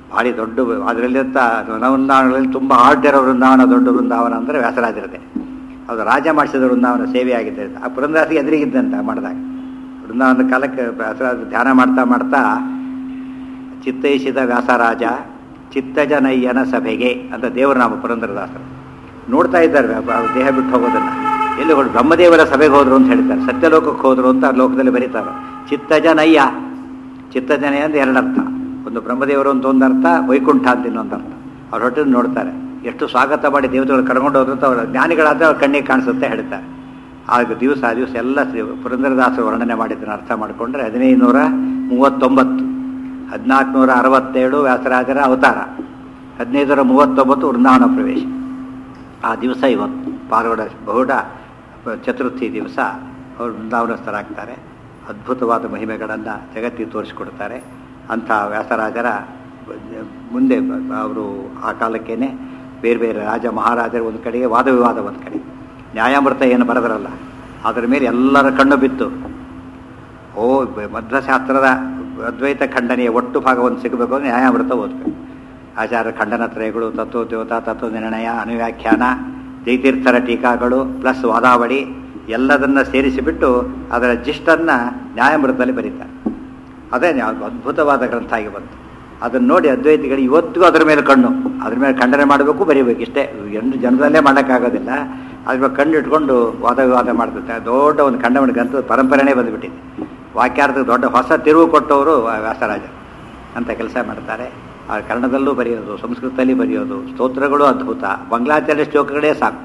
ಭಾರಿ ದೊಡ್ಡ ಅದರಲ್ಲಿ ವೃಂದಾವನಗಳಲ್ಲಿ ತುಂಬ ಆಡ್ತಿರೋ ವೃಂದಾವನ ದೊಡ್ಡ ವೃಂದಾವನ ಅಂದರೆ ವ್ಯಾಸರಾಜರದೆ ಅದು ರಾಜ ಮಾಡಿಸಿದ ವೃಂದಾವನ ಸೇವೆ ಆಗಿದೆ ಆ ಪುರಂದರಾಸಿಗೆ ಎದುರಿಗಿದ್ದಂತ ಮಾಡಿದಾಗ ವೃಂದಾವನದ ಕಾಲಕ್ಕೆ ವ್ಯಾಸರಾಜ ಧ್ಯಾನ ಮಾಡ್ತಾ ಮಾಡ್ತಾ ಚಿತ್ತೈಸಿದ ವ್ಯಾಸರಾಜ ಚಿತ್ತಜನಯ್ಯನ ಸಭೆಗೆ ಅಂತ ದೇವರ ನಾಮ ಪುರಂದರದಾಸರು ನೋಡ್ತಾ ಇದ್ದಾರೆ ಅವ್ರ ದೇಹ ಬಿಟ್ಟು ಹೋಗೋದನ್ನ ಎಲ್ಲಿ ಹೋದ್ರು ಬ್ರಹ್ಮದೇವರ ಸಭೆಗೆ ಹೋದ್ರು ಅಂತ ಹೇಳ್ತಾರೆ ಸತ್ಯಲೋಕಕ್ಕೆ ಹೋದ್ರು ಅಂತ ಆ ಲೋಕದಲ್ಲಿ ಬರೀತಾರೆ ಚಿತ್ತಜನಯ್ಯ ಚಿತ್ತಜನಯ್ಯ ಅಂತ ಎರಡರ್ಥ ಒಂದು ಬ್ರಹ್ಮದೇವರು ಅಂತ ಒಂದು ಅರ್ಥ ವೈಕುಂಠ ಅಂತ ಇನ್ನೊಂದು ಅರ್ಥ ಅವ್ರ ಹೊಟ್ಟೆ ನೋಡ್ತಾರೆ ಎಷ್ಟು ಸ್ವಾಗತ ಮಾಡಿ ದೇವತೆಗಳು ಕರ್ಕೊಂಡು ಹೋದ್ರು ಅಂತ ಅವ್ರ ಜ್ಞಾನಿಗಳಾದ್ರೆ ಅವ್ರ ಕಣ್ಣಿಗೆ ಕಾಣಿಸುತ್ತೆ ಹೇಳ್ತಾರೆ ಆಗ ದಿವಸ ಆ ದಿವಸ ಎಲ್ಲ ಶ್ರೀ ಪುರಂದರದಾಸರು ವರ್ಣನೆ ಮಾಡಿದ್ದನ್ನು ಅರ್ಥ ಮಾಡಿಕೊಂಡ್ರೆ ಹದಿನೈದು ನೂರ ಮೂವತ್ತೊಂಬತ್ತು ಹದಿನಾಲ್ಕುನೂರ ಅರವತ್ತೇಳು ವ್ಯಾಸರಾಜರ ಅವತಾರ ಹದಿನೈದರ ಮೂವತ್ತೊಂಬತ್ತು ವೃಂದಾವನ ಪ್ರವೇಶ ಆ ದಿವಸ ಇವತ್ತು ಪಾಲ್ಗೊಡ ಬಹುಡ ಚತುರ್ಥಿ ದಿವಸ ಅವರು ವೃಂದಾವನಸ್ಥರಾಗ್ತಾರೆ ಅದ್ಭುತವಾದ ಮಹಿಮೆಗಳನ್ನು ಜಗತ್ತಿಗೆ ತೋರಿಸಿಕೊಡ್ತಾರೆ ಅಂಥ ವ್ಯಾಸರಾಜರ ಮುಂದೆ ಅವರು ಆ ಕಾಲಕ್ಕೇನೆ ಬೇರೆ ಬೇರೆ ರಾಜ ಮಹಾರಾಜರ ಒಂದು ಕಡೆಗೆ ವಾದ ವಿವಾದ ಒಂದು ಕಡೆ ನ್ಯಾಯಾಮೃತ ಏನು ಬರೆದರಲ್ಲ ಅದರ ಮೇಲೆ ಎಲ್ಲರ ಕಣ್ಣು ಬಿತ್ತು ಓ ಮಧ್ವಶಾಸ್ತ್ರದ ಅದ್ವೈತ ಖಂಡನೆಯ ಒಟ್ಟು ಭಾಗವನ್ನು ಸಿಗಬೇಕು ಅಂದರೆ ನ್ಯಾಯಾಮೃತ ಓದಬೇಕು ಆಚಾರ್ಯ ಖಂಡನತ್ರಯಗಳು ತತ್ವೋದ್ಯೋತ ತತ್ವ ನಿರ್ಣಯ ಅನುವ್ಯಾಖ್ಯಾನ ಜೈತೀರ್ಥರ ಟೀಕಾಗಳು ಪ್ಲಸ್ ವಾದಾವಳಿ ಎಲ್ಲದನ್ನ ಸೇರಿಸಿಬಿಟ್ಟು ಅದರ ಜಿಷ್ಟನ್ನು ನ್ಯಾಯಾಮೃತದಲ್ಲಿ ಬರೀತಾರೆ ಅದೇ ಅದ್ಭುತವಾದ ಗ್ರಂಥ ಆಗಿ ಬಂತು ಅದನ್ನು ನೋಡಿ ಅದ್ವೈತಿಗಳು ಇವತ್ತಿಗೂ ಅದರ ಮೇಲೆ ಕಣ್ಣು ಅದ್ರ ಮೇಲೆ ಖಂಡನೆ ಮಾಡಬೇಕು ಬರೀಬೇಕು ಇಷ್ಟೇ ಎಂದು ಜನರಲ್ಲೇ ಮಾಡೋಕ್ಕಾಗೋದಿಲ್ಲ ಅದ್ರ ಮೇಲೆ ಕಣ್ಣು ಇಟ್ಕೊಂಡು ವಾದ ವಿವಾದ ಮಾಡ್ತಿರ್ತಾರೆ ದೊಡ್ಡ ಒಂದು ಖಂಡಮಣ ಗ್ರಂಥದ ಪರಂಪರೆನೇ ಬಂದುಬಿಟ್ಟಿದೆ ವಾಕ್ಯಾರ್ಥಕ್ಕೆ ದೊಡ್ಡ ಹೊಸ ತಿರುವು ಕೊಟ್ಟವರು ವ್ಯಾಸರಾಜ ಅಂತ ಕೆಲಸ ಮಾಡ್ತಾರೆ ಆ ಕನ್ನಡದಲ್ಲೂ ಬರೆಯೋದು ಸಂಸ್ಕೃತದಲ್ಲಿ ಬರೆಯೋದು ಸ್ತೋತ್ರಗಳು ಅದ್ಭುತ ಬಂಗ್ಲಾಚರಣೆ ಶ್ಲೋಕಗಳೇ ಸಾಕು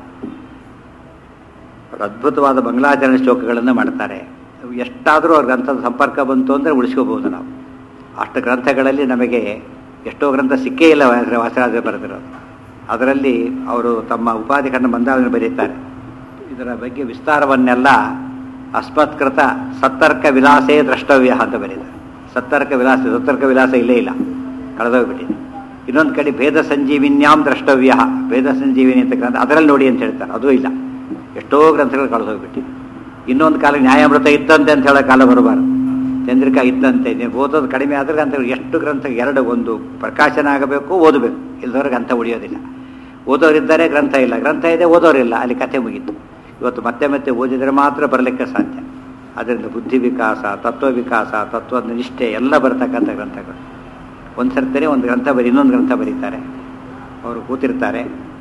ಅದ್ಭುತವಾದ ಬಂಗ್ಲಾಚರಣೆ ಶ್ಲೋಕಗಳನ್ನು ಮಾಡ್ತಾರೆ ಎಷ್ಟಾದರೂ ಅವ್ರ ಗ್ರಂಥದ ಸಂಪರ್ಕ ಬಂತು ಅಂದರೆ ಉಳಿಸ್ಕೋಬಹುದು ನಾವು ಅಷ್ಟು ಗ್ರಂಥಗಳಲ್ಲಿ ನಮಗೆ ಎಷ್ಟೋ ಗ್ರಂಥ ಸಿಕ್ಕೇ ಇಲ್ಲ ವಾಸರಾಜ ಬರೆದಿರೋದು ಅದರಲ್ಲಿ ಅವರು ತಮ್ಮ ಉಪಾಧಿ ಕಂಡ ಬಂದಾವಣೆ ಬರೀತಾರೆ ಇದರ ಬಗ್ಗೆ ವಿಸ್ತಾರವನ್ನೆಲ್ಲ ಅಸ್ಮತ್ಕೃತ ಸತ್ತರ್ಕ ವಿಲಾಸೇ ದ್ರಷ್ಟವ್ಯ ಅಂತ ಬರೀತಾರೆ ಸತ್ತರ್ಕ ವಿಲಾಸ ಸತ್ತರ್ಕ ವಿಲಾಸ ಇಲ್ಲೇ ಇಲ್ಲ ಕಳೆದೋಗ್ಬಿಟ್ಟಿದೆ ಇನ್ನೊಂದು ಕಡೆ ಭೇದ ಸಂಜೀವಿನ್ಯಾಂ ದ್ರಷ್ಟವ್ಯ ಭೇದ ಸಂಜೀವಿನಿ ಅಂತ ಗ್ರಂಥ ಅದರಲ್ಲಿ ನೋಡಿ ಅಂತ ಹೇಳ್ತಾರೆ ಅದೂ ಇಲ್ಲ ಎಷ್ಟೋ ಗ್ರಂಥಗಳು ಕಳೆದೋಗ್ಬಿಟ್ಟಿದೆ ಇನ್ನೊಂದು ಕಾಲ ನ್ಯಾಯಾಮೃತ ಇತ್ತಂತೆ ಅಂತ ಹೇಳೋ ಕಾಲ ಬರಬಾರ್ದು ಚಂದ್ರಿಕಾ ಇದ್ದಂತೆ ನೀವು ಓದೋದು ಕಡಿಮೆ ಆದರೆ ಗ್ರಂಥಗಳು ಎಷ್ಟು ಗ್ರಂಥ ಎರಡು ಒಂದು ಪ್ರಕಾಶನ ಆಗಬೇಕು ಓದಬೇಕು ಇಲ್ಲದವ್ರಿಗೆ ಗ್ರಂಥ ಉಳಿಯೋದಿಲ್ಲ ಓದೋರಿದ್ದಾರೆ ಗ್ರಂಥ ಇಲ್ಲ ಗ್ರಂಥ ಇದೆ ಓದೋರಿಲ್ಲ ಅಲ್ಲಿ ಕಥೆ ಮುಗೀತು ಇವತ್ತು ಮತ್ತೆ ಮತ್ತೆ ಓದಿದರೆ ಮಾತ್ರ ಬರಲಿಕ್ಕೆ ಸಾಧ್ಯ ಅದರಿಂದ ಬುದ್ಧಿ ವಿಕಾಸ ತತ್ವ ವಿಕಾಸ ತತ್ವದ ನಿಷ್ಠೆ ಎಲ್ಲ ಬರ್ತಕ್ಕಂಥ ಗ್ರಂಥಗಳು ಒಂದು ಸರ್ತಿನೇ ಒಂದು ಗ್ರಂಥ ಬರೀ ಇನ್ನೊಂದು ಗ್ರಂಥ ಬರೀತಾರೆ ಅವರು ಕೂತಿರ್ತಾರೆ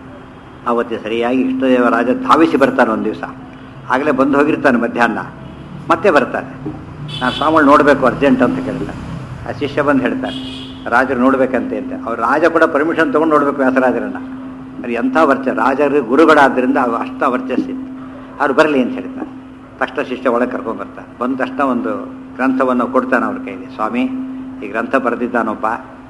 ಆವತ್ತೇ ಸರಿಯಾಗಿ ಇಷ್ಟದೇವ ರಾಜ ಧಾವಿಸಿ ಬರ್ತಾನೆ ಒಂದು ದಿವಸ ಆಗಲೇ ಬಂದು ಹೋಗಿರ್ತಾನೆ ಮಧ್ಯಾಹ್ನ ಮತ್ತೆ ಬರ್ತಾನೆ ನಾನು ಸ್ವಾಮಿಗಳು ನೋಡಬೇಕು ಅರ್ಜೆಂಟ್ ಅಂತ ಕೇಳ್ತಾನೆ ಆ ಶಿಷ್ಯ ಬಂದು ಹೇಳ್ತಾನೆ ರಾಜರು ನೋಡ್ಬೇಕಂತೆ ಅಂತ ಅವ್ರು ರಾಜ ಕೂಡ ಪರ್ಮಿಷನ್ ತೊಗೊಂಡು ನೋಡಬೇಕು ವ್ಯಾಸರಾಜರನ್ನ ಅದು ಎಂಥ ವರ್ಚ ರಾಜರು ಗುರುಗಳಾದ್ದರಿಂದ ಅವು ಅಷ್ಟ ವರ್ಚಸ್ಸಿತ್ತು ಅವ್ರು ಬರಲಿ ಅಂತ ಹೇಳ್ತಾರೆ ತಕ್ಷಣ ಶಿಷ್ಯ ಒಳಗೆ ಕರ್ಕೊಂಡು ಬರ್ತಾನೆ ಬಂದ ತಕ್ಷಣ ಒಂದು ಗ್ರಂಥವನ್ನು ಕೊಡ್ತಾನೆ ಅವ್ರ ಕೈಲಿ ಸ್ವಾಮಿ ಈ ಗ್ರಂಥ ಬರೆದಿದ್ದಾನೊಬ್ಬ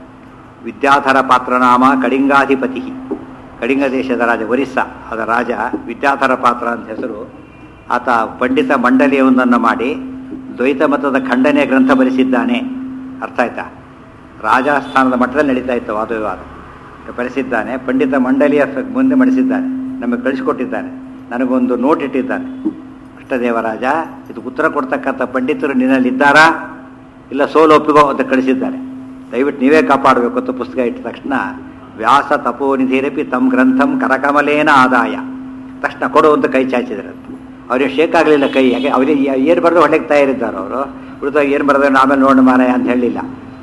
ವಿದ್ಯಾಧರ ಪಾತ್ರನಾಮ ಕಳಿಂಗಾಧಿಪತಿ ಕಳಿಂಗ ದೇಶದ ರಾಜ ಒರಿಸ್ಸಾ ಅದರ ರಾಜ ವಿದ್ಯಾಧರ ಪಾತ್ರ ಅಂತ ಹೆಸರು ಆತ ಪಂಡಿತ ಮಂಡಳಿಯೊಂದನ್ನು ಮಾಡಿ ದ್ವೈತ ಮತದ ಖಂಡನೆ ಗ್ರಂಥ ಬರೆಸಿದ್ದಾನೆ ಅರ್ಥ ಆಯ್ತಾ ರಾಜಸ್ಥಾನದ ಮಟ್ಟದಲ್ಲಿ ನಡೀತಾ ಇತ್ತು ವಾದ ವಿವಾದ ಬರೆಸಿದ್ದಾನೆ ಪಂಡಿತ ಮಂಡಳಿಯ ಮುಂದೆ ಮಾಡಿಸಿದ್ದಾನೆ ನಮಗೆ ಕಳಿಸಿಕೊಟ್ಟಿದ್ದಾನೆ ನನಗೊಂದು ನೋಟ್ ಇಟ್ಟಿದ್ದಾನೆ ಕೃಷ್ಣದೇವರಾಜ ಇದು ಉತ್ತರ ಕೊಡ್ತಕ್ಕಂಥ ಪಂಡಿತರು ನಿನ್ನಲ್ಲಿದ್ದಾರಾ ಇಲ್ಲ ಸೋಲು ಒಪ್ಪಿಗೋ ಅಂತ ಕಳಿಸಿದ್ದಾರೆ ದಯವಿಟ್ಟು ನೀವೇ ಕಾಪಾಡಬೇಕು ಅಂತ ಪುಸ್ತಕ ಇಟ್ಟ ತಕ್ಷಣ ವ್ಯಾಸ ತಪೋನಿಧಿರಪಿ ತಮ್ಮ ಗ್ರಂಥಂ ಕರಕಮಲೇನ ಆದಾಯ ತಕ್ಷಣ ಕೊಡು ಅಂತ ಕೈ ಚಾಚಿದ್ರಂತೆ ಅವ್ರಿಗೆ ಶೇಕ್ ಆಗಲಿಲ್ಲ ಕೈ ಯಾಕೆ ಅವ್ರಿಗೆ ಏನು ಬರೆದು ಹೊಡೆಗೆ ತಯಾರಿದ್ದಾರೆ ಅವರು ಉಳಿದಾಗ ಏನು ಬರೆದ್ರೆ ಆಮೇಲೆ ನೋಡೋಣ ಮಾರಾಯ ಅಂತ ಹೇಳಲಿಲ್ಲ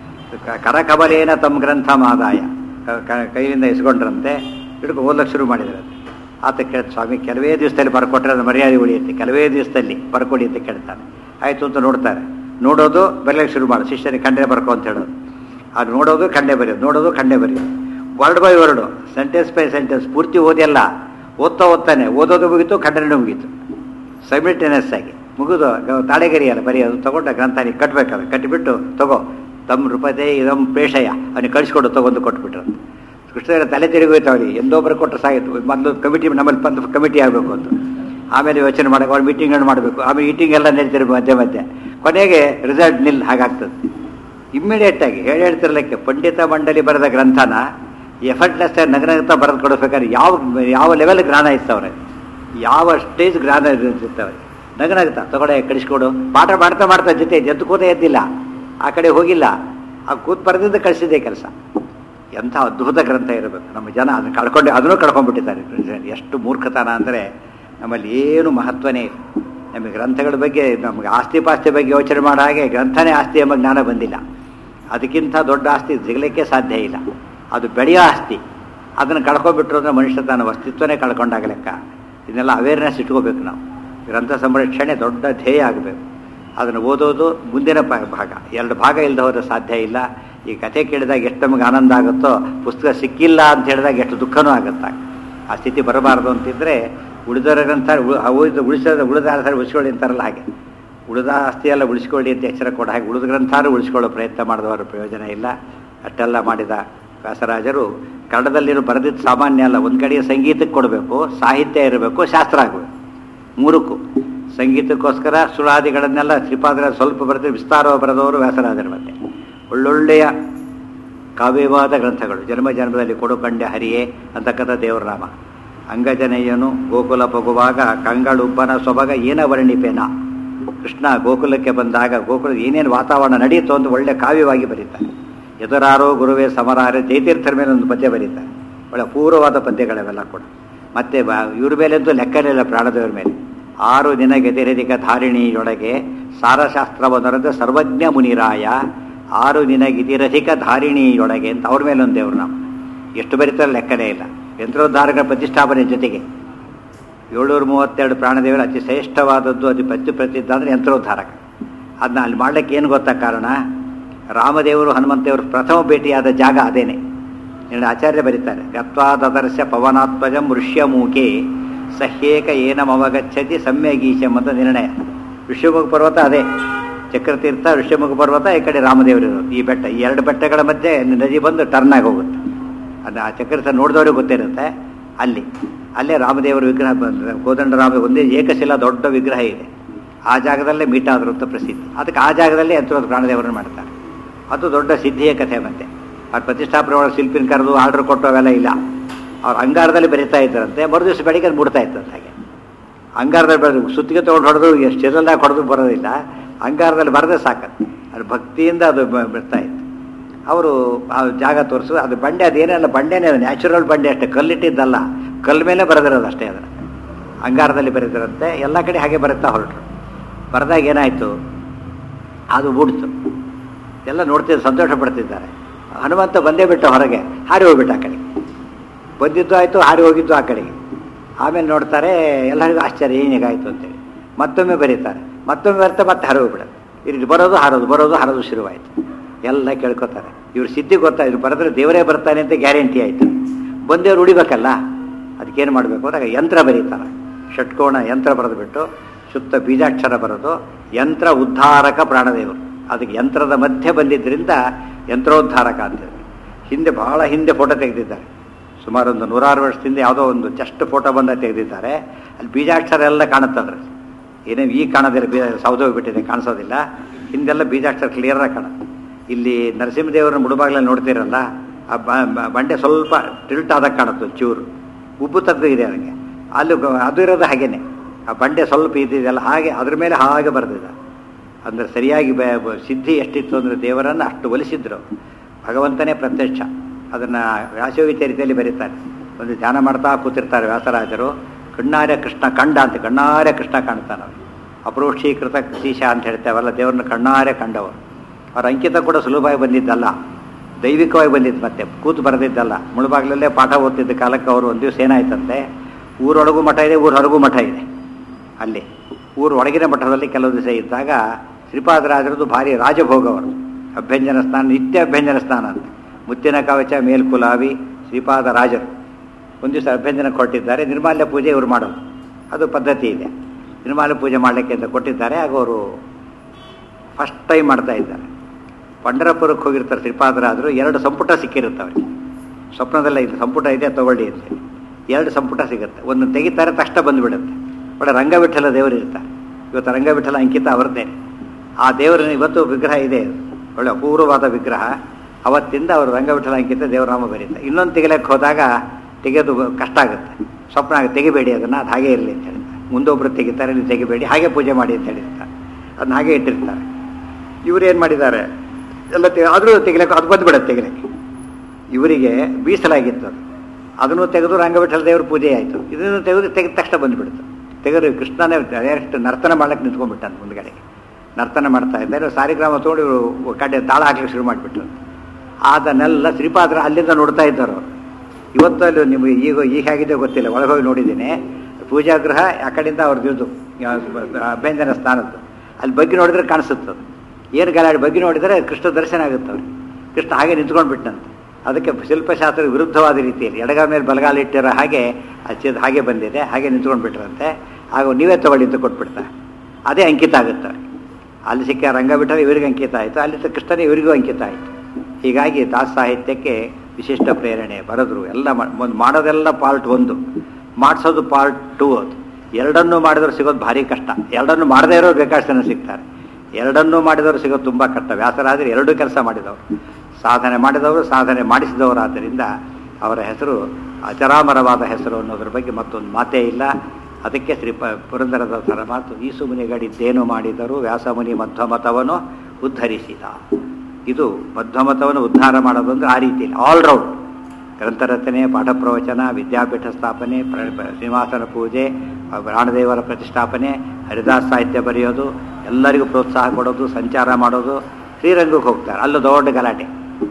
ಕರಕಮಲೇನ ತಮ್ಮ ಗ್ರಂಥಂ ಆದಾಯ ಕೈಯಿಂದ ಇಸ್ಕೊಂಡ್ರಂತೆ ಹಿಡ್ಕೊ ಓದಕ್ಕೆ ಶುರು ಮಾಡಿದ್ರಂತೆ ಆತ ಕೇಳ ಸ್ವಾಮಿ ಕೆಲವೇ ದಿವಸದಲ್ಲಿ ಬರ್ಕೊಟ್ರೆ ಅದು ಮರ್ಯಾದೆ ಉಳಿಯುತ್ತೆ ಕೆಲವೇ ದಿವಸದಲ್ಲಿ ಬರ್ಕೊಡಿ ಅಂತ ಕೇಳ್ತಾನೆ ಆಯಿತು ಅಂತ ನೋಡ್ತಾರೆ ನೋಡೋದು ಬರೆಯಕ್ಕೆ ಶುರು ಮಾಡು ಶಿಷ್ಯನಿಗೆ ಖಂಡೆ ಬರ್ಕೊ ಅಂತ ಹೇಳೋದು ಅದು ನೋಡೋದು ಖಂಡೆ ಬರೆಯೋದು ನೋಡೋದು ಖಂಡೆ ಬರೆಯೋದು word by word sentence by sentence ಪೂರ್ತಿ ಓದಿಯಲ್ಲ ಓದ್ತಾ ಓದ್ತಾನೆ ಓದೋದು ಮುಗೀತು ಖಂಡನೆ ಮುಗೀತು ಸೈಮಿಲ್ಟೇನಿಯಸ್ ಆಗಿ ಮುಗಿದು ತಾಳೆಗರಿಯಲ್ಲ ಬರೆಯೋದು ತಗೊಂಡ ಗ್ರಂಥಾನಿ ಕಟ್ಟಬೇಕಾದ್ರೆ ಕಟ್ಟಿಬಿಟ್ಟು ತಗೋ ತಮ್ಮ ರೂಪದೇ ಇದಮ್ ಪೇಷಯ ಅವನಿಗೆ ಕಳಿಸ್ಕೊಡು ತಗೊಂಡು ಕೊಟ್ಬಿಟ್ರು ಕೃಷ್ಣರ ತಲೆ ತಿರುಗೋಯ್ತು ಅವ್ರಿಗೆ ಎಂದೊಬ್ಬರು ಕೊಟ್ಟರೆ ಸಾಗಿತ್ತು ಮೊದಲು ಕಮಿಟಿ ನಮ್ಮಲ್ಲಿ ಬಂದು ಕಮಿಟಿ ಆಗಬೇಕು ಅಂತ ಆಮೇಲೆ ಯೋಚನೆ ಮಾಡಬೇಕು ಅವ್ರು ಮೀಟಿಂಗ್ಗಳು ಮಾಡಬೇಕು ಆಮೇಲೆ ಮೀಟಿಂಗ್ ಎಲ್ಲ ನಡೀತಿರ್ಬೇಕು ಮಧ್ಯೆ ಮಧ್ಯೆ ಕೊನೆಗೆ ರಿಸಲ್ಟ್ ನಿಲ್ ಹಾಗಾಗ್ತದೆ ಇಮ್ಮಿಡಿಯೇಟ್ ಆಗಿ ಹೇಳಿ ಹೇಳ್ತಿರ್ಲಿಕ್ಕೆ ಪಂಡಿತ ಮಂಡಳಿ ಬರೆದ ಗ್ರಂಥನ ಎಫರ್ಟ್ಲೆಸ್ ನಗನಗ್ತಾ ಬರೆದು ಕೊಡಬೇಕಾದ್ರೆ ಯಾವ ಯಾವ ಲೆವೆಲ್ ಜ್ಞಾನ ಇತ್ತವ್ರೆ ಯಾವ ಸ್ಟೇಜ್ ಜ್ಞಾನ ಇರ್ತವೆ ನಗನಗ್ತಾ ತಗೊಡೆ ಕಳಿಸ್ಕೊಡು ಪಾಠ ಮಾಡ್ತಾ ಮಾಡ್ತಾ ಜೊತೆ ಎದ್ದು ಕೂತ ಎದ್ದಿಲ್ಲ ಆ ಕಡೆ ಹೋಗಿಲ್ಲ ಆ ಕೂತ್ ಬರೆದಿದ್ದು ಕಳಿಸಿದೆ ಕೆಲಸ ಎಂಥ ಅದ್ಭುತ ಗ್ರಂಥ ಇರಬೇಕು ನಮ್ಮ ಜನ ಅದನ್ನು ಕಳ್ಕೊಂಡು ಅದನ್ನು ಕಳ್ಕೊಂಡ್ಬಿಟ್ಟಿದ್ದಾರೆ ಎಷ್ಟು ಮೂರ್ಖತನ ಅಂದರೆ ನಮ್ಮಲ್ಲಿ ಏನು ಮಹತ್ವನೇ ಇಲ್ಲ ನಮಗೆ ಗ್ರಂಥಗಳ ಬಗ್ಗೆ ನಮಗೆ ಆಸ್ತಿ ಪಾಸ್ತಿ ಬಗ್ಗೆ ಯೋಚನೆ ಮಾಡೋ ಹಾಗೆ ಗ್ರಂಥನೇ ಆಸ್ತಿ ಎಂಬ ಜ್ಞಾನ ಬಂದಿಲ್ಲ ಅದಕ್ಕಿಂತ ದೊಡ್ಡ ಆಸ್ತಿ ಸಿಗಲಿಕ್ಕೆ ಸಾಧ್ಯ ಇಲ್ಲ ಅದು ಬೆಳೆಯೋ ಆಸ್ತಿ ಅದನ್ನು ಕಳ್ಕೊಂಡ್ಬಿಟ್ರು ಅಂದರೆ ಮನುಷ್ಯ ತನ್ನ ಅಸ್ತಿತ್ವನೇ ಕಳ್ಕೊಂಡಾಗ ಲೆಕ್ಕ ಇದನ್ನೆಲ್ಲ ಅವೇರ್ನೆಸ್ ಇಟ್ಕೋಬೇಕು ನಾವು ಗ್ರಂಥ ಸಂರಕ್ಷಣೆ ದೊಡ್ಡ ಧ್ಯೇಯ ಆಗಬೇಕು ಅದನ್ನು ಓದೋದು ಮುಂದಿನ ಪ- ಭಾಗ ಎರಡು ಭಾಗ ಇಲ್ಲದೆ ಹೋದ್ರೆ ಸಾಧ್ಯ ಇಲ್ಲ ಈ ಕಥೆ ಕೇಳಿದಾಗ ಎಷ್ಟು ನಮಗೆ ಆನಂದ ಆಗುತ್ತೋ ಪುಸ್ತಕ ಸಿಕ್ಕಿಲ್ಲ ಅಂತ ಹೇಳಿದಾಗ ಎಷ್ಟು ದುಃಖನೂ ಆಗುತ್ತೆ ಆ ಸ್ಥಿತಿ ಬರಬಾರ್ದು ಅಂತಿದ್ರೆ ಉಳಿದವರ ಗ್ರಂಥ ಉಳ್- ಉಳಿದ ಉಳಿಸೋದು ಉಳಿದ ಆಧಾರ ಉಳಿಸ್ಕೊಳ್ಳಿ ಅಂತಾರಲ್ಲ ಹಾಗೆ ಉಳಿದ ಆಸ್ತಿ ಎಲ್ಲ ಉಳಿಸ್ಕೊಳ್ಳಿ ಅಂತ ಎಚ್ಚರ ಕೊಡ ಹಾಗೆ ಉಳಿದ ಗ್ರಂಥಾರು ಉಳಿಸ್ಕೊಳ್ಳೋ ಪ್ರಯತ್ನ ಮಾಡಿದವರ ಪ್ರಯೋಜನ ಇಲ್ಲ ಅಷ್ಟೆಲ್ಲ ಮಾಡಿದ ವ್ಯಾಸರಾಜರು ಕನ್ನಡದಲ್ಲಿರೋ ಬರೆದಿದ್ದು ಸಾಮಾನ್ಯ ಅಲ್ಲ ಒಂದು ಕಡೆಗೆ ಸಂಗೀತಕ್ಕೆ ಕೊಡಬೇಕು ಸಾಹಿತ್ಯ ಇರಬೇಕು ಶಾಸ್ತ್ರ ಆಗಬೇಕು ಮೂರಕ್ಕೂ ಸಂಗೀತಕ್ಕೋಸ್ಕರ ಸುಳಾದಿಗಳನ್ನೆಲ್ಲ ಶ್ರೀಪಾದರ ಸ್ವಲ್ಪ ಬರೆದು ವಿಸ್ತಾರವಾಗಿ ಬರೆದವರು ವ್ಯಾಸರಾಜರು ಮತ್ತೆ ಒಳ್ಳೊಳ್ಳೆಯ ಕಾವ್ಯವಾದ ಗ್ರಂಥಗಳು ಜನ್ಮ ಜನ್ಮದಲ್ಲಿ ಕೊಡು ಕಂಡೆ ಹರಿಯೇ ಅಂತಕ್ಕಂಥ ದೇವರ ನಾಮ ಅಂಗಜನೆಯನು ಗೋಕುಲ ಪಗುವಾಗ ಕಂಗಳುಬ್ಬನ ಸೊಬಗ ಏನ ವರ್ಣಿಪೇನ ಕೃಷ್ಣ ಗೋಕುಲಕ್ಕೆ ಬಂದಾಗ ಗೋಕುಲ ಏನೇನು ವಾತಾವರಣ ನಡೆಯುತ್ತೋ ಅಂತ ಒಳ್ಳೆ ಕಾವ್ಯವಾಗಿ ಬರೀತಾರೆ ಎದುರಾರೋ ಗುರುವೇ ಸಮರಾರೆ ಜಯತೀರ್ಥರ ಮೇಲೆ ಒಂದು ಪದ್ಯ ಬರೀತಾರೆ ಒಳ್ಳೆ ಪೂರ್ವವಾದ ಪದ್ಯಗಳವೆಲ್ಲ ಕೂಡ ಮತ್ತೆ ಬ ಇವ್ರ ಮೇಲೆಂತೂ ಲೆಕ್ಕನಿಲ್ಲ ಪ್ರಾಣದೇವರ ಮೇಲೆ ಆರು ನಿನಗೆದಿರದಿಕ ಧಾರಿಣಿಯೊಳಗೆ ಸಾರಶಾಸ್ತ್ರವನ್ನರದ ಸರ್ವಜ್ಞ ಮುನಿರಾಯ ಆರು ನಿನಗಿದಿರಧಿಕ ಧಾರಿಣಿಯೊಳಗೆ ಅಂತ ಅವ್ರ ಮೇಲೆ ಒಂದು ದೇವ್ರು ನಾವು ಎಷ್ಟು ಬರೀತಾರೆ ಲೆಕ್ಕನೇ ಇಲ್ಲ ಯಂತ್ರೋದ್ಧಾರಗಳ ಪ್ರತಿಷ್ಠಾಪನೆ ಜೊತೆಗೆ ಏಳ್ನೂರ ಮೂವತ್ತೆರಡು ಪ್ರಾಣದೇವರು ಅತಿ ಶ್ರೇಷ್ಠವಾದದ್ದು ಅತಿ ಪ್ರತಿ ಪ್ರಸಿದ್ಧ ಅಂದರೆ ಯಂತ್ರೋದ್ಧಾರಕ ಅದನ್ನ ಅಲ್ಲಿ ಮಾಡಲಿಕ್ಕೆ ಏನು ಗೊತ್ತಾ ಕಾರಣ ರಾಮದೇವರು ಹನುಮಂತೇವರು ಪ್ರಥಮ ಭೇಟಿಯಾದ ಜಾಗ ಅದೇನೆ ಇನ್ನು ಆಚಾರ್ಯ ಬರೀತಾರೆ ಗತ್ವಾದರ್ಶ ಪವನಾತ್ಮಜಂ ಋಷ್ಯಮೂಕೆ ಸಹ್ಯೇಕ ಏನಮವಗಚ್ಚತಿ ಸಮ್ಯಗೀಶಂ ಅಂತ ನಿರ್ಣಯ ಋಷ್ಯಮುಖ ಪರ್ವತ ಅದೇ ಚಕ್ರತೀರ್ಥ ಋಷ್ಯಮುಖ ಪರ್ವತ ಈ ಕಡೆ ರಾಮದೇವರು ಇರೋದು ಈ ಬೆಟ್ಟ ಈ ಎರಡು ಬೆಟ್ಟಗಳ ಮಧ್ಯೆ ನದಿ ಬಂದು ಟರ್ನ್ ಆಗಿ ಹೋಗುತ್ತೆ ಅದು ಆ ಚಕ್ರತೀರ್ಥ ನೋಡಿದವ್ರಿಗೆ ಗೊತ್ತಿರುತ್ತೆ ಅಲ್ಲಿ ಅಲ್ಲೇ ರಾಮದೇವರ ವಿಗ್ರಹ ಬಂದ್ರೆ ಕೋದಂಡರಾಮ ಒಂದೇ ಏಕಶಿಲಾ ದೊಡ್ಡ ವಿಗ್ರಹ ಇದೆ ಆ ಜಾಗದಲ್ಲೇ ಮೀಟ್ ಆದರು ಅಂತ ಪ್ರಸಿದ್ಧಿ ಅದಕ್ಕೆ ಆ ಜಾಗದಲ್ಲೇ ಯಂತ್ರದ ಪ್ರಾಣದೇವರನ್ನು ಮಾಡ್ತಾರೆ ಅದು ದೊಡ್ಡ ಸಿದ್ಧಿಯ ಕಥೆ ಮತ್ತೆ ಅವ್ರ ಪ್ರತಿಷ್ಠಾಪನೆ ಒಳಗೆ ಶಿಲ್ಪಿನ ಕರೆದು ಆರ್ಡರ್ ಕೊಟ್ಟು ಅವೆಲ್ಲ ಇಲ್ಲ ಅವ್ರು ಅಂಗಾರದಲ್ಲಿ ಬರೀತಾ ಇದ್ದರಂತೆ ಮರು ದಿವಸ ಬೆಳಿಗ್ಗೆ ಅದು ಮುಡ್ತಾ ಇತ್ತಂತೆ ಹಾಗೆ ಅಂಗಾರದಲ್ಲಿ ಬರೆದು ಸುತ್ತಿಗೆ ತೊಗೊಂಡು ಹೊಡೆದು ಎಷ್ಟು ಚಿರಲ್ದಾಗ ಹೊಡೆದು ಬರೋದಿಲ್ಲ ಅಂಗಾರದಲ್ಲಿ ಬರದೆ ಸಾಕತ್ತೆ ಅದು ಭಕ್ತಿಯಿಂದ ಅದು ಬ- ಬಿಡ್ತಾ ಇತ್ತು ಅವರು ಆ ಜಾಗ ತೋರಿಸು ಅದು ಬಂಡೆ ಅದೇನಲ್ಲ ಬಂಡೆನೇ ನ್ಯಾಚುರಲ್ ಬಂಡೆ ಅಷ್ಟೇ ಕಲ್ಲಿಟ್ಟಿದ್ದಲ್ಲ ಕಲ್ಲು ಮೇಲೆ ಬರೆದಿರೋದು ಅಷ್ಟೇ ಅದನ್ನು ಅಂಗಾರದಲ್ಲಿ ಬರೆದಿರಂತೆ ಎಲ್ಲ ಕಡೆ ಹಾಗೆ ಬರುತ್ತಾ ಹೊರಟರು ಬರೆದಾಗ ಏನಾಯಿತು ಅದು ಬಿಡ್ತು ಎಲ್ಲ ನೋಡ್ತಿದ್ದು ಸಂತೋಷ ಪಡ್ತಿದ್ದಾರೆ ಹನುಮಂತ ಬಂದೇ ಬಿಟ್ಟ ಹೊರಗೆ ಹಾರಿ ಹೋಗ್ಬಿಟ್ಟ ಆ ಕಡೆ ಬಂದಿದ್ದು ಆಯಿತು ಹಾರಿ ಹೋಗಿದ್ದು ಆ ಕಡೆಗೆ ಆಮೇಲೆ ನೋಡ್ತಾರೆ ಎಲ್ಲರಿಗೂ ಆಶ್ಚರ್ಯ ಏನಿಗಾಯಿತು ಅಂತೇಳಿ ಮತ್ತೊಮ್ಮೆ ಬರೀತಾರೆ ಮತ್ತೊಮ್ಮೆ ಬರ್ತಾ ಮತ್ತೆ ಹಾರಿ ಹೋಗ್ಬಿಡೋದು ಇಲ್ಲಿ ಬರೋದು ಹಾರೋದು ಬರೋದು ಹಾರೋದು ಶುರುವಾಯಿತು ಎಲ್ಲ ಕೇಳ್ಕೊತಾರೆ ಇವ್ರು ಸಿದ್ಧಿ ಗೊತ್ತಾಯ್ತು ಬರೆದ್ರೆ ದೇವರೇ ಬರ್ತಾನೆ ಅಂತ ಗ್ಯಾರಂಟಿ ಆಯಿತು ಬಂದೇವ್ರು ಉಳಿಬೇಕಲ್ಲ ಅದಕ್ಕೇನು ಮಾಡಬೇಕು ಅಂದಾಗ ಯಂತ್ರ ಬರೀತಾರೆ ಷಟ್ಕೋಣ ಯಂತ್ರ ಬರೆದುಬಿಟ್ಟು ಶುದ್ಧ ಬೀಜಾಕ್ಷರ ಬರೋದು ಯಂತ್ರ ಉದ್ಧಾರಕ ಪ್ರಾಣದೇವರು ಅದಕ್ಕೆ ಯಂತ್ರದ ಮಧ್ಯೆ ಬಂದಿದ್ದರಿಂದ ಯಂತ್ರೋದ್ಧಾರಕ ಅಂತೇಳಿ ಹಿಂದೆ ಬಹಳ ಹಿಂದೆ ಫೋಟೋ ತೆಗೆದಿದ್ದಾರೆ ಸುಮಾರು ಒಂದು ನೂರಾರು ವರ್ಷದಿಂದ ಯಾವುದೋ ಒಂದು ಜಸ್ಟ್ ಫೋಟೋ ಬಂದ ತೆಗೆದಿದ್ದಾರೆ ಅಲ್ಲಿ ಬೀಜಾಕ್ಷರ ಎಲ್ಲ ಕಾಣುತ್ತಂದ್ರೆ ಏನೇ ಈಗ ಕಾಣೋದಿಲ್ಲ ಬೀ ಸೌದೋಗ್ಬಿಟ್ಟಿದೆ ಕಾಣಿಸೋದಿಲ್ಲ ಹಿಂದೆಲ್ಲ ಬೀಜಾಕ್ಷರ ಕ್ಲಿಯರಾಗಿ ಕಾಣುತ್ತೆ ಇಲ್ಲಿ ನರಸಿಂಹದೇವರನ್ನ ಮುಡುಬಾಗ್ಲಲ್ಲಿ ನೋಡ್ತೀರಲ್ಲ ಆ ಬ- ಬ- ಬಂಡೆ ಸ್ವಲ್ಪ ಟಿಲ್ಟ್ ಆದಾಗ ಕಾಣುತ್ತೆ ಚೂರು ಉಬ್ಬು ತಗ್ಗು ಇದೆ ಅದಕ್ಕೆ ಅಲ್ಲಿ ಗ- ಅದು ಇರೋದು ಹಾಗೇನೆ ಆ ಬಂಡೆ ಸ್ವಲ್ಪ ಇದ್ದಿದೆಯಲ್ಲ ಹಾಗೆ ಅದ್ರ ಮೇಲೆ ಹಾಗೆ ಬರೆದಿದ್ದ ಅಂದರೆ ಸರಿಯಾಗಿ ಬ ಬ- ಸಿದ್ಧಿ ಎಷ್ಟಿತ್ತು ಅಂದರೆ ದೇವರನ್ನು ಅಷ್ಟು ಒಲಿಸಿದ್ರು ಭಗವಂತನೇ ಪ್ರತ್ಯಕ್ಷ ಅದನ್ನು ವ್ಯಾಸವಿ ಚರಿತೆಯಲ್ಲಿ ಬರೀತಾರೆ ಒಂದು ಧ್ಯಾನ ಮಾಡ್ತಾ ಕೂತಿರ್ತಾರೆ ವ್ಯಾಸರಾಜರು ಕಣ್ಣಾರ್ಯ ಕೃಷ್ಣ ಕಂಡ ಅಂತ ಕಣ್ಣಾರ್ಯ ಕೃಷ್ಣ ಕಾಣ್ತಾನೆ ಅವ್ರು ಅಪರೋಕ್ಷೀಕೃತ ಕೃಷೀಶ ಅಂತ ಹೇಳ್ತೇವಲ್ಲ ದೇವ್ರನ್ನ ಕಣ್ಣಾರೆ ಕಂಡವರು ಅವ್ರ ಅಂಕಿತ ಕೂಡ ಸುಲಭವಾಗಿ ಬಂದಿದ್ದಲ್ಲ ದೈವಿಕವಾಗಿ ಬಂದಿದ್ದು ಮತ್ತೆ ಕೂತು ಬರೆದಿದ್ದಲ್ಲ ಮುಳುಬಾಗ್ಲಲ್ಲೇ ಪಾಠ ಓದ್ತಿದ್ದ ಕಾಲಕ್ಕೆ ಅವರು ಒಂದು ದಿವಸ ಏನಾಯ್ತಂತೆ ಊರೊಳಗೂ ಮಠ ಇದೆ ಊರ ಹೊರಗೂ ಮಠ ಇದೆ ಅಲ್ಲಿ ಊರು ಒಳಗಿನ ಮಠದಲ್ಲಿ ಕೆಲವು ದಿವಸ ಇದ್ದಾಗ ಶ್ರೀಪಾದರಾಜರದು ಭಾರಿ ರಾಜಭೋಗ ಅವರು ಅಭ್ಯಂಜನ ಸ್ನಾನ ನಿತ್ಯ ಅಭ್ಯಂಜನ ಸ್ನಾನ ಅಂತ ಮುತ್ತಿನ ಕವಚ ಮೇಲ್ಕುಲಾವಿ ಶ್ರೀಪಾದ ರಾಜರು ಒಂದು ದಿವಸ ಅಭ್ಯಂಜನ ಕೊಟ್ಟಿದ್ದಾರೆ ನಿರ್ಮಾಲ್ಯ ಪೂಜೆ ಇವರು ಮಾಡೋದು ಅದು ಪದ್ಧತಿ ಇದೆ ನಿರ್ಮಾಲ್ಯ ಪೂಜೆ ಮಾಡಲಿಕ್ಕೆ ಅಂತ ಕೊಟ್ಟಿದ್ದಾರೆ ಆಗ ಅವರು ಫಸ್ಟ್ ಟೈಮ್ ಮಾಡ್ತಾ ಇದ್ದಾರೆ ಪಂಡರಪುರಕ್ಕೆ ಹೋಗಿರ್ತಾರೆ ಶ್ರೀಪಾದರಾಜರು ಎರಡು ಸಂಪುಟ ಸಿಕ್ಕಿರುತ್ತೆ ಅವರಿಗೆ ಸ್ವಪ್ನದಲ್ಲ ಇದು ಸಂಪುಟ ಇದೆ ತಗೊಳ್ಳಿ ಅಂತ ಎರಡು ಸಂಪುಟ ಸಿಗುತ್ತೆ ಒಂದು ತೆಗಿತಾರೆ ತಕ್ಷಣ ಬಂದುಬಿಡುತ್ತೆ ಒಳ್ಳೆ ರಂಗವಿಠಲ ದೇವರು ಇರ್ತಾರೆ ಇವತ್ತು ರಂಗವಿಠಲ ಅಂಕಿತ ಅವರದ್ದೇ ಆ ದೇವರ ಇವತ್ತು ವಿಗ್ರಹ ಇದೆ ಒಳ್ಳೆ ಅಪೂರ್ವವಾದ ವಿಗ್ರಹ ಅವತ್ತಿಂದ ಅವರು ರಂಗವಿಠಲ ಅಂಕಿತ ದೇವರಾಮ ಬರೀತಾರೆ ಇನ್ನೊಂದು ತೆಗಿಲಕ್ಕೆ ಹೋದಾಗ ತೆಗೆಯೋದು ಕಷ್ಟ ಆಗುತ್ತೆ ಸ್ವಪ್ನ ಆಗುತ್ತೆ ತೆಗಿಬೇಡಿ ಅದನ್ನು ಅದು ಹಾಗೆ ಇರಲಿ ಅಂತ ಹೇಳ್ತಾರೆ ಮುಂದೊಬ್ಬರು ತೆಗಿತಾರೆ ನೀವು ತೆಗಿಬೇಡಿ ಹಾಗೆ ಪೂಜೆ ಮಾಡಿ ಅಂತ ಹೇಳಿರ್ತಾರೆ ಅದನ್ನ ಹಾಗೆ ಇಟ್ಟಿರ್ತಾರೆ ಇವ್ರು ಏನು ಮಾಡಿದ್ದಾರೆ ಎಲ್ಲ ತೆ ಆದರೂ ತೆಗಿಲಕ್ಕೆ ಅದು ಬಂದುಬಿಡುತ್ತೆ ತೆಗಿಲಕ್ಕೆ ಇವರಿಗೆ ಮೀಸಲಾಗಿತ್ತು ಅದು ಅದನ್ನು ತೆಗೆದು ರಂಗವಿಠಲ ದೇವ್ರ ಪೂಜೆ ಆಯಿತು ಇದನ್ನು ತೆಗೆದು ತೆಗೆದ ತಕ್ಷಣ ಬಂದುಬಿಡ್ತು ತೆಗೆದು ಕೃಷ್ಣನೇ ಡೈರೆಕ್ಟ್ ನರ್ತನ ಮಾಡ್ಲಿಕ್ಕೆ ನಿಂತ್ಕೊಂಡ್ಬಿಟ್ಟಾನೆ ಮುಂದ್ಗಡೆಗೆ ನರ್ತನ ಮಾಡ್ತಾ ಇದ್ದಾರೆ ಸಾರಿಗ್ರಾಮ ತೊಗೊಂಡು ಇವರು ಕಡೆ ತಾಳ ಹಾಕ್ಲಿಕ್ಕೆ ಶುರು ಮಾಡಿಬಿಟ್ರು ಅದನ್ನೆಲ್ಲ ಶ್ರೀಪಾದ್ರ ಅಲ್ಲಿಂದ ನೋಡ್ತಾ ಇದ್ದರು ಅವರು ಇವತ್ತು ಅಲ್ಲಿ ನಿಮಗೆ ಈಗ ಈಗ ಹೇಗಿದೆ ಗೊತ್ತಿಲ್ಲ ಒಳಗೋಗಿ ನೋಡಿದ್ದೀನಿ ಪೂಜಾಗೃಹ ಆ ಕಡೆಯಿಂದ ಅವ್ರದ್ದು ಇದು ಅಭ್ಯಂಜನ ಸ್ಥಾನದ್ದು ಅಲ್ಲಿ ಬಗ್ಗೆ ನೋಡಿದ್ರೆ ಕಾಣಿಸುತ್ತೆ ಅದು ಏನು ಗಲಾಟೆ ಬಗ್ಗೆ ನೋಡಿದರೆ ಕೃಷ್ಣ ದರ್ಶನ ಆಗುತ್ತೆ ಅವ್ರಿಗೆ ಕೃಷ್ಣ ಹಾಗೆ ನಿಂತ್ಕೊಂಡು ಬಿಟ್ಟಂತೆ ಅದಕ್ಕೆ ಶಿಲ್ಪಶಾಸ್ತ್ರ ವಿರುದ್ಧವಾದ ರೀತಿಯಲ್ಲಿ ಎಡಗಾಲ ಮೇಲೆ ಬಲಗಾಲ ಇಟ್ಟಿರೋ ಹಾಗೆ ಹಚ್ಚಿದ ಹಾಗೆ ಬಂದಿದೆ ಹಾಗೆ ನಿಂತ್ಕೊಂಡು ಬಿಟ್ರಂತೆ ಆಗ ನೀವೇ ತಗೊಳ್ಳಿ ಅಂತ ಕೊಟ್ಬಿಡ್ತಾರೆ ಅದೇ ಅಂಕಿತ ಆಗುತ್ತೆ ಅವ್ರಿಗೆ ಅಲ್ಲಿ ಸಿಕ್ಕ ರಂಗ ಬಿಟ್ಟರೆ ಇವರಿಗೆ ಅಂಕಿತ ಆಯಿತು ಅಲ್ಲಿ ಕೃಷ್ಣನೇ ಇವರಿಗೂ ಅಂಕಿತ ಆಯಿತು ಹೀಗಾಗಿ ದಾಸ ಸಾಹಿತ್ಯಕ್ಕೆ ವಿಶಿಷ್ಟ ಪ್ರೇರಣೆ ಬರೆದ್ರು ಎಲ್ಲ ಒಂದು ಮಾಡೋದೆಲ್ಲ ಪಾರ್ಟ್ ಒಂದು ಮಾಡಿಸೋದು ಪಾರ್ಟ್ ಟೂ ಅದು ಎರಡನ್ನೂ ಮಾಡಿದವರು ಸಿಗೋದು ಭಾರಿ ಕಷ್ಟ ಎರಡನ್ನು ಮಾಡದೇ ಇರೋರು ಬೇಕಾದಷ್ಟು ಜನ ಸಿಗ್ತಾರೆ ಎರಡನ್ನೂ ಮಾಡಿದವರು ಸಿಗೋದು ತುಂಬ ಕಷ್ಟ ವ್ಯಾಸರಾದರೆ ಎರಡೂ ಕೆಲಸ ಮಾಡಿದವರು ಸಾಧನೆ ಮಾಡಿದವರು ಸಾಧನೆ ಮಾಡಿಸಿದವರು ಆದ್ದರಿಂದ ಅವರ ಹೆಸರು ಅಚರಾಮರವಾದ ಹೆಸರು ಅನ್ನೋದ್ರ ಬಗ್ಗೆ ಮತ್ತೊಂದು ಮಾತೇ ಇಲ್ಲ ಅದಕ್ಕೆ ಶ್ರೀ ಪ ಪುರಂದರದಾಸರ ಮಾತು ಈ ಸುಮುನಿಗಳಿದ್ದೇನು ಮಾಡಿದರು ವ್ಯಾಸಮುನಿ ಮಧ್ವಮತವನ್ನು ಉದ್ಧರಿಸಿದ ಇದು ಮಧ್ವಮತವನ್ನು ಉದ್ಧಾರ ಮಾಡೋದು ಅಂದರೆ ಆ ರೀತಿಯಲ್ಲಿ ಆಲ್ರೌಂಡ್ ಗ್ರಂಥರಚನೆ ಪಾಠ ಪ್ರವಚನ ವಿದ್ಯಾಪೀಠ ಸ್ಥಾಪನೆ ಪ್ರ- ಶ್ರೀನಿವಾಸನ ಪೂಜೆ ಪ್ರಾಣದೇವರ ಪ್ರತಿಷ್ಠಾಪನೆ ಹರಿದಾಸ ಸಾಹಿತ್ಯ ಬರೆಯೋದು ಎಲ್ಲರಿಗೂ ಪ್ರೋತ್ಸಾಹ ಕೊಡೋದು ಸಂಚಾರ ಮಾಡೋದು ಶ್ರೀರಂಗಕ್ಕೆ ಹೋಗ್ತಾರೆ ಅಲ್ಲೂ ದೊಡ್ಡ ಗಲಾಟೆ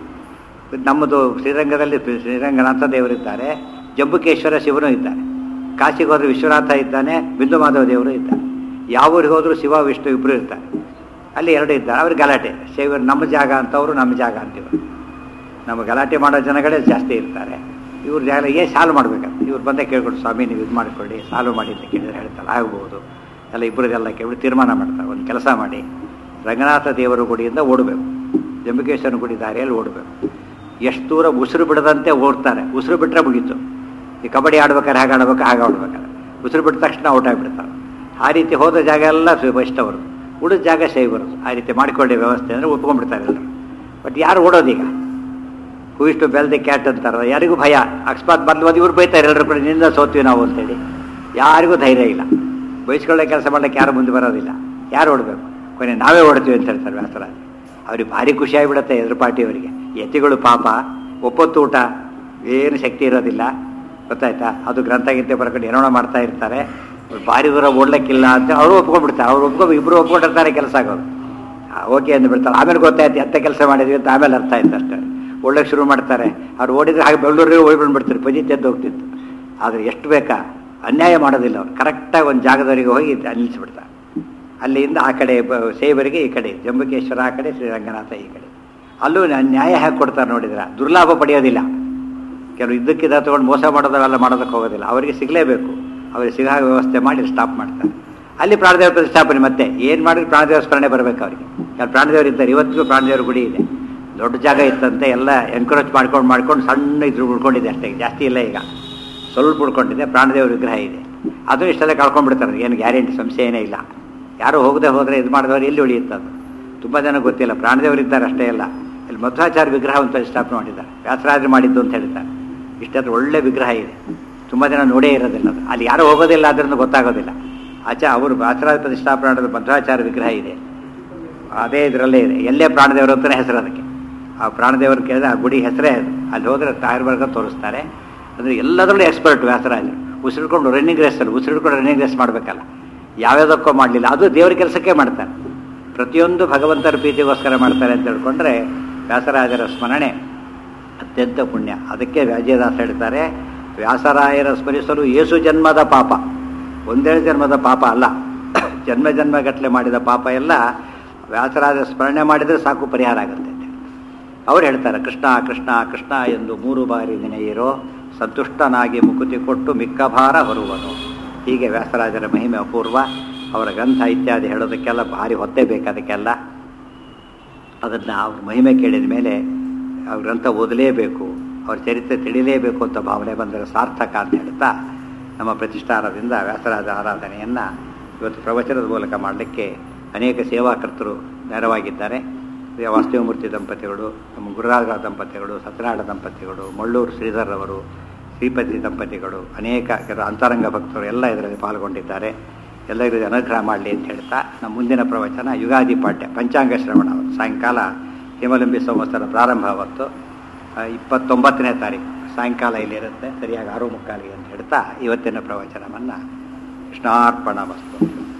ನಮ್ಮದು ಶ್ರೀರಂಗದಲ್ಲಿ ಶ್ರೀರಂಗನಾಥ ದೇವರಿದ್ದಾರೆ ಜಂಬುಕೇಶ್ವರ ಶಿವನು ಇದ್ದಾರೆ ಕಾಶಿಗೆ ಹೋದ್ರೆ ವಿಶ್ವನಾಥ ಇದ್ದಾನೆ ಬಿಂದು ಮಾಧವ ದೇವರು ಇದ್ದಾರೆ ಯಾವ ಊರಿಗೆ ಹೋದರೂ ಶಿವ ವಿಷ್ಣು ಇಬ್ಬರು ಇರ್ತಾರೆ ಅಲ್ಲಿ ಎರಡು ಇದ್ದಾರೆ ಅವ್ರಿಗೆ ಗಲಾಟೆ ಶಿವರು ನಮ್ಮ ಜಾಗ ಅಂತವರು ನಮ್ಮ ಜಾಗ ಅಂತೀವಿ ನಮ್ಮ ಗಲಾಟೆ ಮಾಡೋ ಜನಗಳೇ ಜಾಸ್ತಿ ಇರ್ತಾರೆ ಇವ್ರ ಜಾಗ ಏನು ಸಾಲ್ವ್ ಮಾಡ್ಬೇಕಂತ ಇವ್ರು ಬಂದೇ ಕೇಳ್ಕೊಂಡು ಸ್ವಾಮಿ ನೀವು ಇದು ಮಾಡಿಕೊಳ್ಳಿ ಸಾಲ್ವ್ ಮಾಡಿ ಅಂತ ಕೇಳಿದ್ರೆ ಹೇಳ್ತಾರೆ ಆಗ್ಬೋದು ಎಲ್ಲ ಇಬ್ಬರದೆಲ್ಲ ಕೇಳಿ ತೀರ್ಮಾನ ಮಾಡ್ತಾರೆ ಒಂದು ಕೆಲಸ ಮಾಡಿ ರಂಗನಾಥ ದೇವರ ಗುಡಿಯಿಂದ ಓಡಬೇಕು ಜಂಬಿಕೇಶ್ವರನ ಗುಡಿ ದಾರಿಯಲ್ಲಿ ಓಡಬೇಕು ಎಷ್ಟು ದೂರ ಉಸಿರು ಬಿಡದಂತೆ ಓಡ್ತಾರೆ ಉಸಿರು ಬಿಟ್ಟರೆ ಮುಗೀತು ಈ ಕಬಡ್ಡಿ ಆಡ್ಬೇಕಾದ್ರೆ ಹಾಗೆ ಆಡ್ಬೇಕು ಹಾಗೆ ಆಡ್ಬೇಕಾದ್ರೆ ಉಸಿರು ಬಿಟ್ಟ ತಕ್ಷಣ ಔಟ್ ಆಗಿಬಿಡ್ತಾರೆ ಆ ರೀತಿ ಹೋದ ಜಾಗ ಎಲ್ಲ ಇಷ್ಟವರು ಉಳಿದ ಜಾಗ ಸೇವ್ ಬರೋದು ಆ ರೀತಿ ಮಾಡಿಕೊಳ್ಳಿ ವ್ಯವಸ್ಥೆ ಅಂದರೆ ಒಪ್ಕೊಂಡ್ಬಿಡ್ತಾರೆ ಎಲ್ಲರೂ ಬಟ್ ಯಾರು ಓಡೋದೀಗ ಹೂ ಇಷ್ಟು ಬೆಲ್ದೆ ಕ್ಯಾಟ್ ಅಂತಾರಲ್ಲ ಯಾರಿಗೂ ಭಯ ಅಕಸ್ಮಾತ್ ಬಂದು ಬಂದು ಇವ್ರು ಬೈತಾರೆ ಎಲ್ಲರೂ ಕೂಡ ನಿಂದ ಸೋತ್ವಿ ನಾವು ಅಂತೇಳಿ ಯಾರಿಗೂ ಧೈರ್ಯ ಇಲ್ಲ ಬಯಸ್ಕೊಳ್ಳೋ ಕೆಲಸ ಮಾಡ್ಲಿಕ್ಕೆ ಯಾರು ಮುಂದೆ ಬರೋದಿಲ್ಲ ಯಾರು ಓಡಬೇಕು ಕೊನೆ ನಾವೇ ಓಡ್ತೀವಿ ಅಂತ ಹೇಳ್ತಾರೆ ವ್ಯಾಸರ ಅವ್ರಿಗೆ ಭಾರಿ ಖುಷಿ ಆಗಿಬಿಡುತ್ತೆ ಎದುರು ಪಾರ್ಟಿಯವರಿಗೆ ಯತಿಗಳು ಪಾಪ ಒಪ್ಪತ್ತು ಊಟ ಏನು ಶಕ್ತಿ ಇರೋದಿಲ್ಲ ಗೊತ್ತಾಯ್ತಾ ಅದು ಗ್ರಂಥ ಗಿಂತೆ ಬರ್ಕೊಂಡು ಏನೋ ಮಾಡ್ತಾ ಇರ್ತಾರೆ ಅವ್ರು ಭಾರಿ ದೂರ ಓಡ್ಲಿಕ್ಕಿಲ್ಲ ಅಂತ ಅವರು ಒಪ್ಕೊಂಡ್ಬಿಡ್ತಾರೆ ಅವ್ರು ಒಪ್ಕೊ ಇಬ್ಬರು ಒಪ್ಕೊಂಡಿರ್ತಾರೆ ಕೆಲಸ ಆಗೋದು ಓಕೆ ಅಂದ್ಬಿಡ್ತಾರೆ ಆಮೇಲೆ ಗೊತ್ತಾಯ್ತು ಎಂಥ ಕೆಲಸ ಮಾಡಿದ್ವಿ ಅಂತ ಆಮೇಲೆ ಅರ್ಥ ಆಯ್ತು ಅಷ್ಟೇ ಒಳ್ಳೆಗೆ ಶುರು ಮಾಡ್ತಾರೆ ಅವ್ರು ಓಡಿದ್ರೆ ಹಾಗೆ ಬೆಂಗಳೂರಿಗೆ ಹೋಗಿ ಬಂದ್ಬಿಡ್ತಾರೆ ಪಜಿತಿ ಎದ್ದು ಹೋಗ್ತಿತ್ತು ಆದರೆ ಎಷ್ಟು ಬೇಕಾ ಅನ್ಯಾಯ ಮಾಡೋದಿಲ್ಲ ಅವ್ರು ಕರೆಕ್ಟಾಗಿ ಒಂದು ಜಾಗದವರಿಗೆ ಹೋಗಿ ನಿಲ್ಲಿಸ್ಬಿಡ್ತಾರೆ ಅಲ್ಲಿಂದ ಆ ಕಡೆ ಬ- ಸೇವರಿಗೆ ಈ ಕಡೆ ಜಂಬುಕೇಶ್ವರ ಆ ಕಡೆ ಶ್ರೀರಂಗನಾಥ ಈ ಕಡೆ ಅಲ್ಲೂ ನ- ನ್ಯಾಯ ಹೇಗೆ ಕೊಡ್ತಾರೆ ನೋಡಿದ್ರೆ ದುರ್ಲಾಭ ಪಡೆಯೋದಿಲ್ಲ ಕೆಲವು ಇದ್ದಕ್ಕಿದ್ದ ತೊಗೊಂಡು ಮೋಸ ಮಾಡೋದವೆಲ್ಲ ಮಾಡೋದಕ್ಕೆ ಹೋಗೋದಿಲ್ಲ ಅವರಿಗೆ ಸಿಗಲೇಬೇಕು ಅವರಿಗೆ ಸಿಗೋ ಹಾಗೆ ವ್ಯವಸ್ಥೆ ಮಾಡಿ ಸ್ಟಾಪ್ ಮಾಡ್ತಾರೆ ಅಲ್ಲಿ ಪ್ರಾಣದೇವ ಪ್ರತಿಷ್ಠಾಪನೆ ಮತ್ತೆ ಏನು ಮಾಡಿದ್ರೆ ಪ್ರಾಣದೇವ ಸ್ಮರಣೆ ಬರಬೇಕು ಅವರಿಗೆ ಯಾರು ಪ್ರಾಣದೇವರು ಇದ್ದಾರೆ ಇವತ್ತಿಗೂ ಪ್ರಾಣದೇವ್ರ ಗುಡಿ ಇದೆ ದೊಡ್ಡ ಜಾಗ ಇತ್ತಂತೆ ಎಲ್ಲ ಎನ್ಕರೇಜ್ ಮಾಡ್ಕೊಂಡು ಮಾಡ್ಕೊಂಡು ಸಣ್ಣ ಇದ್ರು ಉಳ್ಕೊಂಡಿದೆ ಅಷ್ಟೇ ಜಾಸ್ತಿ ಇಲ್ಲ ಈಗ ಸ್ವಲ್ಪ ಉಳ್ಕೊಂಡಿದೆ ಪ್ರಾಣದೇವ್ರ ವಿಗ್ರಹ ಇದೆ ಅದು ಇಷ್ಟೆಲ್ಲ ಕಳ್ಕೊಂಡ್ಬಿಡ್ತಾರೆ ಏನು ಗ್ಯಾರಂಟಿ ಸಂಶಯ ಏನೇ ಇಲ್ಲ ಯಾರು ಹೋಗದೆ ಹೋದರೆ ಇದು ಮಾಡಿದವರು ಎಲ್ಲಿ ಉಳಿಯುತ್ತೆ ಅದು ತುಂಬ ಜನ ಗೊತ್ತಿಲ್ಲ ಪ್ರಾಣದೇವರು ಇದ್ದಾರೆ ಅಷ್ಟೇ ಅಲ್ಲ ಇಲ್ಲಿ ಮಧ್ವಾಚಾರ್ಯ ವಿಗ್ರಹ ಅಂತ ಸ್ಥಾಪನೆ ಮಾಡಿದ್ದಾರೆ ವ್ಯಾಸರಾಜರು ಮಾಡಿದ್ದು ಅಂತ ಹೇಳ್ತಾರೆ ಇಷ್ಟಾದ್ರೆ ಒಳ್ಳೆ ವಿಗ್ರಹ ಇದೆ ತುಂಬ ಜನ ನೋಡೇ ಇರೋದಿಲ್ಲ ಅದು ಅಲ್ಲಿ ಯಾರು ಹೋಗೋದಿಲ್ಲ ಅದರಿಂದ ಗೊತ್ತಾಗೋದಿಲ್ಲ ಆಚೆ ಅವರು ವ್ಯಾಸರಾಜ ಪ್ರತಿಷ್ಠಾಪನೆ ಮಾಡಿದ ಮಧ್ವಾಚಾರ್ಯ ವಿಗ್ರಹ ಇದೆ ಅದೇ ಇದರಲ್ಲೇ ಇದೆ ಎಲ್ಲೇ ಪ್ರಾಣದೇವರು ಅಂತಲೇ ಹೆಸರು ಅದಕ್ಕೆ ಆ ಪ್ರಾಣದೇವರು ಕೇಳಿದ್ರೆ ಆ ಗುಡಿ ಹೆಸರೇ ಅದು ಅಲ್ಲಿ ಹೋದರೆ ಟೈರ್ ಬರ್ಗ ತೋರಿಸ್ತಾರೆ ಅಂದರೆ ಎಲ್ಲದರಲ್ಲೂ ಎಕ್ಸ್ಪರ್ಟ್ ವ್ಯಾಸರಾಜರು ಉಸಿರುಕೊಂಡು ರನ್ನಿಂಗ್ ರೇಸ್ ಅಲ್ಲಿ ಉಸಿರುಕೊಂಡು ರನ್ನಿಂಗ್ ರೇಸ್ ಮಾಡಬೇಕಲ್ಲ ಯಾವ್ಯಾವುದಕ್ಕೋ ಮಾಡಲಿಲ್ಲ ಅದು ದೇವರ ಕೆಲಸಕ್ಕೆ ಮಾಡ್ತಾರೆ ಪ್ರತಿಯೊಂದು ಭಗವಂತರ ಪ್ರೀತಿಗೋಸ್ಕರ ಮಾಡ್ತಾರೆ ಅಂತ ಹೇಳ್ಕೊಂಡ್ರೆ ವ್ಯಾಸರಾಜರ ಸ್ಮರಣೆ ಅತ್ಯಂತ ಪುಣ್ಯ ಅದಕ್ಕೆ ವ್ಯಾಜ್ಯದಾಸ ಹೇಳ್ತಾರೆ ವ್ಯಾಸರಾಯರ ಸ್ಮರಿಸಲು ಏಸು ಜನ್ಮದ ಪಾಪ ಒಂದೆರಡು ಜನ್ಮದ ಪಾಪ ಅಲ್ಲ ಜನ್ಮ ಜನ್ಮಗಟ್ಟಲೆ ಮಾಡಿದ ಪಾಪ ಎಲ್ಲ ವ್ಯಾಸರಾಜ ಸ್ಮರಣೆ ಮಾಡಿದರೆ ಸಾಕು ಪರಿಹಾರ ಆಗುತ್ತೆ ಅಂತ ಅವ್ರು ಹೇಳ್ತಾರೆ ಕೃಷ್ಣ ಕೃಷ್ಣ ಕೃಷ್ಣ ಎಂದು ಮೂರು ಬಾರಿ ನೆನೆಯಿರೋ ಸಂತುಷ್ಟನಾಗಿ ಮುಕುತಿ ಕೊಟ್ಟು ಮಿಕ್ಕ ಭಾರ ಹೊರುವನು ಹೀಗೆ ವ್ಯಾಸರಾಜರ ಮಹಿಮೆ ಅಪೂರ್ವ ಅವರ ಗ್ರಂಥ ಇತ್ಯಾದಿ ಹೇಳೋದಕ್ಕೆಲ್ಲ ಭಾರಿ ಹೊತ್ತೇ ಬೇಕು ಅದಕ್ಕೆಲ್ಲ ಅದನ್ನು ಅವ್ರ ಮಹಿಮೆ ಕೇಳಿದ ಮೇಲೆ ಅವ್ರ ಗ್ರಂಥ ಓದಲೇಬೇಕು ಅವ್ರ ಚರಿತ್ರೆ ತಿಳಿಲೇಬೇಕು ಅಂತ ಭಾವನೆ ಬಂದರೆ ಸಾರ್ಥಕ ಅಂತ ಹೇಳ್ತಾ ನಮ್ಮ ಪ್ರತಿಷ್ಠಾನದಿಂದ ವ್ಯಾಸರಾಜ ಆರಾಧನೆಯನ್ನು ಇವತ್ತು ಪ್ರವಚನದ ಮೂಲಕ ಮಾಡಲಿಕ್ಕೆ ಅನೇಕ ಸೇವಾಕರ್ತರು ನೆರವಾಗಿದ್ದಾರೆ ವಾಸ್ತವಮೂರ್ತಿ ದಂಪತಿಗಳು ನಮ್ಮ ಗುರುರಾಜ ದಂಪತಿಗಳು ಸತ್ಯನಾರಾಯಣ ದಂಪತಿಗಳು ಮಳ್ಳೂರು ಶ್ರೀಧರ್ ಅವರು ಶ್ರೀಪತಿ ದಂಪತಿಗಳು ಅನೇಕ ಕೆಲವು ಅಂತರಂಗ ಭಕ್ತರು ಎಲ್ಲ ಇದರಲ್ಲಿ ಪಾಲ್ಗೊಂಡಿದ್ದಾರೆ ಎಲ್ಲರಿಗೂ ಅನುಗ್ರಹ ಮಾಡಲಿ ಅಂತ ಹೇಳ್ತಾ ನಮ್ಮ ಮುಂದಿನ ಪ್ರವಚನ ಯುಗಾದಿ ಪಾಠ್ಯ ಪಂಚಾಂಗ ಶ್ರವಣ ಅವತ್ತು ಸಾಯಂಕಾಲ ಹೇಮಲಂಬಿ ಸಂವತ್ಸರ ಪ್ರಾರಂಭ ಅವತ್ತು ಆ, ಇಪ್ಪತ್ತೊಂಬತ್ತನೇ ತಾರೀಕು ಸಾಯಂಕಾಲ ಇಲ್ಲಿರುತ್ತೆ ಸರಿಯಾಗಿ ಆರು ಮುಕ್ಕಾಲಿಗೆ ಅಂತ ಹೇಳ್ತಾ ಇವತ್ತಿನ ಪ್ರವಚನವನ್ನು ಕೃಷ್ಣಾರ್ಪಣ ವಸ್ತು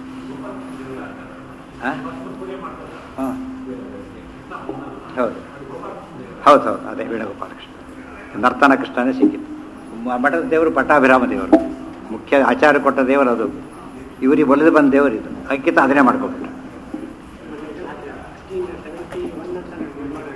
ಹಾಂ ಹಾಂ ಹೌದು ಹೌದು ಹೌದು ಅದೇ ವೇಣುಗೋಪಾಲ ಕೃಷ್ಣ ನರ್ತನ ಕೃಷ್ಣನೇ ಸಿಕ್ಕಿತ್ತು ಮ- ಮಠದ ದೇವರು ಪಟ್ಟಾಭಿರಾಮ ದೇವರು ಮುಖ್ಯ ಆಚಾರ ಕೊಟ್ಟ ದೇವರು ಅದು ಇವರಿಗೆ ಒಲಿದು ಬಂದ ದೇವರು ಇದು ಅಂಕಿತ ಅದನ್ನೇ ಮಾಡ್ಕೊಬಿಟ್ರು